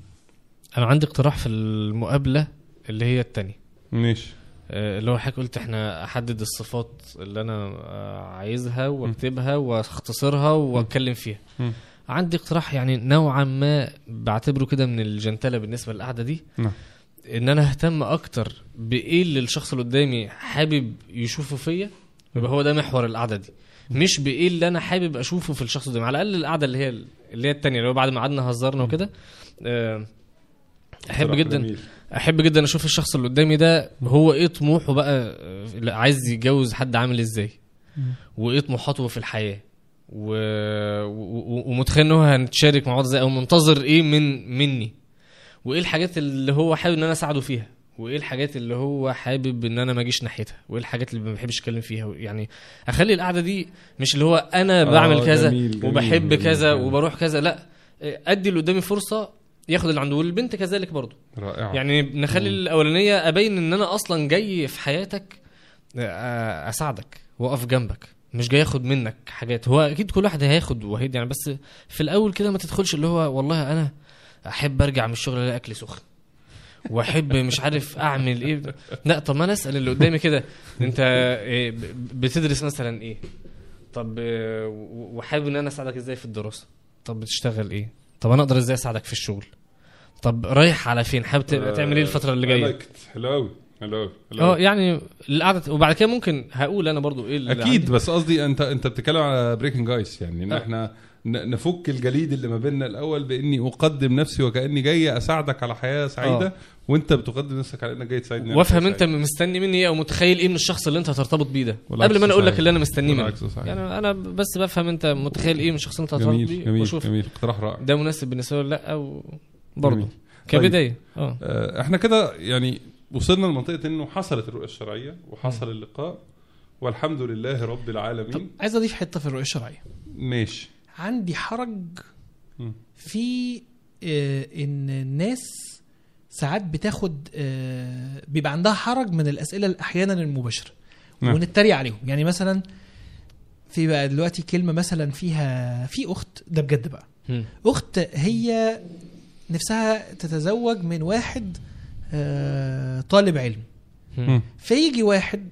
Speaker 1: انا عندي اقتراح في المقابله اللي هي التانية
Speaker 3: ماشي
Speaker 1: آه، اللي هو حضرتك قلت احنا احدد الصفات اللي انا آه، عايزها واكتبها واختصرها واتكلم فيها
Speaker 3: مم.
Speaker 1: عندي اقتراح يعني نوعا ما بعتبره كده من الجنتله بالنسبه للقعده دي
Speaker 3: نعم.
Speaker 1: ان انا اهتم اكتر بايه اللي الشخص اللي قدامي حابب يشوفه فيا يبقى هو ده محور القعده دي مش بايه اللي انا حابب اشوفه في الشخص ده على الاقل القعده اللي هي اللي هي التانية اللي هو بعد ما قعدنا هزرنا وكده آه، احب
Speaker 3: صراحة
Speaker 1: جدا
Speaker 3: جميل.
Speaker 1: احب جدا اشوف الشخص اللي قدامي ده هو ايه طموحه بقى آه، لا، عايز يتجوز حد عامل ازاي وايه طموحاته في الحياه و... و... ومتخيل ان هو هنتشارك مع بعض ازاي او منتظر ايه من مني وايه الحاجات اللي هو حابب ان انا اساعده فيها وايه الحاجات اللي هو حابب ان انا ما اجيش ناحيتها وايه الحاجات اللي ما بحبش اتكلم فيها يعني اخلي القعده دي مش اللي هو انا
Speaker 3: آه،
Speaker 1: بعمل كذا
Speaker 3: جميل، جميل،
Speaker 1: وبحب
Speaker 3: جميل
Speaker 1: كذا
Speaker 3: فعلا.
Speaker 1: وبروح كذا لا ادي اللي قدامي فرصه ياخد اللي عنده والبنت كذلك برضه
Speaker 3: رائع
Speaker 1: يعني نخلي الاولانيه ابين ان انا اصلا جاي في حياتك آه، اساعدك واقف جنبك مش جاي اخد منك حاجات هو اكيد كل واحد هياخد وهيد يعني بس في الاول كده ما تدخلش اللي هو والله انا احب ارجع من الشغل الاقي اكل سخن واحب مش عارف اعمل ايه لا طب ما انا اسال اللي قدامي كده انت إيه ب- بتدرس مثلا ايه طب آه، و- وحابب ان انا اساعدك ازاي في الدراسه طب بتشتغل ايه طب انا اقدر ازاي اساعدك في الشغل طب رايح على فين حابب ت- تعمل ايه الفتره اللي جايه
Speaker 3: حلو قوي حلو قوي
Speaker 1: اه يعني القعده وبعد كده ممكن هقول انا برضو ايه اللي
Speaker 3: اكيد
Speaker 1: عندي.
Speaker 3: بس قصدي انت انت بتتكلم على بريكنج ايس يعني ان
Speaker 1: آه.
Speaker 3: احنا ن- نفك الجليد اللي ما بيننا الاول باني اقدم نفسي وكاني جاي اساعدك على حياه سعيده
Speaker 1: آه.
Speaker 3: وانت بتقدم نفسك على انك جاي تساعدني على
Speaker 1: وافهم
Speaker 3: حياة
Speaker 1: انت
Speaker 3: سعيدة.
Speaker 1: مستني مني ايه او متخيل ايه من الشخص اللي انت هترتبط بيه ده
Speaker 3: والعكس
Speaker 1: قبل ما انا اقول لك
Speaker 3: صحيح.
Speaker 1: اللي انا مستنيه منك
Speaker 3: والعكس صحيح.
Speaker 1: يعني انا بس بفهم انت متخيل ايه من الشخص اللي انت هترتبط
Speaker 3: جميل
Speaker 1: بيه
Speaker 3: جميل
Speaker 1: واشوف
Speaker 3: جميل اقتراح رائع
Speaker 1: ده مناسب بالنسبه له ولا لا او برضه
Speaker 3: جميل.
Speaker 1: كبدايه اه
Speaker 3: آه، احنا كده يعني وصلنا لمنطقه انه حصلت الرؤيه الشرعيه وحصل اللقاء والحمد لله رب
Speaker 2: طب
Speaker 3: العالمين
Speaker 2: عايز اضيف حته في الرؤيه الشرعيه
Speaker 3: ماشي
Speaker 2: عندي حرج
Speaker 3: مم.
Speaker 2: في آه، ان الناس ساعات بتاخد آه، بيبقى عندها حرج من الاسئله احيانا المباشره
Speaker 3: نعم.
Speaker 2: ونتريق عليهم يعني مثلا في بقى دلوقتي كلمه مثلا فيها في اخت ده بجد بقى
Speaker 1: مم.
Speaker 2: اخت هي نفسها تتزوج من واحد آه، طالب علم
Speaker 1: مم.
Speaker 2: فيجي واحد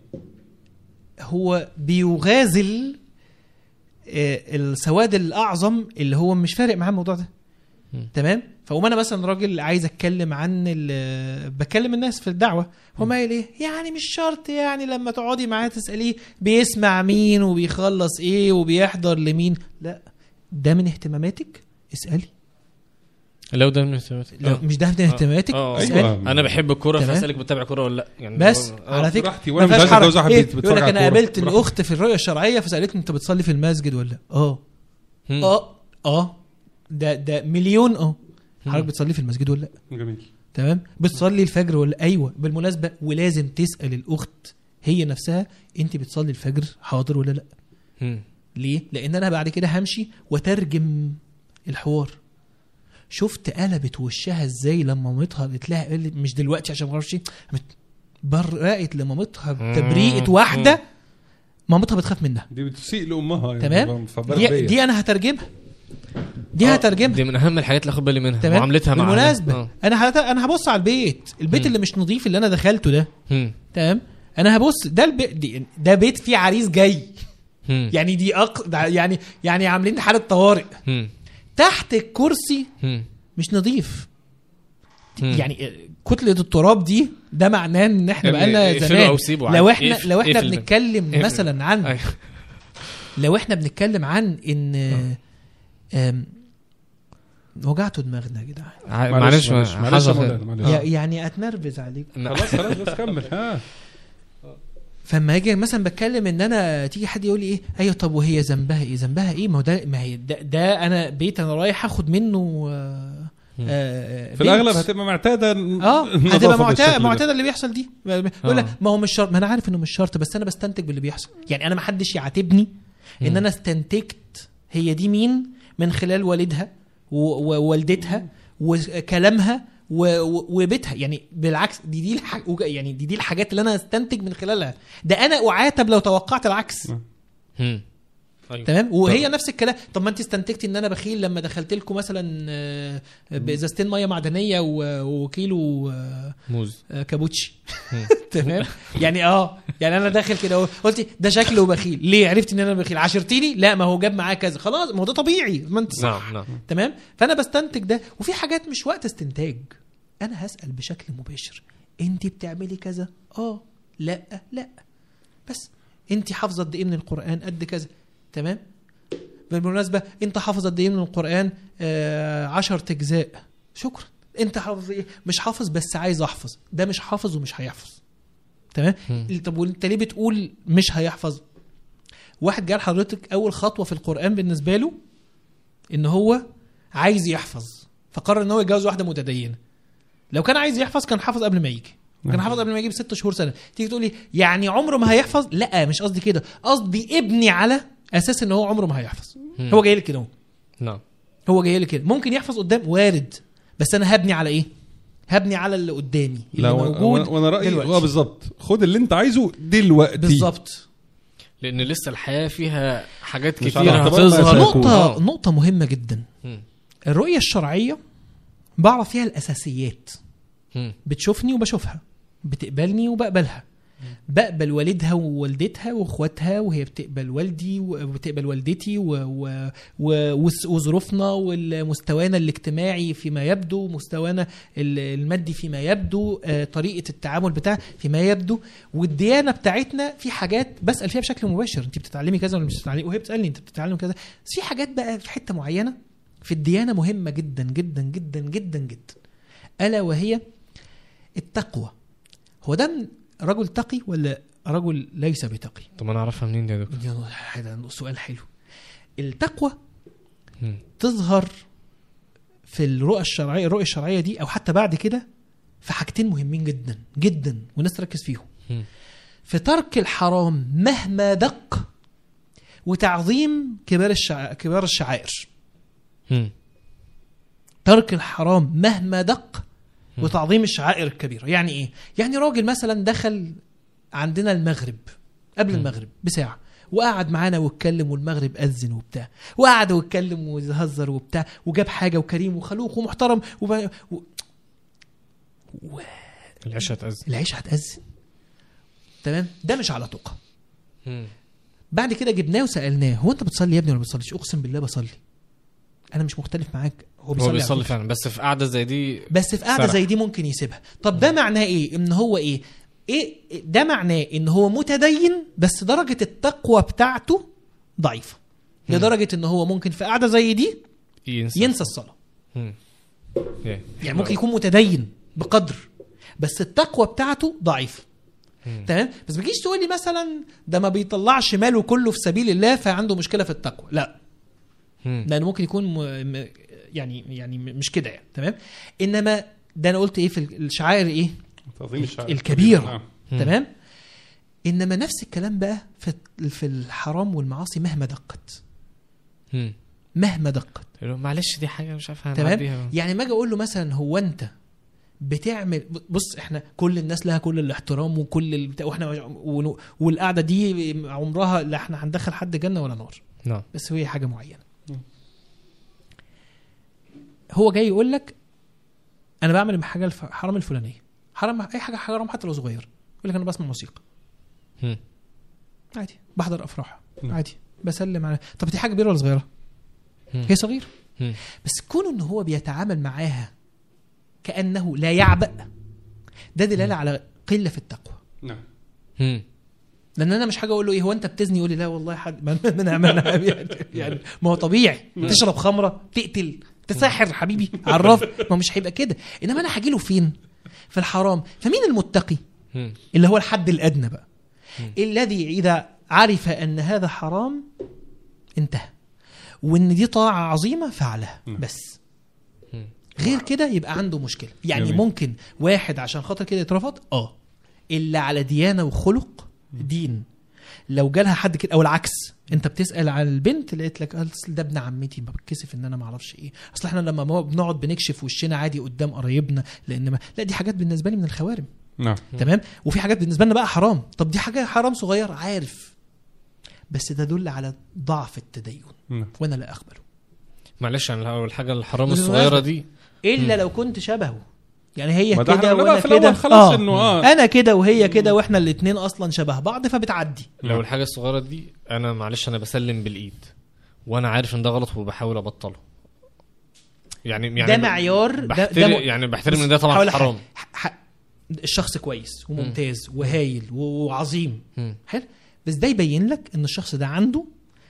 Speaker 2: هو بيغازل آه، السواد الاعظم اللي هو مش فارق معاه الموضوع ده
Speaker 1: مم.
Speaker 2: تمام فاقوم انا مثلا راجل عايز اتكلم عن ال- بكلم الناس في الدعوه هو قايل ايه يعني مش شرط يعني لما تقعدي معاه تساليه بيسمع مين وبيخلص ايه وبيحضر لمين لا ده من اهتماماتك اسالي
Speaker 1: لو ده من اهتماماتك
Speaker 2: لو
Speaker 1: آه.
Speaker 2: مش ده من اهتماماتك
Speaker 1: آه.
Speaker 2: اسالي
Speaker 3: أيوة.
Speaker 1: انا بحب الكوره
Speaker 2: تمام.
Speaker 1: فاسالك بتتابع كوره ولا لا يعني
Speaker 2: بس
Speaker 1: آه.
Speaker 2: على فكره
Speaker 3: براحتي وانا
Speaker 2: ما
Speaker 3: مش
Speaker 2: فيهاش
Speaker 3: عايز اتجوز
Speaker 2: حرج.
Speaker 3: واحد
Speaker 2: إيه؟
Speaker 3: بيتفرج
Speaker 2: يقول لك
Speaker 3: على
Speaker 2: انا
Speaker 3: كورة.
Speaker 2: قابلت
Speaker 3: براحتي.
Speaker 2: الاخت في الرؤيه الشرعيه فسالتني انت بتصلي في المسجد ولا لا اه
Speaker 1: مم.
Speaker 2: اه اه ده ده مليون اه حضرتك بتصلي في المسجد ولا لا
Speaker 3: جميل
Speaker 2: تمام بتصلي الفجر ولا ايوه بالمناسبه ولازم تسال الاخت هي نفسها انت بتصلي الفجر حاضر ولا لا
Speaker 1: مم.
Speaker 2: ليه لان انا بعد كده همشي وترجم الحوار شفت قلبت وشها ازاي لما مامتها قالت لها قالت مش دلوقتي عشان ما اعرفش إيه. قامت برقت لمامتها بتبريئه
Speaker 1: مم.
Speaker 2: واحده مامتها بتخاف منها
Speaker 3: دي بتسيء لامها يعني
Speaker 2: تمام
Speaker 3: فبالك
Speaker 2: دي,
Speaker 3: بيا.
Speaker 2: دي انا هترجمها دي
Speaker 1: آه،
Speaker 2: هترجمها
Speaker 1: دي من اهم الحاجات اللي اخد بالي منها
Speaker 2: تمام
Speaker 1: معاملتها مع
Speaker 2: بالمناسبه
Speaker 1: آه.
Speaker 2: انا هت... انا هبص على البيت البيت
Speaker 1: مم.
Speaker 2: اللي مش نظيف اللي انا دخلته ده
Speaker 1: مم.
Speaker 2: تمام انا هبص ده البيت دي ده بيت فيه عريس جاي
Speaker 1: مم.
Speaker 2: يعني دي أق... ده يعني يعني عاملين حاله طوارئ
Speaker 1: مم.
Speaker 2: تحت الكرسي
Speaker 1: مم.
Speaker 2: مش نظيف
Speaker 1: مم.
Speaker 2: يعني كتله التراب دي ده معناه ان احنا
Speaker 1: يعني
Speaker 2: بقالنا
Speaker 1: اقفله
Speaker 2: زمان
Speaker 1: أو سيبه
Speaker 2: لو
Speaker 1: عادي.
Speaker 2: احنا
Speaker 1: اقفل-
Speaker 2: لو احنا
Speaker 1: اقفل ده.
Speaker 2: بنتكلم
Speaker 1: اقفل.
Speaker 2: مثلا عن
Speaker 1: أيوة.
Speaker 2: لو احنا بنتكلم عن ان آم، وجعتوا دماغنا يا جدعان
Speaker 1: ع-
Speaker 3: معلش
Speaker 1: معلش
Speaker 3: معلش معلش يا
Speaker 1: حصل
Speaker 3: مولانا، معلش.
Speaker 2: يا- يعني اتنرفز عليكم
Speaker 1: لا.
Speaker 3: خلاص خلاص بس كمل ها
Speaker 2: فما اجي مثلا بتكلم ان انا تيجي حد يقول لي ايه ايوه طب وهي ذنبها ايه ذنبها ايه ما هو ده ما هي ده, ده انا بيت انا رايح اخد منه آه آه
Speaker 3: في الاغلب هتبقى معتاده
Speaker 2: اه
Speaker 3: النظافة
Speaker 2: هتبقى
Speaker 3: بالشكل
Speaker 2: معتاده
Speaker 3: ده.
Speaker 2: معتاده اللي بيحصل دي يقول لك
Speaker 1: آه.
Speaker 2: ما هو مش شرط ما انا عارف انه مش شرط بس انا بستنتج باللي بيحصل يعني انا ما حدش يعاتبني ان
Speaker 1: مم.
Speaker 2: انا استنتجت هي دي مين من خلال والدها و- ووالدتها وكلامها و- و- وبيتها يعني بالعكس دي دي الح... يعني دي دي الحاجات اللي انا استنتج من خلالها ده انا اعاتب لو توقعت العكس
Speaker 1: مم. أيوة.
Speaker 2: تمام وهي نفس الكلام طب ما انت استنتجتي ان انا بخيل لما دخلت لكم مثلا آه، بازازتين ميه معدنيه و- وكيلو آه،
Speaker 1: موز
Speaker 2: آه، كابوتشي
Speaker 1: مم.
Speaker 2: تمام يعني اه يعني انا داخل كده اهو، قلت ده شكله بخيل ليه عرفت ان انا بخيل عشرتيني لا ما هو جاب معاه كذا خلاص ما هو ده طبيعي ما انت صح
Speaker 1: نعم نعم
Speaker 2: تمام فانا بستنتج ده وفي حاجات مش وقت استنتاج انا هسال بشكل مباشر انت بتعملي كذا اه لا لا بس انت حافظه قد ايه من القران قد كذا تمام بالمناسبه انت حافظ قد ايه من القران آه عشر اجزاء شكرا انت حافظ ايه مش حافظ بس عايز احفظ ده مش حافظ ومش هيحفظ تمام
Speaker 1: مم.
Speaker 2: طب وانت ليه بتقول مش هيحفظ واحد جه لحضرتك اول خطوه في القران بالنسبه له ان هو عايز يحفظ فقرر ان هو يتجوز واحده متدينه لو كان عايز يحفظ كان حافظ قبل ما يجي كان حافظ قبل ما يجي بست شهور سنه تيجي تقول لي يعني عمره ما هيحفظ لا مش قصدي كده قصدي ابني على اساس ان هو عمره ما هيحفظ
Speaker 1: مم.
Speaker 2: هو جاي لي كده اهو.
Speaker 1: نعم
Speaker 2: هو جاي لي كده ممكن يحفظ قدام وارد بس انا هبني على ايه هبني على اللي قدامي اللي
Speaker 3: لا
Speaker 2: موجود
Speaker 3: وانا وأنا رايي
Speaker 2: دلوقتي.
Speaker 3: هو بالظبط خد اللي انت عايزه دلوقتي
Speaker 2: بالظبط
Speaker 1: لان لسه الحياه فيها حاجات
Speaker 3: مش
Speaker 1: كتير
Speaker 3: على اعتبار ما
Speaker 1: هتظهر
Speaker 3: يكون.
Speaker 2: نقطة
Speaker 1: آه.
Speaker 2: نقطة مهمة جدا
Speaker 1: مم.
Speaker 2: الرؤية الشرعية بعرف فيها الأساسيات
Speaker 1: مم.
Speaker 2: بتشوفني وبشوفها بتقبلني وبقبلها بقبل والدها ووالدتها واخواتها وهي بتقبل والدي وبتقبل والدتي و... و... و... وس- وظروفنا ومستوانا الاجتماعي فيما يبدو مستوانا ال- المادي فيما يبدو آه، طريقة التعامل بتاع فيما يبدو والديانة بتاعتنا في حاجات بسأل فيها بشكل مباشر انت بتتعلمي كذا ولا مش بتتعلمي وهي بتسألني انت بتتعلمي كذا بس في حاجات بقى في حتة معينة في الديانة مهمة جدا جدا جدا جدا جدا ألا وهي التقوى هو ده من رجل تقي ولا رجل ليس بتقي
Speaker 1: طب انا اعرفها منين دي يا دكتور
Speaker 2: يا ده سؤال حلو التقوى
Speaker 1: مم.
Speaker 2: تظهر في الرؤى الشرعيه الرؤيه الشرعيه دي او حتى بعد كده في حاجتين مهمين جدا جدا والناس تركز فيهم
Speaker 1: مم.
Speaker 2: في ترك الحرام مهما دق وتعظيم كبار الشع... كبار الشعائر
Speaker 1: مم.
Speaker 2: ترك الحرام مهما دق وتعظيم الشعائر الكبيره يعني ايه يعني راجل مثلا دخل عندنا المغرب قبل المغرب بساعه وقعد معانا واتكلم والمغرب اذن وبتاع وقعد واتكلم ويهزر وبتاع وجاب حاجه وكريم وخلوق ومحترم وب... و... و...
Speaker 1: العشاء هتأذن
Speaker 2: العيش هتأذن تمام ده مش على تقى
Speaker 1: مم.
Speaker 2: بعد كده جبناه وسالناه هو انت بتصلي يا ابني ولا ما بتصليش اقسم بالله بصلي انا مش مختلف معاك هو
Speaker 1: هو
Speaker 2: بيصلي,
Speaker 1: بيصلي
Speaker 2: على
Speaker 1: فعلا بس في قعده زي دي
Speaker 2: بس في قعده
Speaker 1: سرح.
Speaker 2: زي دي ممكن يسيبها طب ده معناه ايه ان هو ايه ايه ده معناه ان هو متدين بس درجه التقوى بتاعته ضعيفه
Speaker 1: مم.
Speaker 2: لدرجه ان هو ممكن في قعده زي دي
Speaker 1: ينسى
Speaker 2: ينسى الصلاه
Speaker 1: مم. يعني
Speaker 2: يعني ممكن يكون متدين بقدر بس التقوى بتاعته ضعيفه
Speaker 1: مم.
Speaker 2: تمام بس ما تجيش تقول لي مثلا ده ما بيطلعش ماله كله في سبيل الله فعنده مشكله في التقوى لا
Speaker 1: مم.
Speaker 2: لانه ممكن يكون م... م... يعني يعني مش كده يعني تمام انما ده انا قلت ايه في الشعائر ايه
Speaker 3: تعظيم الشعائر
Speaker 2: الكبيرة.
Speaker 3: نعم.
Speaker 1: مم.
Speaker 2: تمام انما نفس الكلام بقى في في الحرام والمعاصي مهما دقت
Speaker 1: مم.
Speaker 2: مهما دقت
Speaker 1: يقول له معلش دي حاجه مش عارف
Speaker 2: تمام
Speaker 1: هنعديها
Speaker 2: يعني ما اجي اقول له مثلا هو انت بتعمل بص احنا كل الناس لها كل الاحترام وكل البتاع واحنا ون- والقعده دي عمرها لا احنا هندخل حد جنه ولا نار
Speaker 1: نعم
Speaker 2: بس هي حاجه معينه
Speaker 3: مم.
Speaker 2: هو جاي يقول لك انا بعمل الحاجه الف- حرام الفلانيه حرام اي حاجه حرام حتى لو صغير يقول لك انا بسمع موسيقى
Speaker 1: مم.
Speaker 2: عادي بحضر افراح
Speaker 3: نعم.
Speaker 2: عادي بسلم على طب دي حاجه كبيره ولا صغيره
Speaker 1: مم.
Speaker 2: هي صغيره
Speaker 1: مم.
Speaker 2: بس كونه ان هو بيتعامل معاها كانه لا يعبأ ده دلاله على قله في التقوى
Speaker 3: نعم
Speaker 1: مم.
Speaker 2: لان انا مش حاجه اقول له ايه هو انت بتزني يقول لي لا والله حد ما ما نعملها يعني, يعني ما هو طبيعي تشرب خمره تقتل تساحر حبيبي عرف ما مش هيبقى كده انما انا هاجي له فين في الحرام فمين المتقي
Speaker 1: مم.
Speaker 2: اللي هو الحد الادنى بقى
Speaker 1: مم.
Speaker 2: الذي اذا عرف ان هذا حرام انتهى وان دي طاعه عظيمه فعلها
Speaker 3: مم.
Speaker 2: بس
Speaker 1: مم.
Speaker 2: غير كده يبقى عنده مشكله يعني
Speaker 3: جميل.
Speaker 2: ممكن واحد عشان خاطر كده يترفض اه الا على ديانه وخلق دين لو جالها حد كده او العكس انت بتسال على البنت لقيت لك اصل ده ابن عمتي ما بتكسف ان انا ما اعرفش ايه اصل احنا لما ما بنقعد بنكشف وشنا عادي قدام قرايبنا لان ما لا دي حاجات بالنسبه لي من الخوارم
Speaker 3: نعم
Speaker 2: تمام وفي حاجات بالنسبه لنا بقى حرام طب دي حاجه حرام صغير عارف بس ده دل على ضعف التدين
Speaker 3: نعم
Speaker 2: وانا لا اقبله
Speaker 1: معلش يعني لو الحاجه الحرام
Speaker 2: بالمناسبة-
Speaker 1: الصغيره دي
Speaker 2: الا لو كنت شبهه يعني هي
Speaker 3: ما ده
Speaker 2: كده
Speaker 3: احنا قلنا
Speaker 2: وانا
Speaker 3: بقى في الاول
Speaker 2: كده
Speaker 3: خلاص انه اه
Speaker 2: انا كده وهي كده واحنا الاثنين اصلا شبه بعض فبتعدي
Speaker 1: لو الحاجه الصغيره دي انا معلش انا بسلم بالايد وانا عارف ان ده غلط وبحاول ابطله يعني يعني
Speaker 2: ده معيار ده,
Speaker 1: بحترم
Speaker 2: ده م-
Speaker 1: يعني بحترم ان
Speaker 2: بص،
Speaker 1: ده طبعا
Speaker 2: هقول لك
Speaker 1: حرام
Speaker 2: حاجة. ح- ح- الشخص كويس وممتاز وهايل وعظيم
Speaker 1: مم.
Speaker 2: حلو بس ده يبين لك ان الشخص ده عنده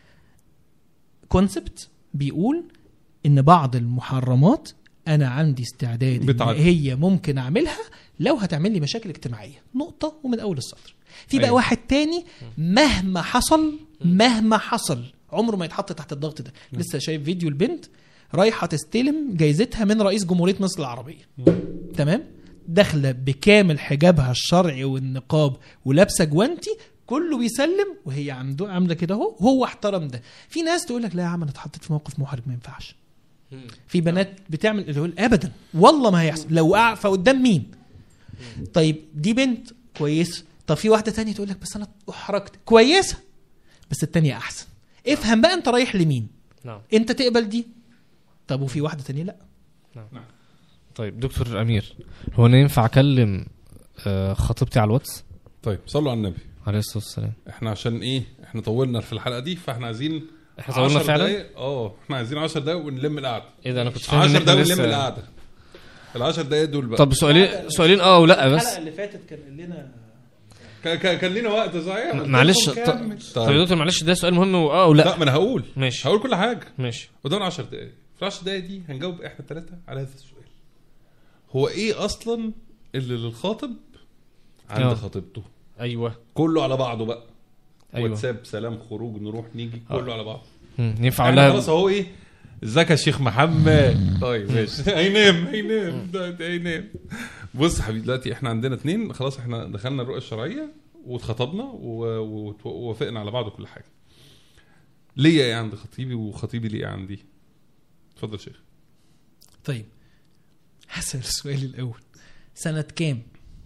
Speaker 2: كونسبت بيقول ان بعض المحرمات انا عندي استعداد ان
Speaker 3: بتعدي.
Speaker 2: هي ممكن اعملها لو هتعمل لي مشاكل اجتماعيه نقطه ومن اول السطر في بقى
Speaker 3: أيوة.
Speaker 2: واحد تاني مهما حصل مهما حصل عمره ما يتحط تحت الضغط ده لسه شايف فيديو البنت رايحه تستلم جايزتها من رئيس جمهوريه مصر العربيه تمام داخله بكامل حجابها الشرعي والنقاب ولابسه جوانتي كله بيسلم وهي عنده عامله كده اهو هو احترم ده في ناس تقول لك لا يا عم انا اتحطيت في موقف محرج ما ينفعش
Speaker 1: مم.
Speaker 2: في بنات بتعمل اللي يقول ابدا والله ما هيحصل لو قع فقدام مين طيب دي بنت كويسه طب في واحده تانية تقول لك بس انا احرجت كويسه بس التانية احسن افهم بقى انت رايح لمين
Speaker 1: نعم
Speaker 2: انت تقبل دي طب وفي واحده تانية لا
Speaker 1: طيب دكتور امير هو انا ينفع اكلم آه، خطيبتي على الواتس
Speaker 3: طيب صلوا على النبي
Speaker 1: عليه الصلاه والسلام
Speaker 3: احنا عشان ايه احنا طولنا في الحلقه دي فاحنا عايزين
Speaker 1: احنا طولنا
Speaker 3: 10
Speaker 1: فعلا
Speaker 3: دقايق- اه احنا عايزين 10 دقايق ونلم القعده
Speaker 1: ايه ده انا كنت فاهم ان
Speaker 3: 10
Speaker 1: احنا
Speaker 3: دقايق ونلم
Speaker 1: لسه
Speaker 3: القعده ال 10 دقايق دول بقى
Speaker 1: طب سؤالين سؤالين اه ولا بس
Speaker 2: اللي فاتت كان لنا
Speaker 3: ك- ك- كان لينا وقت صحيح قلت
Speaker 1: معلش
Speaker 3: لكم
Speaker 1: ط-
Speaker 3: كمل.
Speaker 1: طب يا دكتور معلش ده سؤال مهم واه ولا
Speaker 3: لا ما انا هقول
Speaker 1: ماشي
Speaker 3: هقول كل حاجه
Speaker 1: ماشي
Speaker 3: قدامنا 10 دقايق في 10 دقايق دي هنجاوب احنا الثلاثه على هذا السؤال هو ايه اصلا اللي للخاطب عند
Speaker 1: آه.
Speaker 3: خطيبته
Speaker 1: ايوه
Speaker 3: كله على بعضه بقى
Speaker 1: ايوه
Speaker 3: واتساب سلام خروج نروح نيجي
Speaker 1: آه.
Speaker 3: كله على بعضه
Speaker 1: مم. ينفع اقول
Speaker 3: احنا
Speaker 1: لها
Speaker 3: خلاص اهو ايه ازيك يا شيخ محمد طيب ماشي هينام هينام دلوقتي هينام بص يا حبيبي دلوقتي احنا عندنا اتنين خلاص احنا دخلنا الرؤيه الشرعيه واتخطبنا و- وت- ووافقنا على بعض وكل حاجه ليا ايه عند خطيبي وخطيبي ليه ايه عندي اتفضل يا شيخ
Speaker 2: طيب هسأل السؤال الأول سنة كام؟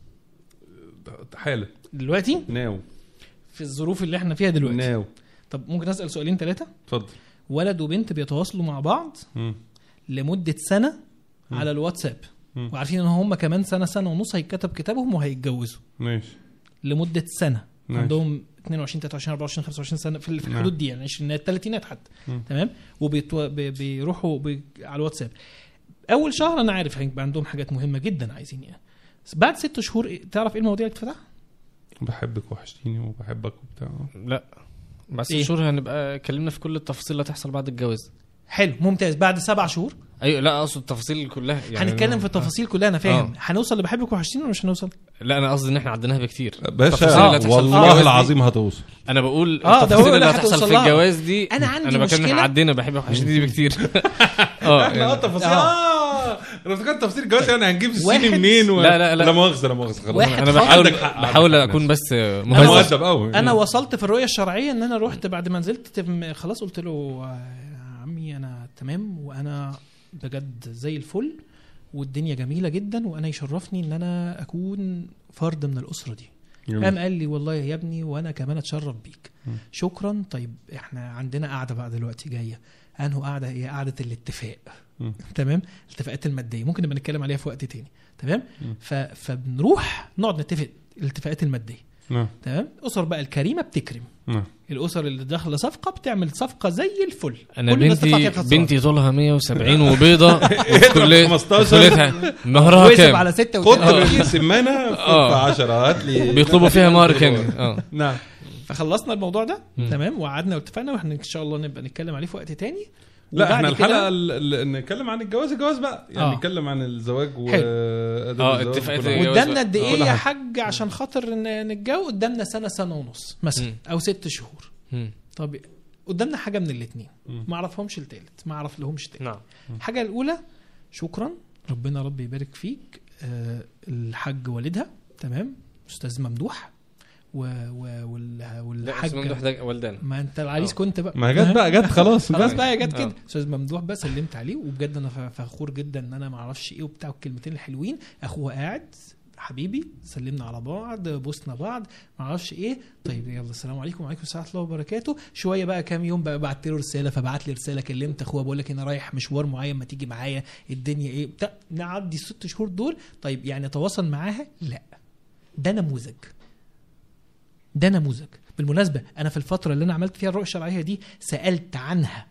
Speaker 3: حاله
Speaker 2: دلوقتي
Speaker 3: ناو
Speaker 2: في الظروف اللي احنا فيها دلوقتي
Speaker 3: ناو
Speaker 2: طب ممكن أسأل سؤالين ثلاثة؟
Speaker 3: اتفضل
Speaker 2: ولد وبنت بيتواصلوا مع بعض
Speaker 3: مم.
Speaker 2: لمدة سنة
Speaker 3: مم.
Speaker 2: على الواتساب
Speaker 3: مم.
Speaker 2: وعارفين ان هم كمان سنة سنة ونص هيتكتب كتابهم وهيتجوزوا
Speaker 3: ماشي
Speaker 2: لمدة سنة
Speaker 3: ماشي.
Speaker 2: عندهم 22 23 24 25 سنه في في
Speaker 3: نعم.
Speaker 2: الحدود دي يعني العشرينات الثلاثينات حتى
Speaker 3: مم.
Speaker 2: تمام وبيروحوا على الواتساب اول شهر انا عارف هيبقى عندهم حاجات مهمه جدا عايزين يعني بس بعد ست شهور إيه- تعرف ايه المواضيع اللي اتفتح؟
Speaker 3: بحبك وحشتيني وبحبك وبتاع
Speaker 1: لا بس
Speaker 2: إيه؟
Speaker 1: شهور هنبقى اتكلمنا في كل التفاصيل اللي هتحصل بعد الجواز
Speaker 2: حلو ممتاز بعد سبع شهور
Speaker 1: ايوه لا اقصد التفاصيل كلها يعني
Speaker 2: هنتكلم في التفاصيل كلها انا فاهم
Speaker 1: آه.
Speaker 2: هنوصل لبحبك وحشتيني ولا مش هنوصل؟
Speaker 1: لا انا قصدي ان احنا عديناها بكتير
Speaker 3: باشا
Speaker 1: التفاصيل اللي هتحصل في الجواز
Speaker 3: والله
Speaker 1: دي-
Speaker 3: العظيم هتوصل
Speaker 1: انا بقول
Speaker 2: آه، ده
Speaker 1: التفاصيل
Speaker 2: هو
Speaker 1: اللي
Speaker 2: اللي
Speaker 1: هتحصل
Speaker 2: هتوصل
Speaker 1: في
Speaker 2: لها.
Speaker 1: الجواز دي
Speaker 2: أنا عندي
Speaker 1: انا بتكلم
Speaker 2: مشكلة.
Speaker 1: عدينا بحب وحشتني دي بكتير اه
Speaker 3: احنا اه
Speaker 1: يعني-
Speaker 3: تفاصيل
Speaker 2: آه.
Speaker 3: اه انا افتكرت تفسير الجواز يعني هنجيب
Speaker 2: واحد-
Speaker 3: الصيني منين و...
Speaker 1: لا، لا، لا.
Speaker 3: لا مؤاخذه لا مؤاخذه خلاص
Speaker 2: واحد
Speaker 1: انا
Speaker 2: خاطب.
Speaker 1: بحاول
Speaker 3: عندك حق،
Speaker 1: بحاول
Speaker 3: عندك حق.
Speaker 1: اكون بس
Speaker 3: انا
Speaker 1: مهذب
Speaker 3: مؤدب قوي
Speaker 2: انا وصلت في الرؤيه الشرعيه ان انا رحت بعد ما نزلت تم- خلاص قلت له آه، يا عمي انا تمام وانا بجد زي الفل والدنيا جميله جدا وانا يشرفني ان انا اكون فرد من الاسره دي قام قال لي والله يا ابني وانا كمان اتشرف بيك
Speaker 3: مم.
Speaker 2: شكرا طيب احنا عندنا قاعده بقى دلوقتي جايه انه قاعده هي قاعده الاتفاق
Speaker 3: مم.
Speaker 2: تمام الاتفاقات الماديه ممكن نبقى نتكلم عليها في وقت تاني تمام
Speaker 3: مم.
Speaker 2: ف... فبنروح نقعد نتفق الاتفاقات الماديه
Speaker 3: نعم
Speaker 2: تمام الاسر بقى الكريمه بتكرم
Speaker 3: نعم
Speaker 2: الاسر اللي داخله صفقه بتعمل صفقه زي الفل
Speaker 1: انا
Speaker 2: كل الناس تطلع
Speaker 1: بنتي
Speaker 2: فيها خسرانة.
Speaker 1: بنتي طولها 170 وبيضه وفي كليه
Speaker 3: 15
Speaker 1: كليتها مهرها
Speaker 2: وقف
Speaker 1: كام؟
Speaker 2: على ستة
Speaker 3: خد
Speaker 2: وتلاتين.
Speaker 3: سمانه
Speaker 1: آه.
Speaker 3: في 10 هات لي
Speaker 1: بيطلبوا فيها مهر كامل اه
Speaker 3: نعم
Speaker 2: فخلصنا الموضوع ده
Speaker 1: مم.
Speaker 2: تمام وقعدنا واتفقنا واحنا ان شاء الله نبقى نتكلم عليه في وقت تاني
Speaker 3: لا
Speaker 2: وبعد
Speaker 3: احنا
Speaker 2: كده-
Speaker 3: الحلقه ال- ال- نتكلم عن الجواز الجواز بقى يعني
Speaker 2: آه.
Speaker 3: نتكلم عن الزواج و
Speaker 2: حلو.
Speaker 3: آداب
Speaker 1: آه،
Speaker 3: الزواج
Speaker 1: اتفاقات
Speaker 3: وكل حاجة.
Speaker 1: الجواز
Speaker 2: قدامنا
Speaker 1: بقى.
Speaker 2: قد
Speaker 3: كل
Speaker 2: ايه يا
Speaker 3: حاجة.
Speaker 2: حاج عشان خاطر ن- نتجوز قدامنا سنه سنه ونص مثلا
Speaker 1: مم.
Speaker 2: او ست شهور
Speaker 1: مم.
Speaker 2: طب قدامنا حاجه من الاثنين
Speaker 3: مم.
Speaker 2: ما اعرفهمش التالت ما اعرف لهمش تالت
Speaker 1: نعم
Speaker 2: الحاجه الاولى شكرا ربنا رب يبارك فيك آه الحاج والدها تمام استاذ ممدوح و و وال
Speaker 1: لا
Speaker 2: والحاج
Speaker 1: اسم ممدوح ده والدانا
Speaker 2: ما انت العريس
Speaker 1: آه.
Speaker 2: كنت بقى
Speaker 3: ما جت بقى جت خلاص
Speaker 2: خلاص
Speaker 3: جت.
Speaker 2: بقى هي جت
Speaker 1: آه.
Speaker 2: كده استاذ ممدوح بقى سلمت عليه وبجد انا ف- فخور جدا ان انا ما اعرفش ايه وبتاع الكلمتين الحلوين اخوه قاعد حبيبي سلمنا على بعض بوسنا بعض ما اعرفش ايه طيب يلا السلام عليكم وعليكم السلام ورحمه الله وبركاته شويه بقى كام يوم بقى بعت له رساله فبعت لي رساله كلمت اخوه بقول لك انا رايح مشوار معين ما تيجي معايا الدنيا ايه بتاع نعدي الست شهور دول طيب يعني اتواصل معاها لا ده نموذج ده نموذج بالمناسبه انا في الفتره اللي انا عملت فيها الرؤيه الشرعيه دي سالت عنها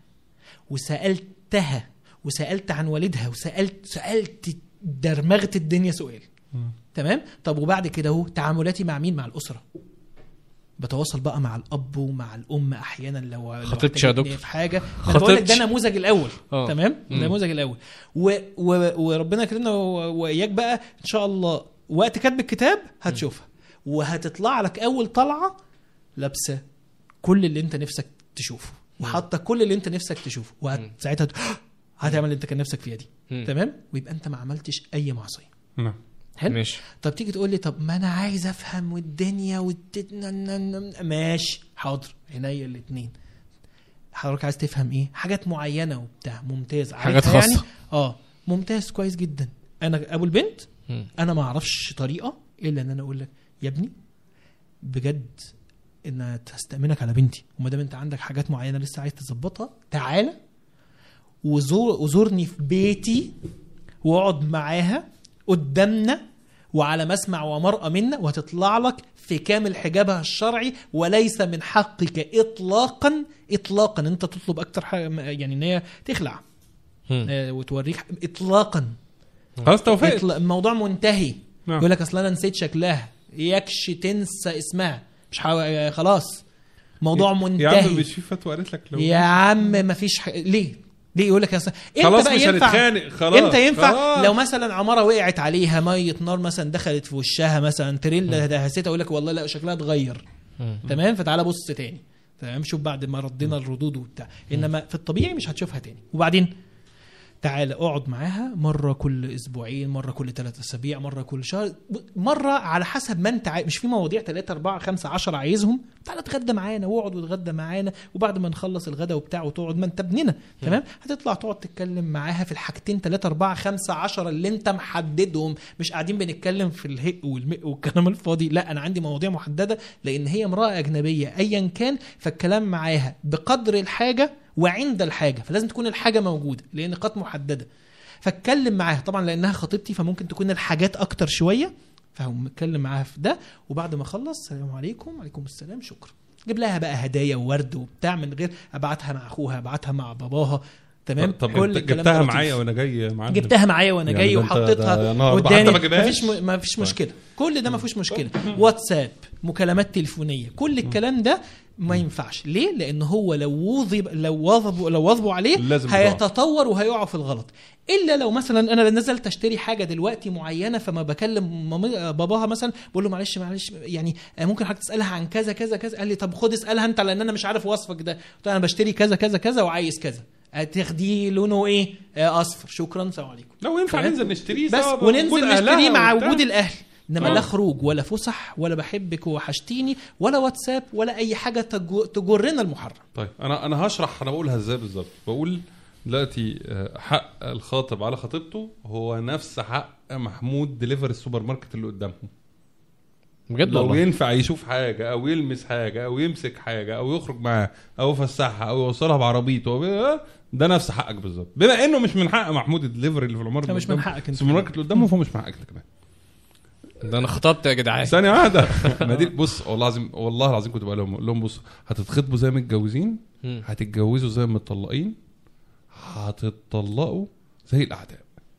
Speaker 2: وسالتها وسالت عن والدها وسالت سالت درمغت الدنيا سؤال
Speaker 3: مم.
Speaker 2: تمام طب وبعد كده اهو تعاملاتي مع مين مع الاسره بتواصل بقى مع الاب ومع الام احيانا لو لو
Speaker 1: خطيبتش يا
Speaker 2: احتاجتني
Speaker 1: دكتور.
Speaker 2: في حاجه ما أنا بقول لك ده
Speaker 1: خطيبش.
Speaker 2: نموذج الاول
Speaker 1: آه.
Speaker 2: تمام
Speaker 1: مم.
Speaker 2: النموذج الاول و و وربنا يكرمنا و- واياك بقى ان شاء الله وقت كتب الكتاب هتشوفها وهتطلع لك اول طلعه لابسه كل اللي انت نفسك تشوفه وحاطه كل اللي انت نفسك تشوفه
Speaker 1: مم.
Speaker 2: وساعتها هتعمل اللي انت كان نفسك فيها دي
Speaker 1: مم.
Speaker 2: تمام ويبقى انت ما عملتش اي معصيه
Speaker 3: نعم
Speaker 2: حلو
Speaker 1: ماشي
Speaker 2: طب تيجي تقول لي طب ما انا عايز افهم والدنيا والت... ن- ن- ن- ماشي حاضر عينيا الاثنين حضرتك عايز تفهم ايه حاجات معينه وبتاع ممتاز
Speaker 1: حاجات
Speaker 2: عارفها
Speaker 1: خاصة.
Speaker 2: يعني اه ممتاز كويس جدا انا ابو البنت
Speaker 1: مم.
Speaker 2: انا ما اعرفش طريقه الا ان انا اقول لك يا ابني بجد ان تستامنك على بنتي وما دام انت عندك حاجات معينه لسه عايز تظبطها تعالى وزور وزورني في بيتي واقعد معاها قدامنا وعلى مسمع ومرأة منا وهتطلع لك في كامل حجابها الشرعي وليس من حقك اطلاقا اطلاقا انت تطلب اكتر حاجه يعني ان هي تخلع
Speaker 1: مم.
Speaker 2: آه، وتوريك اطلاقا
Speaker 3: خلاص توفيق
Speaker 2: إطلاق الموضوع منتهي
Speaker 3: نعم.
Speaker 2: يقول لك اصل انا نسيت شكلها يكش تنسى اسمها مش حاو... آه، خلاص موضوع
Speaker 3: يا عم
Speaker 2: منتهي
Speaker 3: مش في فتوى قالت لك لو
Speaker 2: يا عم ما فيش ح... ليه ليه يقول لك اصل امتى
Speaker 3: خلاص
Speaker 2: بقى
Speaker 3: مش
Speaker 2: ينفع
Speaker 3: هنتخانق خلاص
Speaker 2: امتى ينفع
Speaker 3: خلاص.
Speaker 2: لو مثلا عماره وقعت عليها ميه نار مثلا دخلت في وشها مثلا تريلا دهستها اقول لك والله لا شكلها اتغير
Speaker 1: مم.
Speaker 2: تمام فتعالى بص تاني تمام شوف بعد ما ردينا الردود وبتاع انما في الطبيعي مش هتشوفها تاني وبعدين تعالى اقعد معاها مره كل اسبوعين مره كل ثلاث اسابيع مره كل شهر مره على حسب ما انت عاي... مش في مواضيع 3 4 5 10 عايزهم تعالى اتغدى معانا واقعد واتغدى معانا وبعد ما نخلص الغدا وبتاع وتقعد ما انت ابننا تمام هتطلع تقعد تتكلم معاها في الحاجتين 3 4 5 10 اللي انت محددهم مش قاعدين بنتكلم في الهق والمق والكلام الفاضي لا انا عندي مواضيع محدده لان هي امراه اجنبيه ايا كان فالكلام معاها بقدر الحاجه وعند الحاجه فلازم تكون الحاجه موجوده لان نقاط محدده فاتكلم معاها طبعا لانها خطيبتي فممكن تكون الحاجات اكتر شويه فهو متكلم معاها في ده وبعد ما خلص السلام عليكم وعليكم السلام شكرا جيب لها بقى هدايا وورد وبتاع من غير ابعتها مع اخوها ابعتها مع باباها تمام
Speaker 3: طب
Speaker 2: كل
Speaker 3: انت
Speaker 2: الكلام
Speaker 3: جبتها
Speaker 2: ده لطيف.
Speaker 3: معايا وانا جاي معاك
Speaker 2: جبتها معايا وانا
Speaker 3: يعني
Speaker 2: جاي
Speaker 3: ده انت-
Speaker 2: وحطيتها
Speaker 3: ده يا نهار أبيض.
Speaker 2: قدامي
Speaker 3: حتى ما جابهاش؟
Speaker 2: مفيش م... مفيش
Speaker 3: طيب.
Speaker 2: مشكله كل ده مفيش مشكله واتساب مكالمات تليفونيه كل الكلام ده ما ينفعش ليه لان هو لو وظب لو واظبوا لو واظبوا عليه
Speaker 3: لازم يقع.
Speaker 2: هيتطور وهيقع في الغلط الا لو مثلا انا نزلت اشتري حاجه دلوقتي معينه فما بكلم مامي باباها مثلا بقول له معلش معلش يعني ممكن حضرتك تسالها عن كذا كذا كذا قال لي طب خد اسالها انت لان انا مش عارف وصفك ده قلت له انا بشتري كذا كذا كذا وعايز كذا هتاخديه لونه ايه آه، اصفر شكرا سلام عليكم
Speaker 3: لو ينفع
Speaker 2: تمام؟
Speaker 3: ننزل نشتريه
Speaker 2: بس
Speaker 3: سوا
Speaker 2: وننزل
Speaker 3: بوجود
Speaker 2: نشتريه
Speaker 3: أهلها
Speaker 2: مع
Speaker 3: وبتاع.
Speaker 2: وجود الاهل انما
Speaker 3: آه.
Speaker 2: لا خروج ولا فسح ولا بحبك ووحشتيني ولا واتساب ولا اي حاجه تجو- تجرنا المحرم
Speaker 3: طيب انا انا هشرح انا بقولها ازاي بالظبط بقول دلوقتي آه، حق الخاطب على خطيبته هو نفس حق محمود ديليفري السوبر ماركت اللي قدامهم
Speaker 1: بجد
Speaker 3: لو
Speaker 1: والله
Speaker 3: ينفع يشوف حاجه او يلمس حاجه او يمسك حاجه او يخرج معاها او يفسحها او يوصلها بعربيته أو آه، ده نفس حقك بالظبط بما انه مش من حق محمود الدليفري اللي في العماره اللي
Speaker 2: فمش من
Speaker 3: قدام-
Speaker 2: حقك انت
Speaker 3: السوبر ماركت اللي قدامه فهو مش من حقك انت كمان
Speaker 1: ده انا خطبت يا جدعان
Speaker 3: ثانية واحدة ما دي بص والله العظيم والله العظيم كنت بقول لهم أقول لهم بص هتتخطبوا زي متجوزين
Speaker 1: مم.
Speaker 3: هتتجوزوا زي متطلقين هتتطلقوا زي الاعداء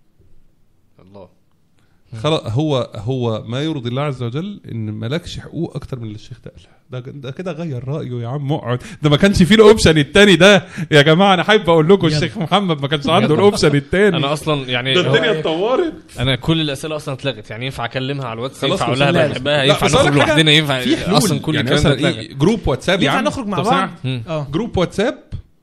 Speaker 1: الله
Speaker 3: خلاص هو هو ما يرضي الله عز وجل ان مالكش حقوق اكتر من اللي الشيخ ده قالها ده ده كده غير رايه يا عم اقعد ده ما كانش فيه الاوبشن التاني ده يا جماعه انا حابب اقول لكم
Speaker 2: يلا.
Speaker 3: الشيخ محمد ما كانش عنده
Speaker 1: يلا.
Speaker 3: الاوبشن التاني
Speaker 1: انا اصلا يعني
Speaker 3: ده
Speaker 1: هو-
Speaker 3: الدنيا اتطورت
Speaker 1: انا كل الاسئله اصلا اتلغت يعني ينفع اكلمها على الواتس
Speaker 3: خلاص
Speaker 1: ينفع اقول لها
Speaker 2: لا، لا.
Speaker 1: بحبها
Speaker 3: لا،
Speaker 1: ينفع
Speaker 3: بس أقول
Speaker 1: نخرج
Speaker 3: لك حاجة،
Speaker 1: لوحدنا ينفع
Speaker 3: في حلول
Speaker 1: اصلا كل
Speaker 3: يعني
Speaker 1: الكلام ده
Speaker 3: مثلا
Speaker 1: اتلغى
Speaker 3: إيه جروب واتساب يا
Speaker 2: ينفع
Speaker 3: عم
Speaker 2: نخرج مع
Speaker 3: طب
Speaker 2: بعض
Speaker 3: سمع.
Speaker 1: مم.
Speaker 2: اه
Speaker 3: جروب واتساب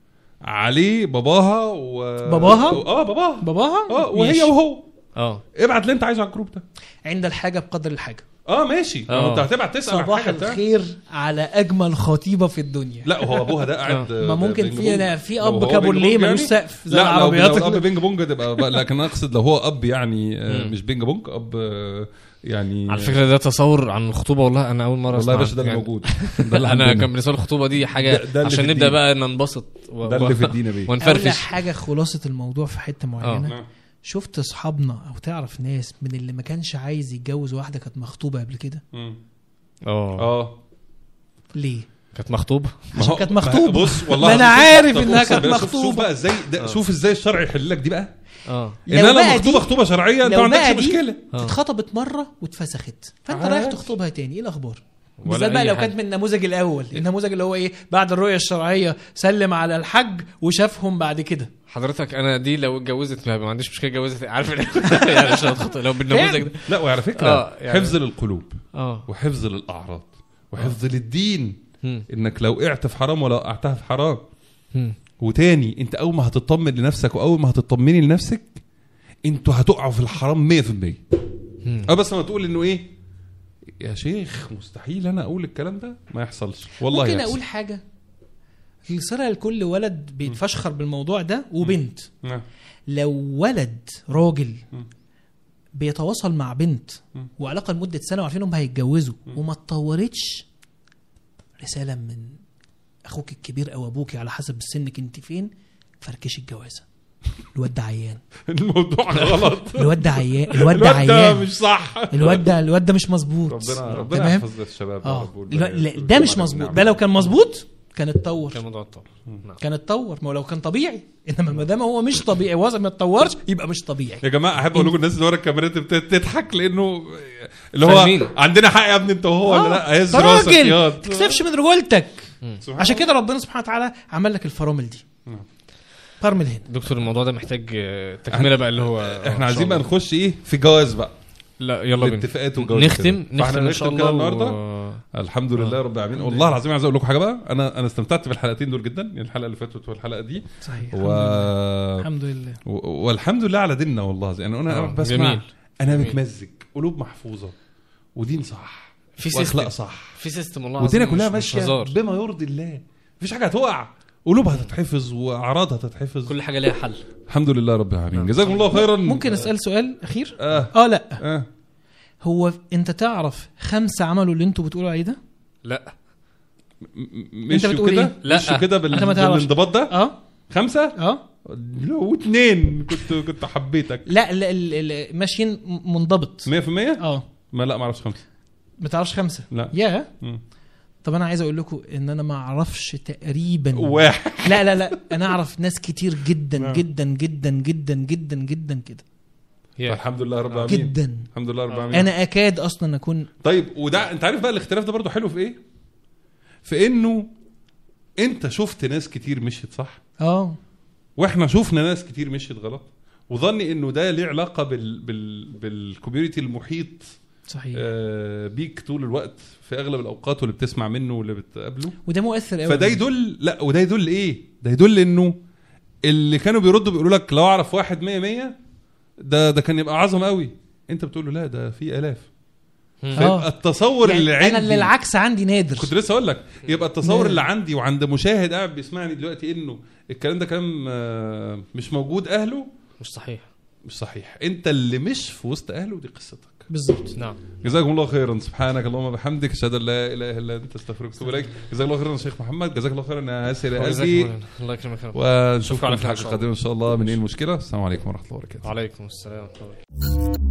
Speaker 3: عليه باباها و
Speaker 2: باباها؟
Speaker 3: اه باباها
Speaker 2: باباها
Speaker 3: اه وهي
Speaker 2: ماشي.
Speaker 3: وهو
Speaker 1: اه
Speaker 3: ابعت اللي انت عايزه على الجروب ده
Speaker 2: عند الحاجه بقدر الحاجه
Speaker 3: اه ماشي
Speaker 1: آه.
Speaker 3: ما انت هتبعت تسال عن
Speaker 2: صباح
Speaker 3: حاجه بتاع
Speaker 2: الخير على اجمل خطيبه في الدنيا
Speaker 3: لا هو ابوها ده قاعد
Speaker 2: ما ممكن
Speaker 3: بينج
Speaker 2: في
Speaker 3: بونج.
Speaker 2: لا، في
Speaker 3: لو
Speaker 2: اب
Speaker 3: هو
Speaker 2: كابوليه
Speaker 3: بينج بونج
Speaker 2: ملوش
Speaker 3: يعني؟
Speaker 2: سقف زي
Speaker 3: لا لو
Speaker 2: العربيات
Speaker 3: لو اب بينج بونج تبقى بقى- لكن انا اقصد لو هو اب يعني آه،
Speaker 1: مم.
Speaker 3: مش بينج بونج اب آه، يعني
Speaker 1: على فكره ده تصور عن الخطوبه والله انا اول مره
Speaker 3: والله يا
Speaker 1: أسمع
Speaker 3: باشا ده اللي
Speaker 1: يعني
Speaker 3: موجود ده اللي
Speaker 1: انا
Speaker 3: عندنا.
Speaker 1: كان بالنسبه لي الخطوبه دي حاجه
Speaker 3: ده- ده اللي
Speaker 1: عشان
Speaker 3: في
Speaker 1: نبدا
Speaker 3: الدين.
Speaker 1: بقى ننبسط و...
Speaker 3: ده اللي في الدين يا بيه
Speaker 2: اقول لك
Speaker 1: ونفرفش
Speaker 2: حاجه خلاصه الموضوع في حته معينه
Speaker 3: نعم.
Speaker 2: شفت اصحابنا او تعرف ناس من اللي ما كانش عايز يتجوز واحده كانت مخطوبه قبل كده
Speaker 3: مم.
Speaker 1: اه
Speaker 3: اه
Speaker 2: ليه
Speaker 1: كانت مخطوبه
Speaker 3: ما
Speaker 2: عشان
Speaker 3: هو-
Speaker 2: كانت
Speaker 3: ما-
Speaker 2: مخطوبة.
Speaker 3: بص والله
Speaker 2: ما أنا
Speaker 3: العظيم.
Speaker 2: عارف
Speaker 3: طب
Speaker 2: إنها
Speaker 3: أقسم
Speaker 2: كانت
Speaker 3: بالله، شوف-
Speaker 2: مخطوبة.
Speaker 3: شوف بقى ازاي ده شوف ازاي الشرع يحل لك دي بقى
Speaker 1: اه
Speaker 3: ان انا
Speaker 2: بقى
Speaker 3: مخطوبه
Speaker 2: دي-
Speaker 3: خطوبه شرعيه انت ما
Speaker 2: لو
Speaker 3: عندكش
Speaker 2: بقى دي
Speaker 3: مشكله
Speaker 1: آه.
Speaker 2: اتخطبت مره واتفسخت فانت
Speaker 3: عادي.
Speaker 2: رايح تخطبها تاني ايه الاخبار
Speaker 1: ولا
Speaker 2: بالذات بقى
Speaker 1: أي
Speaker 2: لو
Speaker 1: حاجة.
Speaker 2: كانت من النموذج الاول النموذج اللي هو ايه بعد الرؤيه الشرعيه سلم على الحج وشافهم بعد كده
Speaker 1: حضرتك انا دي لو اتجوزت ما ما عنديش مشكله اتجوزت عارف يعني مش هتخطب لو بالنموذج ده
Speaker 3: لا وعلى فكره
Speaker 1: آه، يعني-
Speaker 3: حفظ للقلوب
Speaker 1: اه
Speaker 3: وحفظ للاعراض وحفظ للدين
Speaker 1: مم.
Speaker 3: انك لو وقعت في حرام ولا وقعتها في حرام
Speaker 1: مم.
Speaker 3: وتاني انت اول ما هتطمن لنفسك واول ما هتطمني لنفسك انتوا هتقعوا في الحرام 100%
Speaker 1: مم.
Speaker 3: اه بس لما تقول انه ايه يا شيخ مستحيل انا اقول الكلام ده ما يحصلش والله
Speaker 2: ممكن
Speaker 3: يحصل.
Speaker 2: اقول حاجه يصيرها لكل ولد بيتفشخر بالموضوع ده وبنت
Speaker 3: نعم.
Speaker 2: لو ولد راجل
Speaker 3: مم.
Speaker 2: بيتواصل مع بنت
Speaker 3: مم.
Speaker 2: وعلاقه لمده سنه وعارفين انهم هيتجوزوا وما اتطورتش رساله من اخوك الكبير او ابوك على حسب سنك انت فين فركش الجوازه الواد ده عيان
Speaker 3: الموضوع غلط
Speaker 2: الواد ده عيان الواد ده
Speaker 3: الواد ده
Speaker 2: عيان
Speaker 3: مش صح
Speaker 2: الواد ده الواد ده مش مظبوط
Speaker 3: ربنا ربنا
Speaker 2: تمام
Speaker 3: يحفظ الشباب يا
Speaker 2: اه
Speaker 3: رب
Speaker 2: الو-
Speaker 3: والبنات.
Speaker 2: لا، ده مش مظبوط ده لو كان مظبوط كان اتطور
Speaker 1: كان موضوع الطبع نعم
Speaker 2: كان اتطور ما هو لو كان طبيعي انما ما دام هو مش طبيعي وزن ما اتطورش يبقى مش طبيعي
Speaker 3: يا جماعه احب اقول لكم الناس اللي ورا الكاميرات ابتدت تضحك لانه اللي هو
Speaker 1: فاهمين.
Speaker 3: عندنا حق يا ابني انت وهو ولا لا هز
Speaker 2: ده
Speaker 3: راسك
Speaker 2: راجل
Speaker 3: ياض.
Speaker 2: ما تكسفش من رجولتك
Speaker 3: سبحان
Speaker 2: عشان كده ربنا سبحانه وتعالى عمل لك الفرامل دي
Speaker 3: نعم.
Speaker 2: فرمل هنا
Speaker 1: دكتور الموضوع ده محتاج آه، تكمله بقى اللي هو آه، إن
Speaker 3: احنا
Speaker 1: شاء
Speaker 3: عايزين بقى
Speaker 1: الله.
Speaker 3: نخش ايه في جواز بقى
Speaker 1: لا يلا بينا
Speaker 3: الاتفاقات والجواز
Speaker 1: نختم
Speaker 3: كده. فاحنا
Speaker 1: نختم ان شاء
Speaker 3: نختم كده
Speaker 1: الله
Speaker 3: النهارده
Speaker 1: و...
Speaker 3: الحمد لله رب العالمين والله العظيم عايز اقول لكم حاجه بقى انا انا استمتعت بالحلقتين دول جدا يعني الحلقه اللي فاتت والحلقه دي
Speaker 2: صحيح
Speaker 3: و...
Speaker 2: الحمد لله
Speaker 3: و... والحمد لله على ديننا والله يعني انا
Speaker 1: آه،
Speaker 3: بسمع
Speaker 1: جميل.
Speaker 3: انا
Speaker 1: جميل.
Speaker 3: متمزج قلوب محفوظه ودين صح
Speaker 1: في
Speaker 3: واخلاق
Speaker 1: سيستم
Speaker 3: صح
Speaker 1: في سيستم والله
Speaker 3: والدنيا
Speaker 1: العظيم
Speaker 3: كلها
Speaker 1: مش- مش
Speaker 3: ماشيه
Speaker 1: هزار.
Speaker 3: بما يرضي الله مفيش حاجه هتقع قلوبها هتتحفظ واعراضها هتتحفظ
Speaker 1: كل حاجه ليها حل
Speaker 3: الحمد لله رب العالمين
Speaker 1: نعم.
Speaker 3: جزاكم الله خيرا
Speaker 2: ممكن اسال سؤال اخير
Speaker 3: اه
Speaker 2: اه لا
Speaker 3: اه
Speaker 2: هو انت تعرف خمسه عملوا اللي انتوا بتقولوا عليه ده
Speaker 1: لا
Speaker 3: مش
Speaker 2: بتقول
Speaker 3: كده
Speaker 2: إيه؟
Speaker 1: لا.
Speaker 3: مشوا كده بال...
Speaker 2: أنت ما تعرفش.
Speaker 3: بالانضباط ده
Speaker 2: اه
Speaker 3: خمسه
Speaker 2: اه
Speaker 3: لو اتنين كنت كنت حبيتك
Speaker 2: لا ال- ال- ال- ماشيين م- منضبط
Speaker 3: 100%
Speaker 2: اه
Speaker 3: ما لا ما اعرفش خمسه
Speaker 2: ما تعرفش خمسه
Speaker 3: لا
Speaker 2: يا
Speaker 3: مم.
Speaker 2: طب انا عايز اقول لكم ان انا ما اعرفش تقريبا
Speaker 3: واحد
Speaker 2: لا لا لا انا اعرف ناس كتير جدا
Speaker 3: نعم.
Speaker 2: جدا جدا جدا جدا جدا كده
Speaker 1: يا.
Speaker 3: الحمد لله رب العالمين
Speaker 2: جدا
Speaker 3: الحمد لله رب
Speaker 1: آه.
Speaker 3: العالمين
Speaker 2: انا اكاد اصلا اكون
Speaker 3: طيب وده انت عارف بقى الاختلاف ده برضو حلو في ايه؟ في انه انت شفت ناس كتير مشيت صح
Speaker 2: اه
Speaker 3: واحنا شفنا ناس كتير مشيت غلط وظني انه ده ليه علاقه بال بال بالكوميونتي المحيط
Speaker 2: صحيح
Speaker 3: آه بيك طول الوقت في اغلب الاوقات واللي بتسمع منه واللي بتقابله
Speaker 2: وده مؤثر قوي
Speaker 3: فده يدل لا وده يدل ايه؟ ده يدل انه اللي كانوا بيردوا بيقولوا لك لو اعرف واحد 100 100 ده ده كان يبقى عظمه قوي انت بتقول له لا ده في الاف
Speaker 1: مم.
Speaker 3: فيبقى التصور اللي
Speaker 2: يعني
Speaker 3: عندي
Speaker 2: انا اللي العكس عندي نادر
Speaker 3: كنت لسه اقول لك يبقى التصور
Speaker 2: نعم.
Speaker 3: اللي عندي وعند مشاهد قاعد بيسمعني دلوقتي انه الكلام ده كلام آه، مش موجود اهله
Speaker 1: مش صحيح
Speaker 3: مش صحيح انت اللي مش في وسط اهله دي قصتك
Speaker 2: بالظبط
Speaker 1: نعم
Speaker 3: جزاكم الله خيرا سبحانك اللهم وبحمدك اشهد ان لا اله الا انت استغفرك واتوب اليك جزاك الله خيرا يا شيخ محمد جزاك الله خيرا يا ياسر يا
Speaker 1: جزاك
Speaker 3: قلبي
Speaker 1: الله خير. الله يكرمك يا رب.
Speaker 3: ونشوفكم
Speaker 1: على
Speaker 3: في
Speaker 1: خير
Speaker 3: الحلقه
Speaker 1: إن شاء الله.
Speaker 3: القادمه ان شاء الله من ايه المشكله السلام عليكم ورحمه الله وبركاته
Speaker 1: وعليكم السلام ورحمه الله